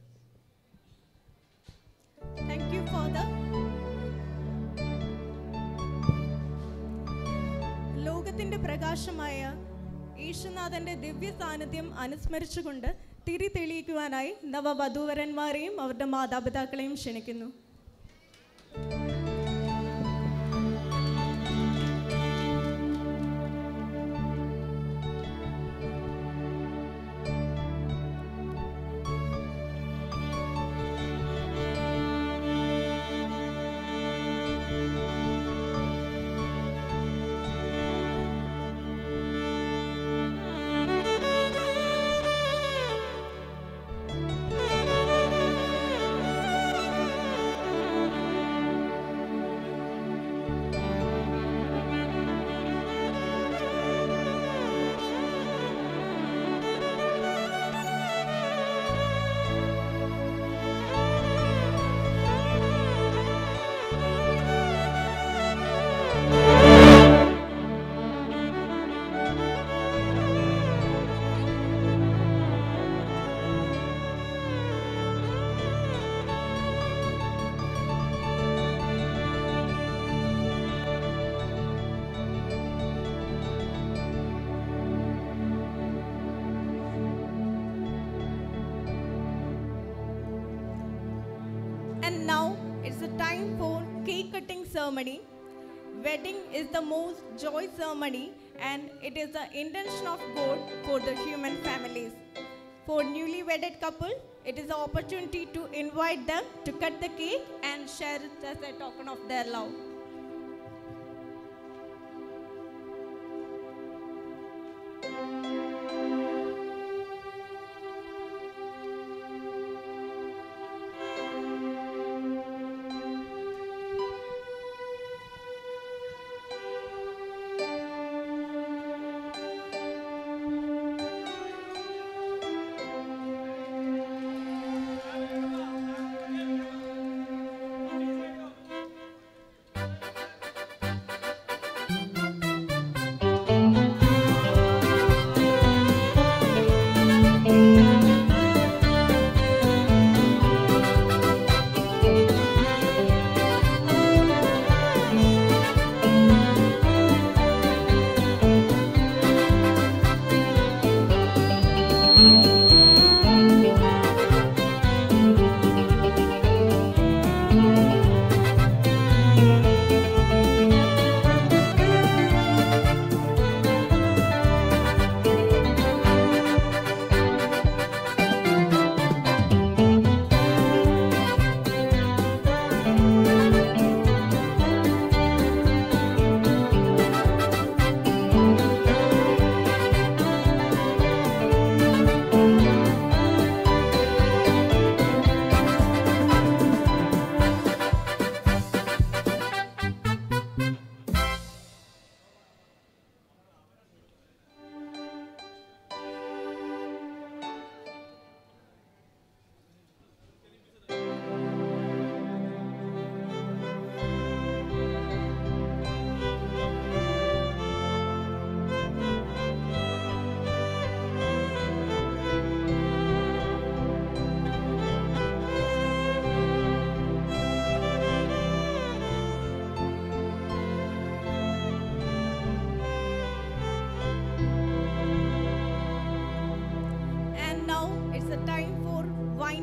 Thank you, Father. ലോകത്തിന്റെ പ്രകാശമായ ഈശ്വനാഥന്റെ ദിവ്യ സാന്നിധ്യം അനുസ്മരിച്ചുകൊണ്ട് തിരി തെളിയിക്കുവാനായി നവവധൂവരന്മാരെയും അവരുടെ മാതാപിതാക്കളെയും ക്ഷണിക്കുന്നു And now it's the time for cake cutting ceremony. Wedding is the most joy ceremony and it is the intention of God for the human families. For newly wedded couple, it is the opportunity to invite them to cut the cake and share it as a token of their love.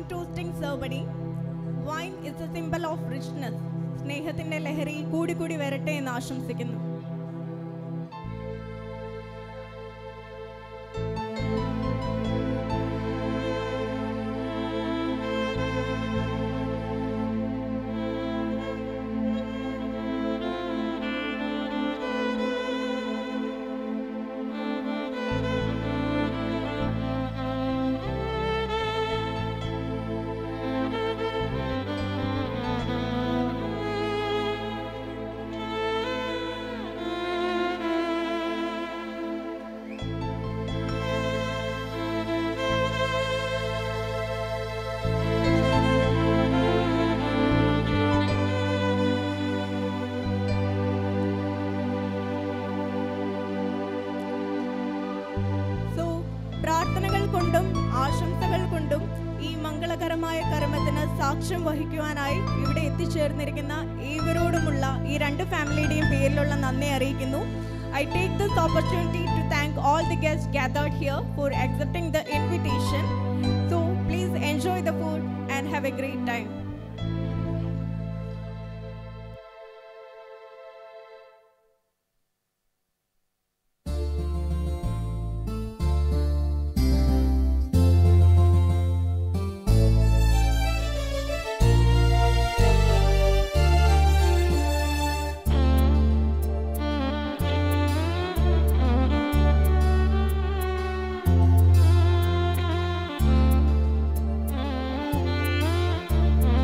wine toasting ceremony. Wine is a symbol of richness. സ്നേഹത്തിന്റെ ലഹരി കൂടി കൂടി വരട്ടെ എന്ന് ആശംസിക്കുന്നു so പ്രാർത്ഥനകൾ കൊണ്ടും ആശംസകൾ കൊണ്ടും ഈ മംഗളകരമായ കർമ്മത്തിന് സാക്ഷ്യം വഹിക്കുവാനായി ഇവിടെ എത്തിച്ചേർന്നിരിക്കുന്ന ഏവരോടുമുള്ള ഈ രണ്ട് ഫാമിലിയുടെയും പേരിലുള്ള നന്ദി അറിയിക്കുന്നു I take this opportunity to thank all the guest gathered here for accepting the invitation. So please enjoy the food and have a great time.
Thank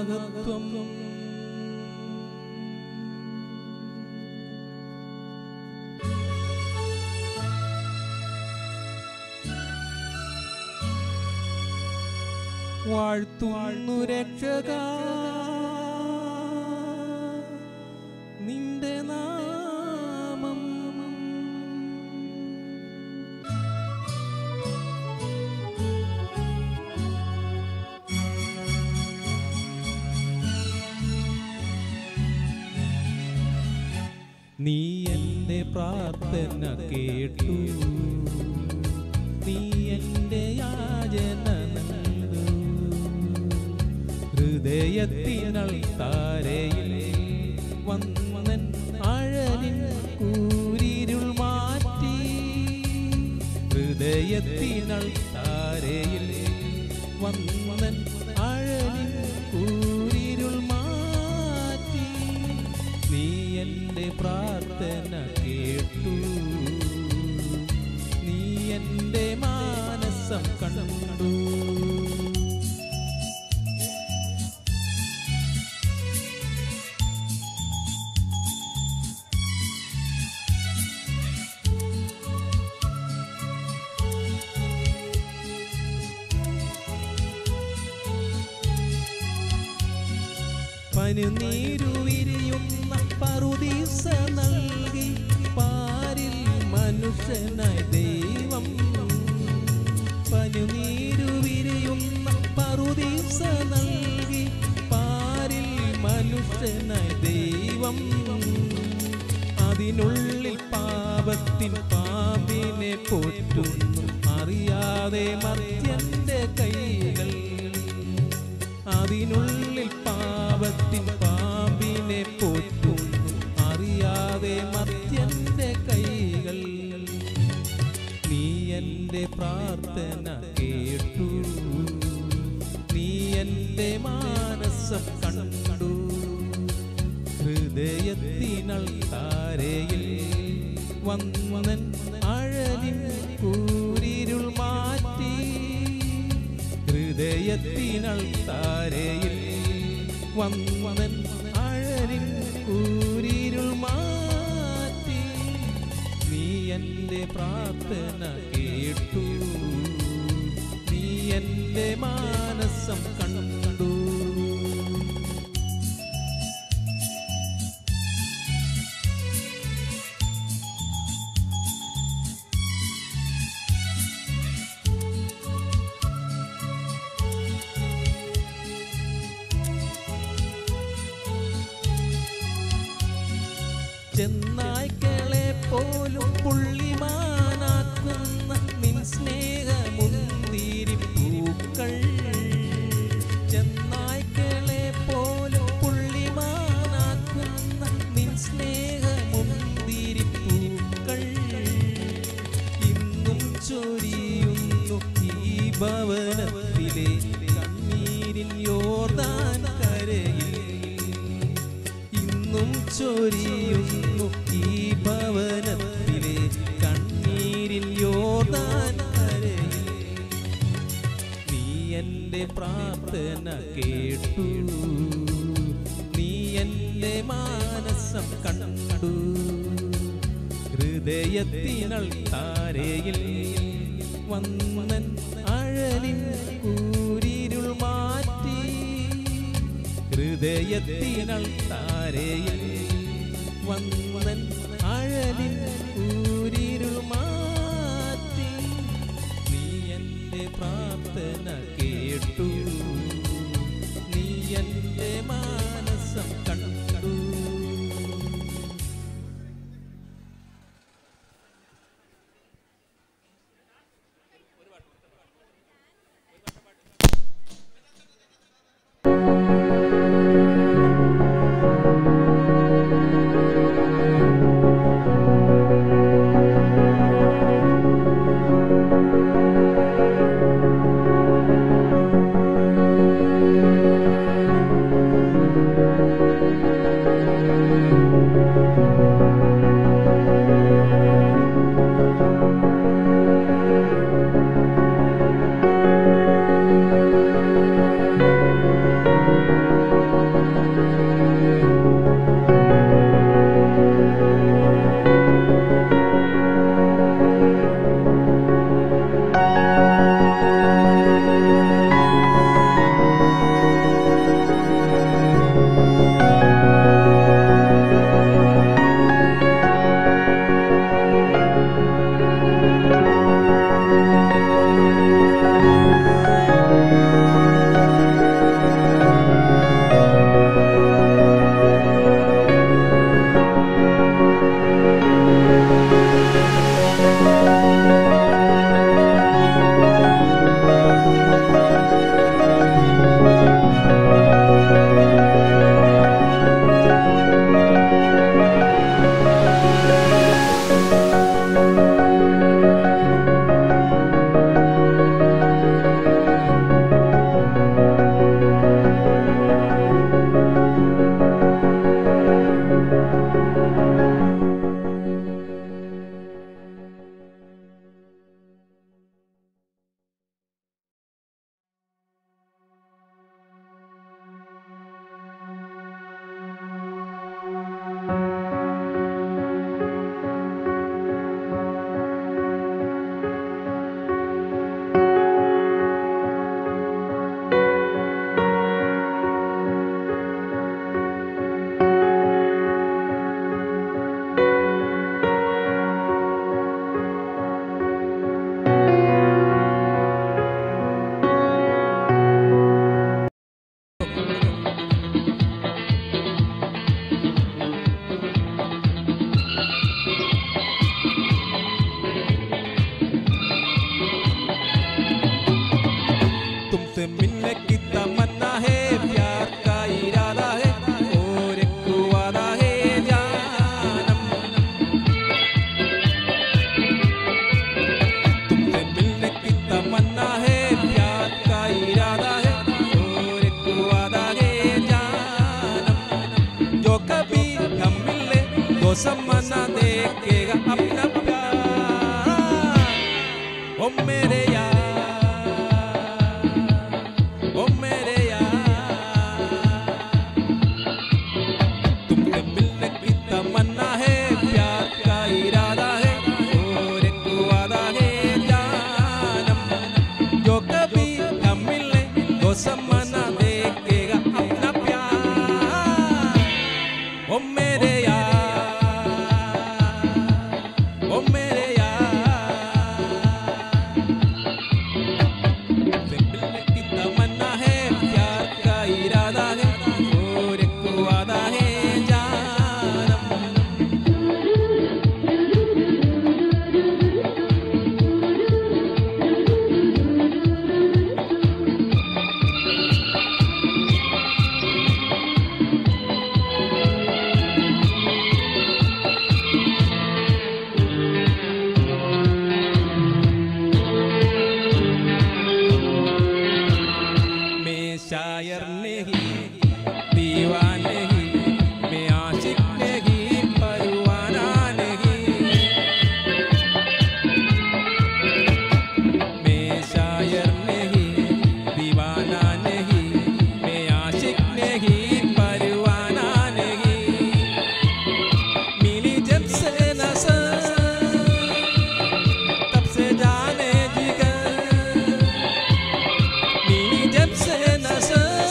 മഹത്വം വാഴ്ത്തുന്നു രക്ഷക നിന്റെ നാമം നീ എൻ്റെ പ്രാർത്ഥന കേട്ടു നീ എൻ്റെ യാചന നൽകു ഹൃദയത്തിനൾ താരയിൽ വന്നൻ അഴലിൻ കൂരിരുൾ മാറ്റി ഹൃദയത്തിനൾ താരയിൽ വന്നൻ അഴലിൻ കൂരിരുൾ മാറ്റി നീ എൻ്റെ പ്രാർത്ഥന കേട്ടു നീ എൻ്റെ മാനസം കണ്ടു പനിനീരു വിരിയുന്ന പറുദീസ നൽകി പാരിൽ മനുഷ്യനായി ദൈവം പനിനീരു വിരിയുന്ന പറുദീസ നൽകി പാരിൽ മനുഷ്യനായി ദൈവം അതിനുള്ളിൽ പാപത്തിൻ പാമ്പിനെ പോറ്റുന്നു അറിയാതെ മർത്യന്റെ കൈകൾ അതിനുള്ളിൽ പാപത്തിൻ പാമ്പിനെ പോറ്റുന്നു അറിയാതെ മർത്യന്റെ കൈകൾ നീ എൻ്റെ പ്രാർത്ഥന കേട്ടു നീ എൻ്റെ മാനസം കണ്ടു ഹൃദയത്തിനൾ താരയിൽ വന്നൻ അഴലിൻ കൂരിരുൾ മാറ്റി ഹൃദയത്തിനൾ താരയിൽ വന്നൻ അഴലിൻ കൂരിരുൾ മാറ്റി നീ എൻ്റെ പ്രാർത്ഥന കേട്ടു നീ എൻ്റെ മാനസം കണ്ടു ചെന്നായ്ക്കളെ പോലും പുള്ളിമാനാക്കുന്ന നിൻ സ്നേഹമുന്തിരി പൂക്കൾ ചെന്നായ്ക്കളെ പോലും പുള്ളിമാനാക്കുന്ന നിൻ സ്നേഹമുന്തിരി പൂക്കൾ ഇന്നും ചൊരിയുന്നു ഈ ഭവനത്തിലെ കണ്ണീരിൻ യോർദാൻ കരയിൽ ഇന്നും ചൊരിയുന്നു ഈ ഭവനത്തിലെ കണ്ണീരിൻ യോർദാൻ കരയിൽ നീ എൻ്റെ പ്രാർത്ഥന കേട്ടു നീ എൻ്റെ മാനസം കണ്ടു ഹൃദയത്തിനൾ താരയിൽ വന്നൻ അഴലിൻ കൂരിരുൾ മാറ്റി ഹൃദയത്തിനൾ താരയിൽ വന്നൻ അഴലിൻ കൂരിരുൾ മാറ്റി നീ എൻ്റെ പ്രാർത്ഥന കേട്ടു നീ എൻ്റെ മാനസം കണ്ടു
Thank
जमाना देखेगा अपना प्यार ओ मेरे यार ओ मेरे यार तुमसे मिलने की तमन्ना है प्यार का इरादा है और एक वादा है जानम जो कभी न मिले तो समाना देखेगा अपना प्यार ओ मेरे यार ओ मेरे यार तुमसे मिलने की तमन्ना है प्यार का इरादा है और एक वादा है जानम मैं शायर नहीं दीवान नहीं मैं आशिक नहीं परवाना नहीं मैं शायर नहीं दीवाना नहीं मैं आशिक नहीं परवाना नहीं मिली जब से नजर तब से जाने जिगर मिली जब से नजर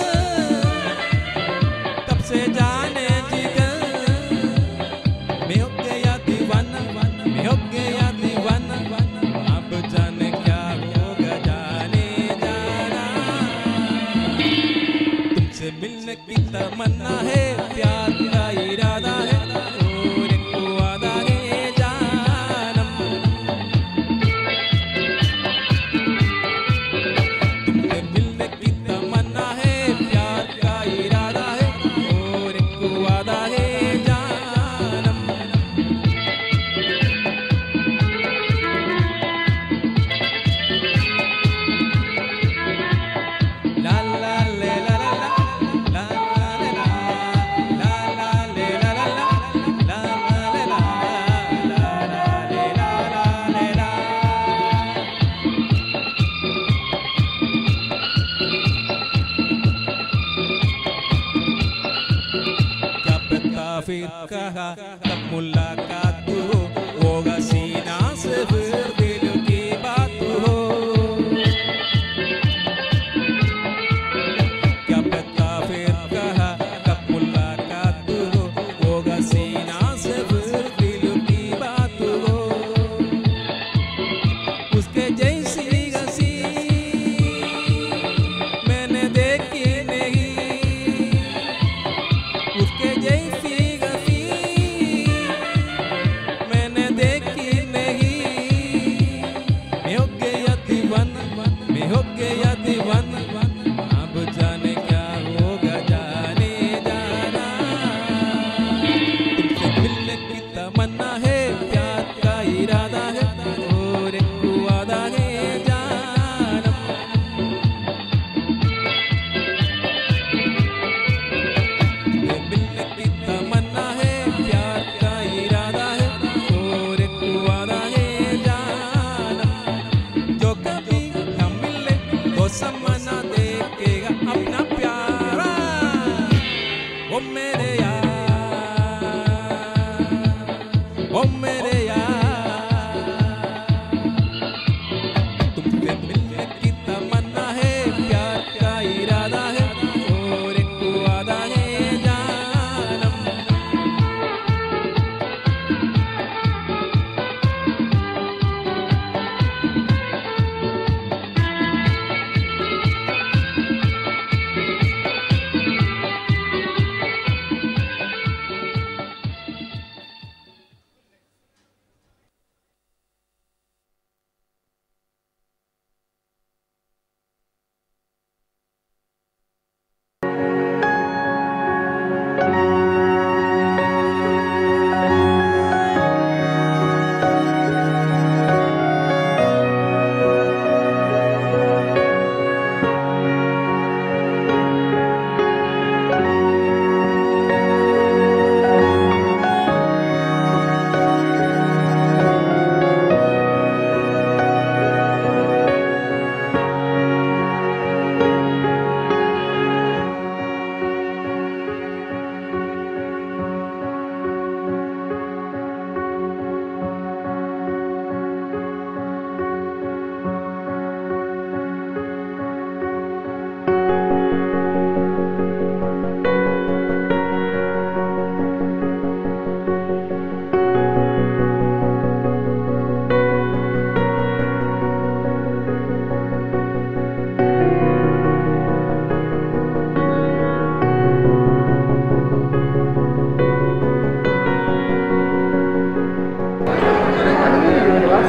तब से जाने जिगर मैं हो गया दीवाना मैं हो गया दीवाना अब जाने क्या होगा जाने जाना तुमसे मिलने की तमन्ना है प्यार का इरादा है और एक वादा है जानम तुमसे मिलने की तमन्ना है प्यार का इरादा है और एक वादा है जानम ला ला ले ला ला ला ला ला ला ला ला ले ला ला ला ला ला ले ला ला ला ले ला ला ले ला क्या पता फिर कहा कब मुलाकात हो होगा सीना से फिर दिल की बात हो क्या पता फिर कहा कब मुलाकात हो होगा सीना से फिर दिल की बात हो उसके जैसी हंसी मैंने देखी नहीं उसके जैसी गति मैंने देखी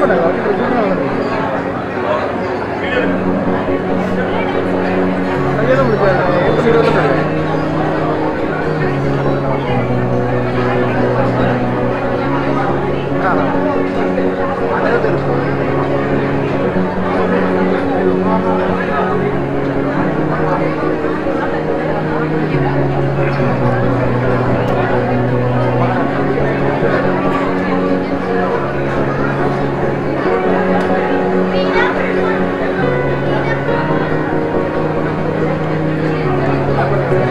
Thank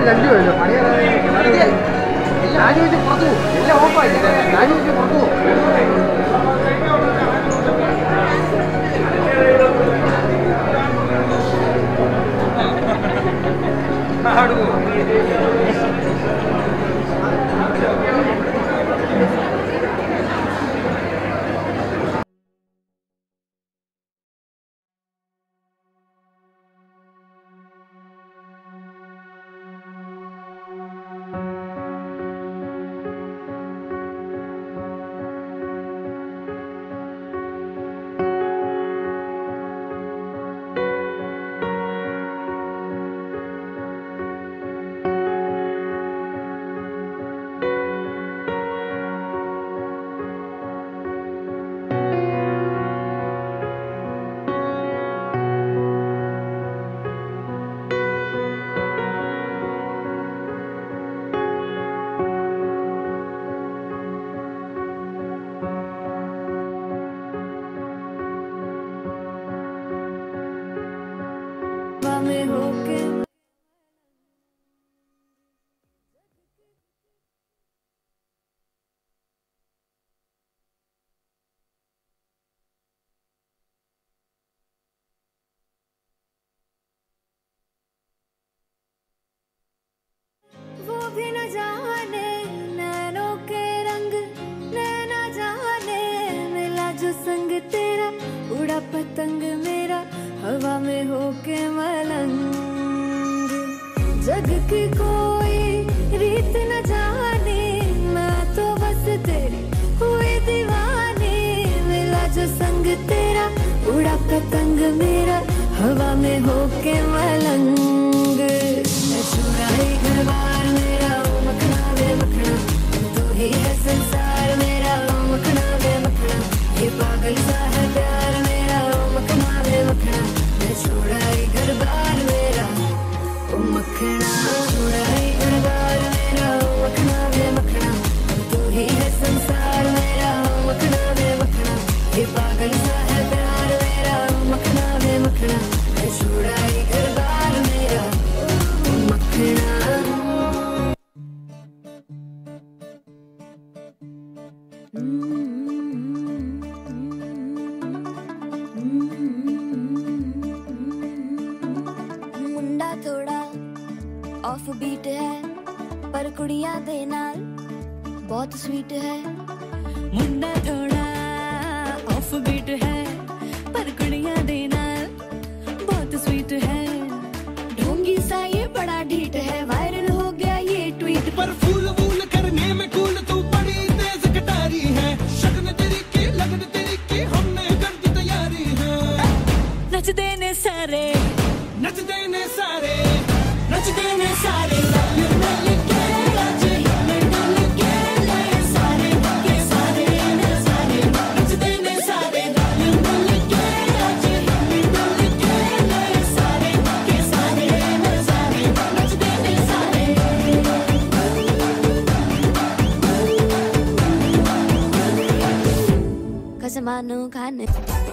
में होके वो भी न जाने नैनों के रंग नैना जाने मिला जो संग तेरा उड़ा पतंग मेरा हवा में होके मलंग जग की कोई रीत न जाने मैं तो बस तेरी हुई दीवानी मिला जो संग तेरा उड़ा पतंग मेरा हवा में होके मलंग मैं चुराई घर बार मेरा ओ मखना वे मखना तू ही है संसार मेरा ओ मखना वे मखना ये पागल सा है प्यार मेरा ओ मखना वे मखना मैं चुराई घर बार मेरा ओ मखना चुराई घर बार मेरा ओ मखना वे मखना तू ही है संसार मेरा ओ मखना वे मखना ये पागल सा है प्यार मेरा ओ मखना वे मखना मैं चुराई घर बार मेरा ओ मखना ਮੁੰਡਾ ਥੋੜਾ ਆਫ ਬੀਟ ਹੈ ਪਰ ਕੁੜੀਆਂ ਦੇ ਨਾਲ ਬਹੁਤ ਸਵੀਟ ਹੈ ਮੁੰਡਾ ਥੋੜਾ ਆਫ ਬੀਟ ਹੈ ਪਰ ਕੁੜੀਆਂ ਦੇ ਨਾਲ बहुत स्वीट है ढोंगी सा ये बड़ा ढीठ है वायरल हो गया ये ट्वीट
पर फूल वूल करने में कूल तू बड़ी तेज कटारी है शगन तेरी की लगन तेरी की हमने कर दी तैयारी है
नचदे ने सारे
नचदे ने सारे नचदे ने सारे लल्लू लल्लू के राजे लल्लू लल्लू के लय सारे के सारे ने सारे नचदे ने सारे लल्लू लल्लू के राजे लल्लू लल्लू के लय सारे के सारे ने सारे नचदे ने सारे
कसमानो खाने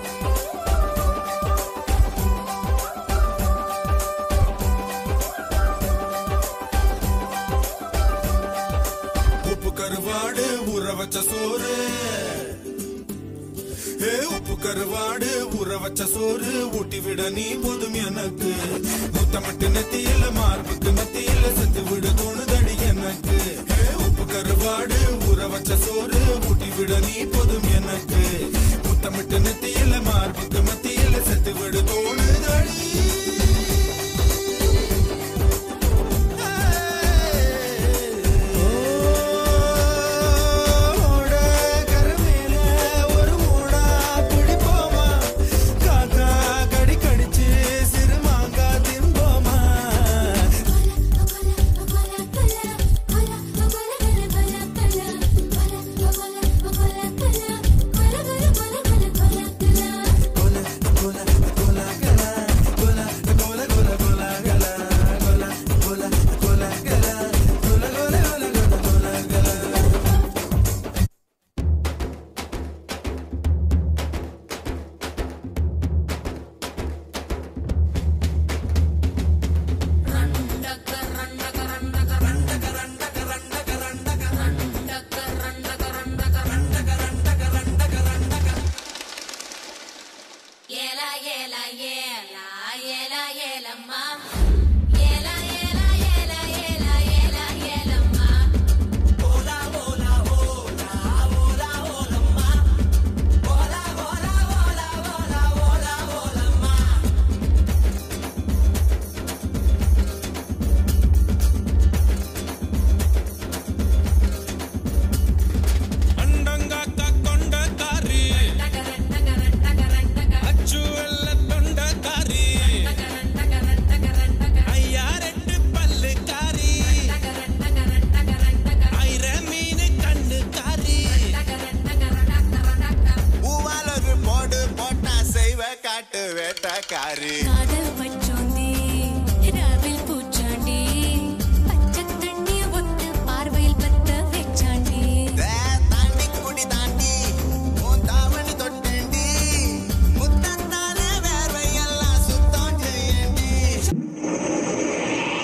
உப்பு கருவாடு ஊற வச்ச சோறு ஏ உப்பு கருவாடு ஊற வச்ச சோறு ஊட்டி விட நீ போதும் எனக்கு முத்தமட்டு நெத்தியில மார்புக்கு மத்தியில செத்து விட தோணுதடி எனக்கு ஏ உப்பு கருவாடு ஊற வச்ச சோறு ஊட்டி விட நீ போதும் எனக்கு முத்தமிட்டு நெத்தியில மார்புக்கு மத்தியில செத்து விட தோணுதடி ஓட கருமேல ஒரு மூடா பிடிப்போமா காத்தா கடி கடிச்சு சிறுமாங்கா தின்போமா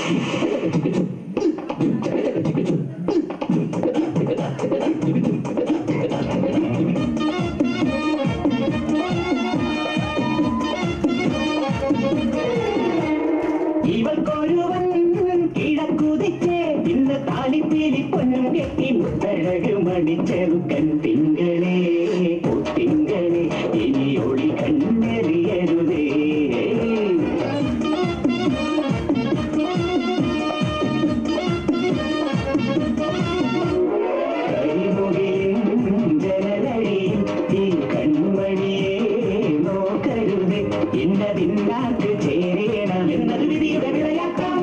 ഇവൾക്കൊരുവൻ കിഴക്കുതിച്ചേ ഇന്ന് താലിപ്പീലി പൊന്നും കെട്ടി മുത്തഴക് മണിച്ചെറുക്കൻ തിങ്കളേ ഓ തിങ്കളേ ഇനി ഒളി കണ്ണെറിയരുതേ കരിമുകിലിൻ ജനലഴിയിൽ ഈ കൺമണിയെ നോക്കരുത് ഇന്നതിന്നാക്ക് ചേരേണം എന്നത് വിധിയുടെ വിളയാക്കാം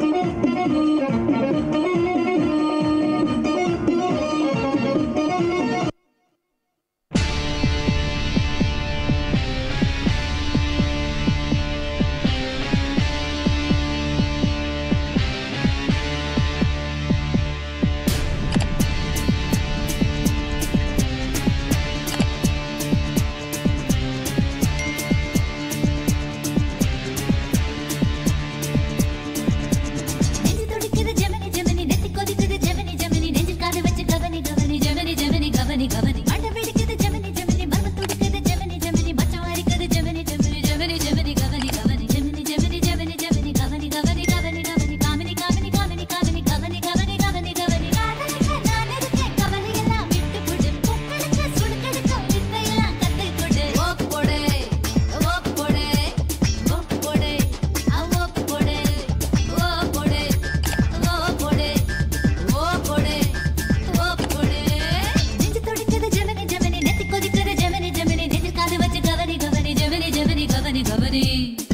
നെഞ്ചു തുടിക്കുത് ജമനി ജമനി നെത്തി കൊതിക്കുത് ജമനി ജമനി നെഞ്ചിൽ കാത് വെച്ച് ഗവനി ഗവനി ജമനി ജമനി ഗവനി ഗവനി മണ്ട പിടിക്കുത് ജമനി ജമനി മർമ്മ തുടിക്കുത് ജമനി ജമനി മച്ചമാരിക്കുത് ജമനി ജമനി ജമനി ജമനി ഗവനി ഗവനി ജമനി ജമനി ജമനി ജമനി ഗവനി ഗവനി ഗവനി ഗവനി കാമിനി കാമിനി കാമിനി കാമിനി ഗവനി ഗവനി ഗവനി ഗവനി കാതലിക്ക നാനരുക്കെ കവലയെല്ലാം വിട്ടുകൊടും പൊക്കളൊക്കെ സുടുക്കെടുക്കും വിത്തയെല്ലാം കത്തിൽ കൊട് ഓക്ക് പോടേ ഓക്ക് പോടേ ഓക്ക് പോടേ ആ ഓക്ക് പോടേ ഓ പോടേ ഓ പോടേ ഓ പോടേ ഓ പോടേ നെഞ്ചു തുടിച്ചത് ജമനി ജമനി നെത്തി കൊതിച്ചത് ജമനി ജമനി നെഞ്ചിൽ കാത് വെച്ച് ഗവനി ഗവനി ജമനി ജമനി ഗവനി ഗവനി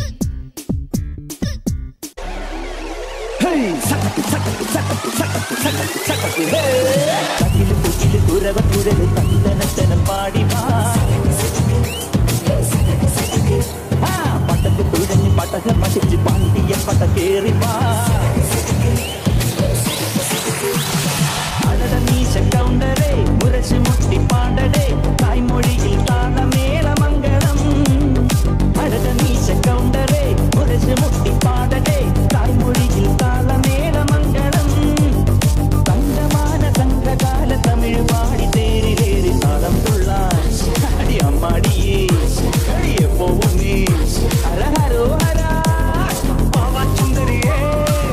കതില് കുച്ചില് കുരവ കുഴല് തന്തനത്തനം പാടി വാ ആ, പട്ടത്ത് തുഴഞ്ഞ് പടക മടിച്ച് പാണ്ടിയ പട കേറി വാ അടട മീശ കൗണ്ടറേ മുരശ് മുട്ടി പാടടേ തായ്മൊഴിയിൽ താളമേള മംഗളം അടട മീശ കൗണ്ടറേ മുരശ് മുട്ടി പാടടേ തായ്മൊഴിയിൽ താളമേള മംഗളം തങ്കമാന സംഘകാല തമിഴ് പാടി തേരിലേറി താളം തുള്ളാൻ അടി അമ്മാടിയേ അടിയെ പോവും നീ ഹര ഹരോ ഹര പാവാച്ചുന്തരിയേ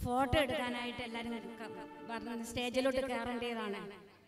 ഫോട്ടോ എടുക്കാനായിട്ട് എല്ലാവരും ക- പറഞ്ഞ് സ്റ്റേജിലോട്ട് കയറേണ്ടതാണ്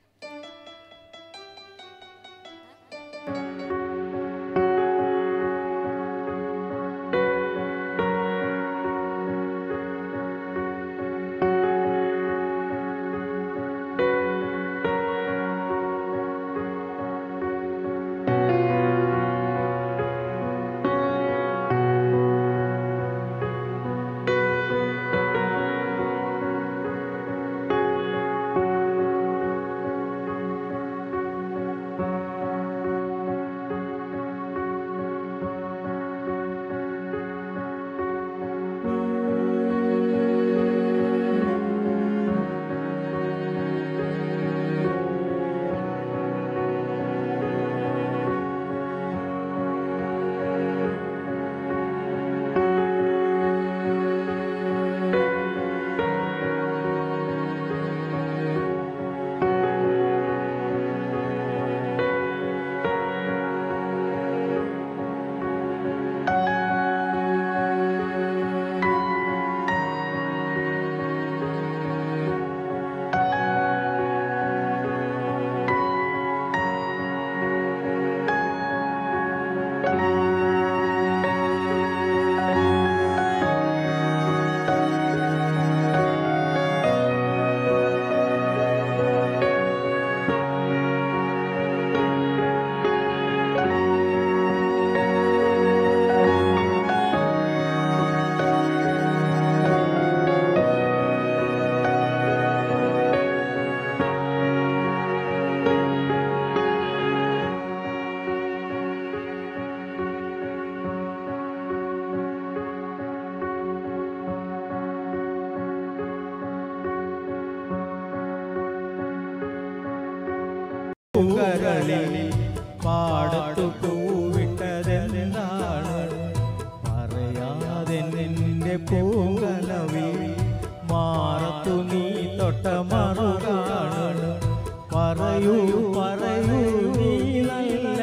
പൂങ്കരളിൽ പാടത്തു പൂവിട്ടതെന്താണ് പറയാതെ നിന്റെ പൂങ്കലവിൽ മാറത്തു നീ തൊട്ട മറുകാണ് പറയൂ പറയൂ നീ നല്ല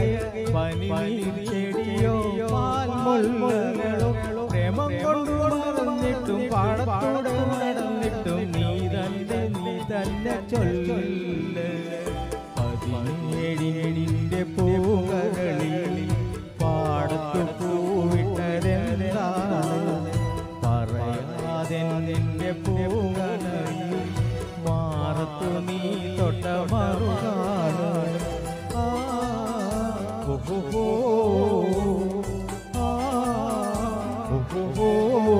പനിനീർ ചെടിയോ പാൽമുള്ളകളോ പ്രേമം കൊണ്ട് നടന്നിട്ടും പാടത്തോടെ നടന്നിട്ടും നീ തന്നെ നീ തന്നെ ചൊല്ല് പതിനേഴിന്റെ പൂങ്കരളിൽ പാടത്തു പൂവിട്ടതെന്താണ് പറയാതെ നിന്റെ പൂങ്കരളിൽ മാറത്തു നീ തൊട്ട മറുകാണ് ആ ഓ ഹോ ഹോ ആ ഓ ഹോ ഹോ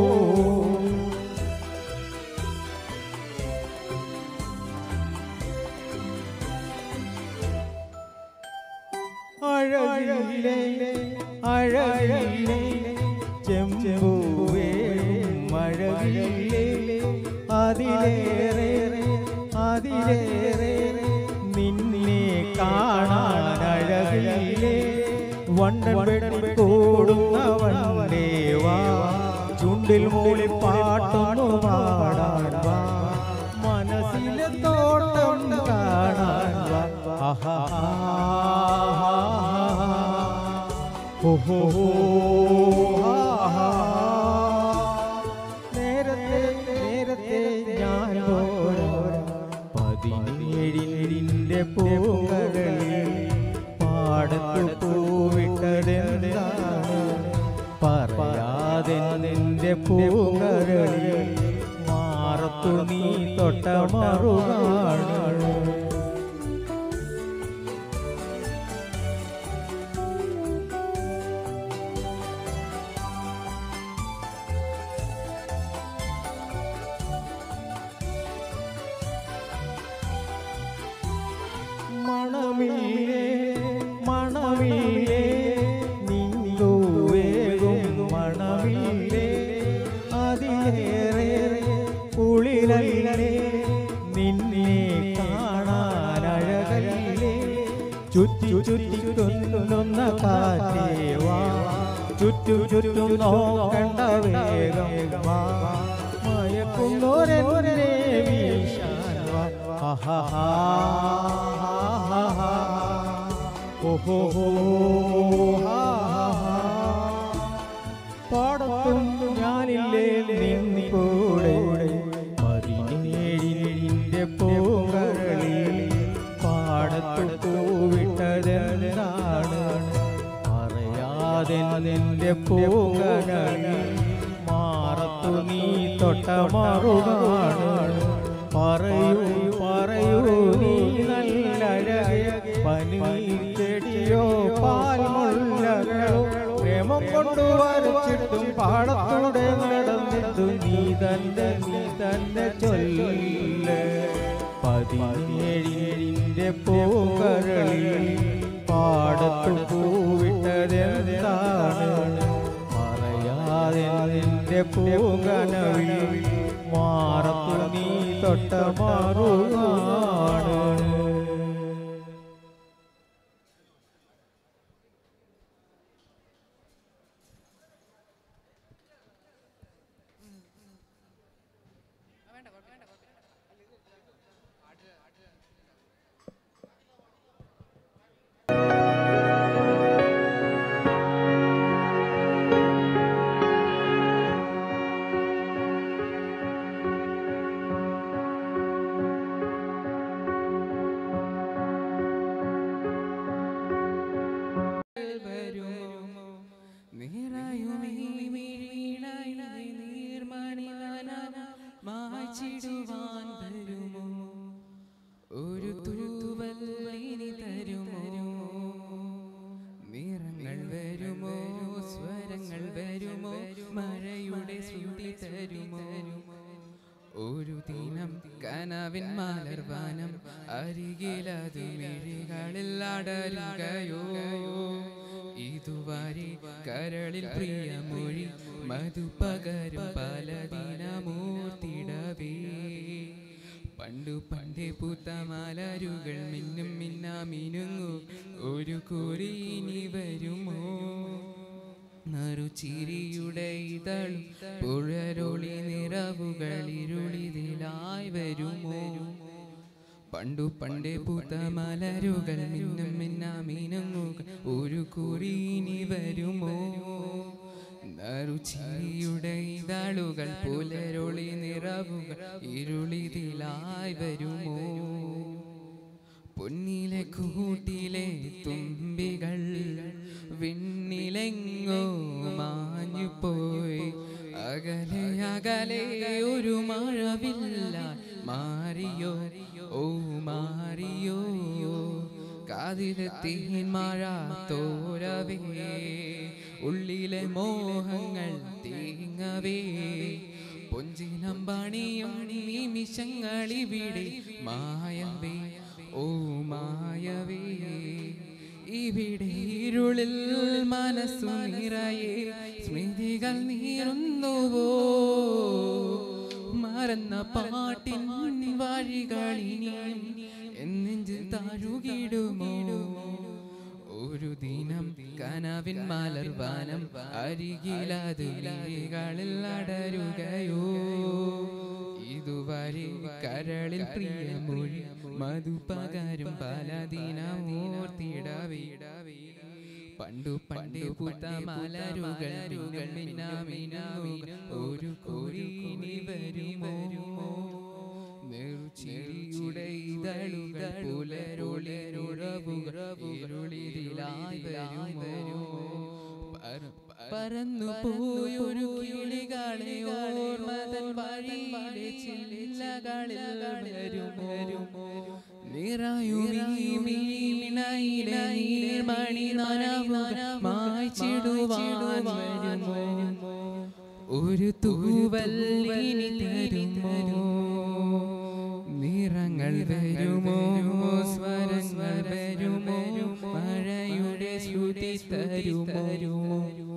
അഴകില്ലേ അഴകില്ലേ ചെമ്പൂവേ മഴകില്ലേ അതിലേറെ അതിലേറെ നിന്നെ കാണാൻ അഴകില്ലേ വണ്ടൻ വെട്ടി കൂടുന്നവന്റെ വാ ചുണ്ടിൽ മൂളി പാട്ടൊന്നു പാടാൻ വാ മനസ്സിലെ തോട്ടം കാണാൻ വാ ആഹാ ഹോ ഹോ ഹോ ആഹാ. നേരത്തെ നേരത്തെ ഞാൻ പോരാ പതിനേഴിന്റെ പൂങ്കളിൽ പാടത്തു പൂവിട്ടതെന്താണ് പറയാതെ നിന്റെ പൂങ്കരളിൽ മാറത്തു നീ തൊട്ട മറുകാണ് മണമില്ലേ മണമില്ലേ നിന്നുവേകും മണമില്ലേ അതിലേറെ കുളിരല്ലേ നിന്നെ കാണാൻ അഴകല്ലേ ചുറ്റി ചുറ്റി കൊല്ലുന്ന കാറ്റേവാ ചുറ്റും ചുറ്റും നോക്കണ്ട വേഗം വാ മയക്കുന്നോരെന്നെ വീശാൻ വാ ആഹാ ഓഹോ പാടത്തും ഞാനില്ലേ നിൻ കൂടെ നിന്റെ പൂകനളി മാറത്തു നീ തൊട്ട മറുകാണ് പറയൂ പറയൂ നീ നല്ല പനിച്ചെടിയോ പാൽമുള്ളകളോ പ്രേമം കൊണ്ടു വരച്ചിട്ടും പാടത്തൂടെ നടന്നിട്ടു നീ തന്നെ നീ തന്നെ ചൊല്ല പതിനേഴിന്റെ പൂകരളിൽ പാടത്തു പൂവിട്ടതെന്താണ് പറയാതെ നിന്റെ പൂകനവിൽ മാറത്തു നീ തൊട്ട മാറുകയാണ്
വരുമോ നിറയുമീ വീണായി നീർമണിതനം മായ്ച്ചിടുവാൻ വരുമോ ഒരു തൂവൽ ഇനി തരുമോ നിറങ്ങൾ വരുമോ സ്വരങ്ങൾ വരുമോ മഴയുടെ ശ്രുതി തരുമോ ഒരു ദിനം കനവിൻ മലർവാനം അരികിലത് മിഴികളിൽ അടരുകയോ ഇതുവരെ കരളിൽ പ്രിയമൊഴി മധു പകരും പല ദിനമൂർത്തിടവേ പണ്ടു പണ്ടേ പൂത്ത മലരുകൾ മിന്നും മിന്നാ മിനുങ്ങു ഒരു കുറി ഇനി വരുമോ നറുചിരിയുടെ ഇതളും പുഴരൊളി നിറവുകൾ ഇരുളിതിലായി വരുമോ പണ്ടു പണ്ടേ പൂത്ത മലരുകൾ മിന്നും മിന്നാ മിനുങ്ങുക ഒരു കുറി ഇനി വരുമോ നറുചിരിയുടെ ഇതളുകൾ പുലരൊളി നിറവുകൾ ഇരുളിതിലായി വരുമോ പൊന്നിലെ കൂട്ടിലെ തുമ്പികൾ വിണ്ണിലെങ്ങോ മാഞ്ഞു പോയി അകലെ അകലെ ഒരു മഴവില്ല മാറിയോ ഓ മാറിയോ കാതിലെത്തിൻ മഴ തോരവേ ഉള്ളിലെ മോഹങ്ങൾ തീങ്ങവേ പൊഞ്ചിനം പണിയും നിമിഷങ്ങളിവിടെ മായവേ ഓ മായവേ ഇവിടെ ഇരുളിൽ മനസ്സു നിറയെ സ്മൃതികൾ നീറുന്നുവോ മറന്ന പാട്ടിൻ വഴികളിനിയും എന്നെഞ്ചിൽ താഴുകിടുമോ ഒരു ദിനം കനവിൻ മലർവാനം അരികിലത് മിഴികളിൽ അടരുകയോ ഇതുവരെ കരളിൽ പ്രിയമൊഴി മധു പകരും പല ദിനമൂർത്തിടവേ പണ്ടു പണ്ടു പൂത്ത മലരുകൾ മിന്നാമിനുങ്ങുക ഒരു കോരിനി വരുമോ നെറുചിരിയുടെ ഇതളുകൾ പുലരൊളിരുറവുകൾ ഇരുളിലായി വരുമോ പറ- പറന്നു പോയൊരു കിളികളെ ഓർമ്മതൻ വഴിയിലെ ചില്ലകളിൽ വരുമോ നിറയുമീമിണയിലെ നീർമണി നനവുകൾ മായ്ച്ചിടുവാൻ വരുമോ ഒരു തൂവൽ ഇനി തരുമോ നിറങ്ങൾ വരുമോ സ്വരങ്ങൾ വരുമോ മഴയുടെ ശ്രുതി തരുമോ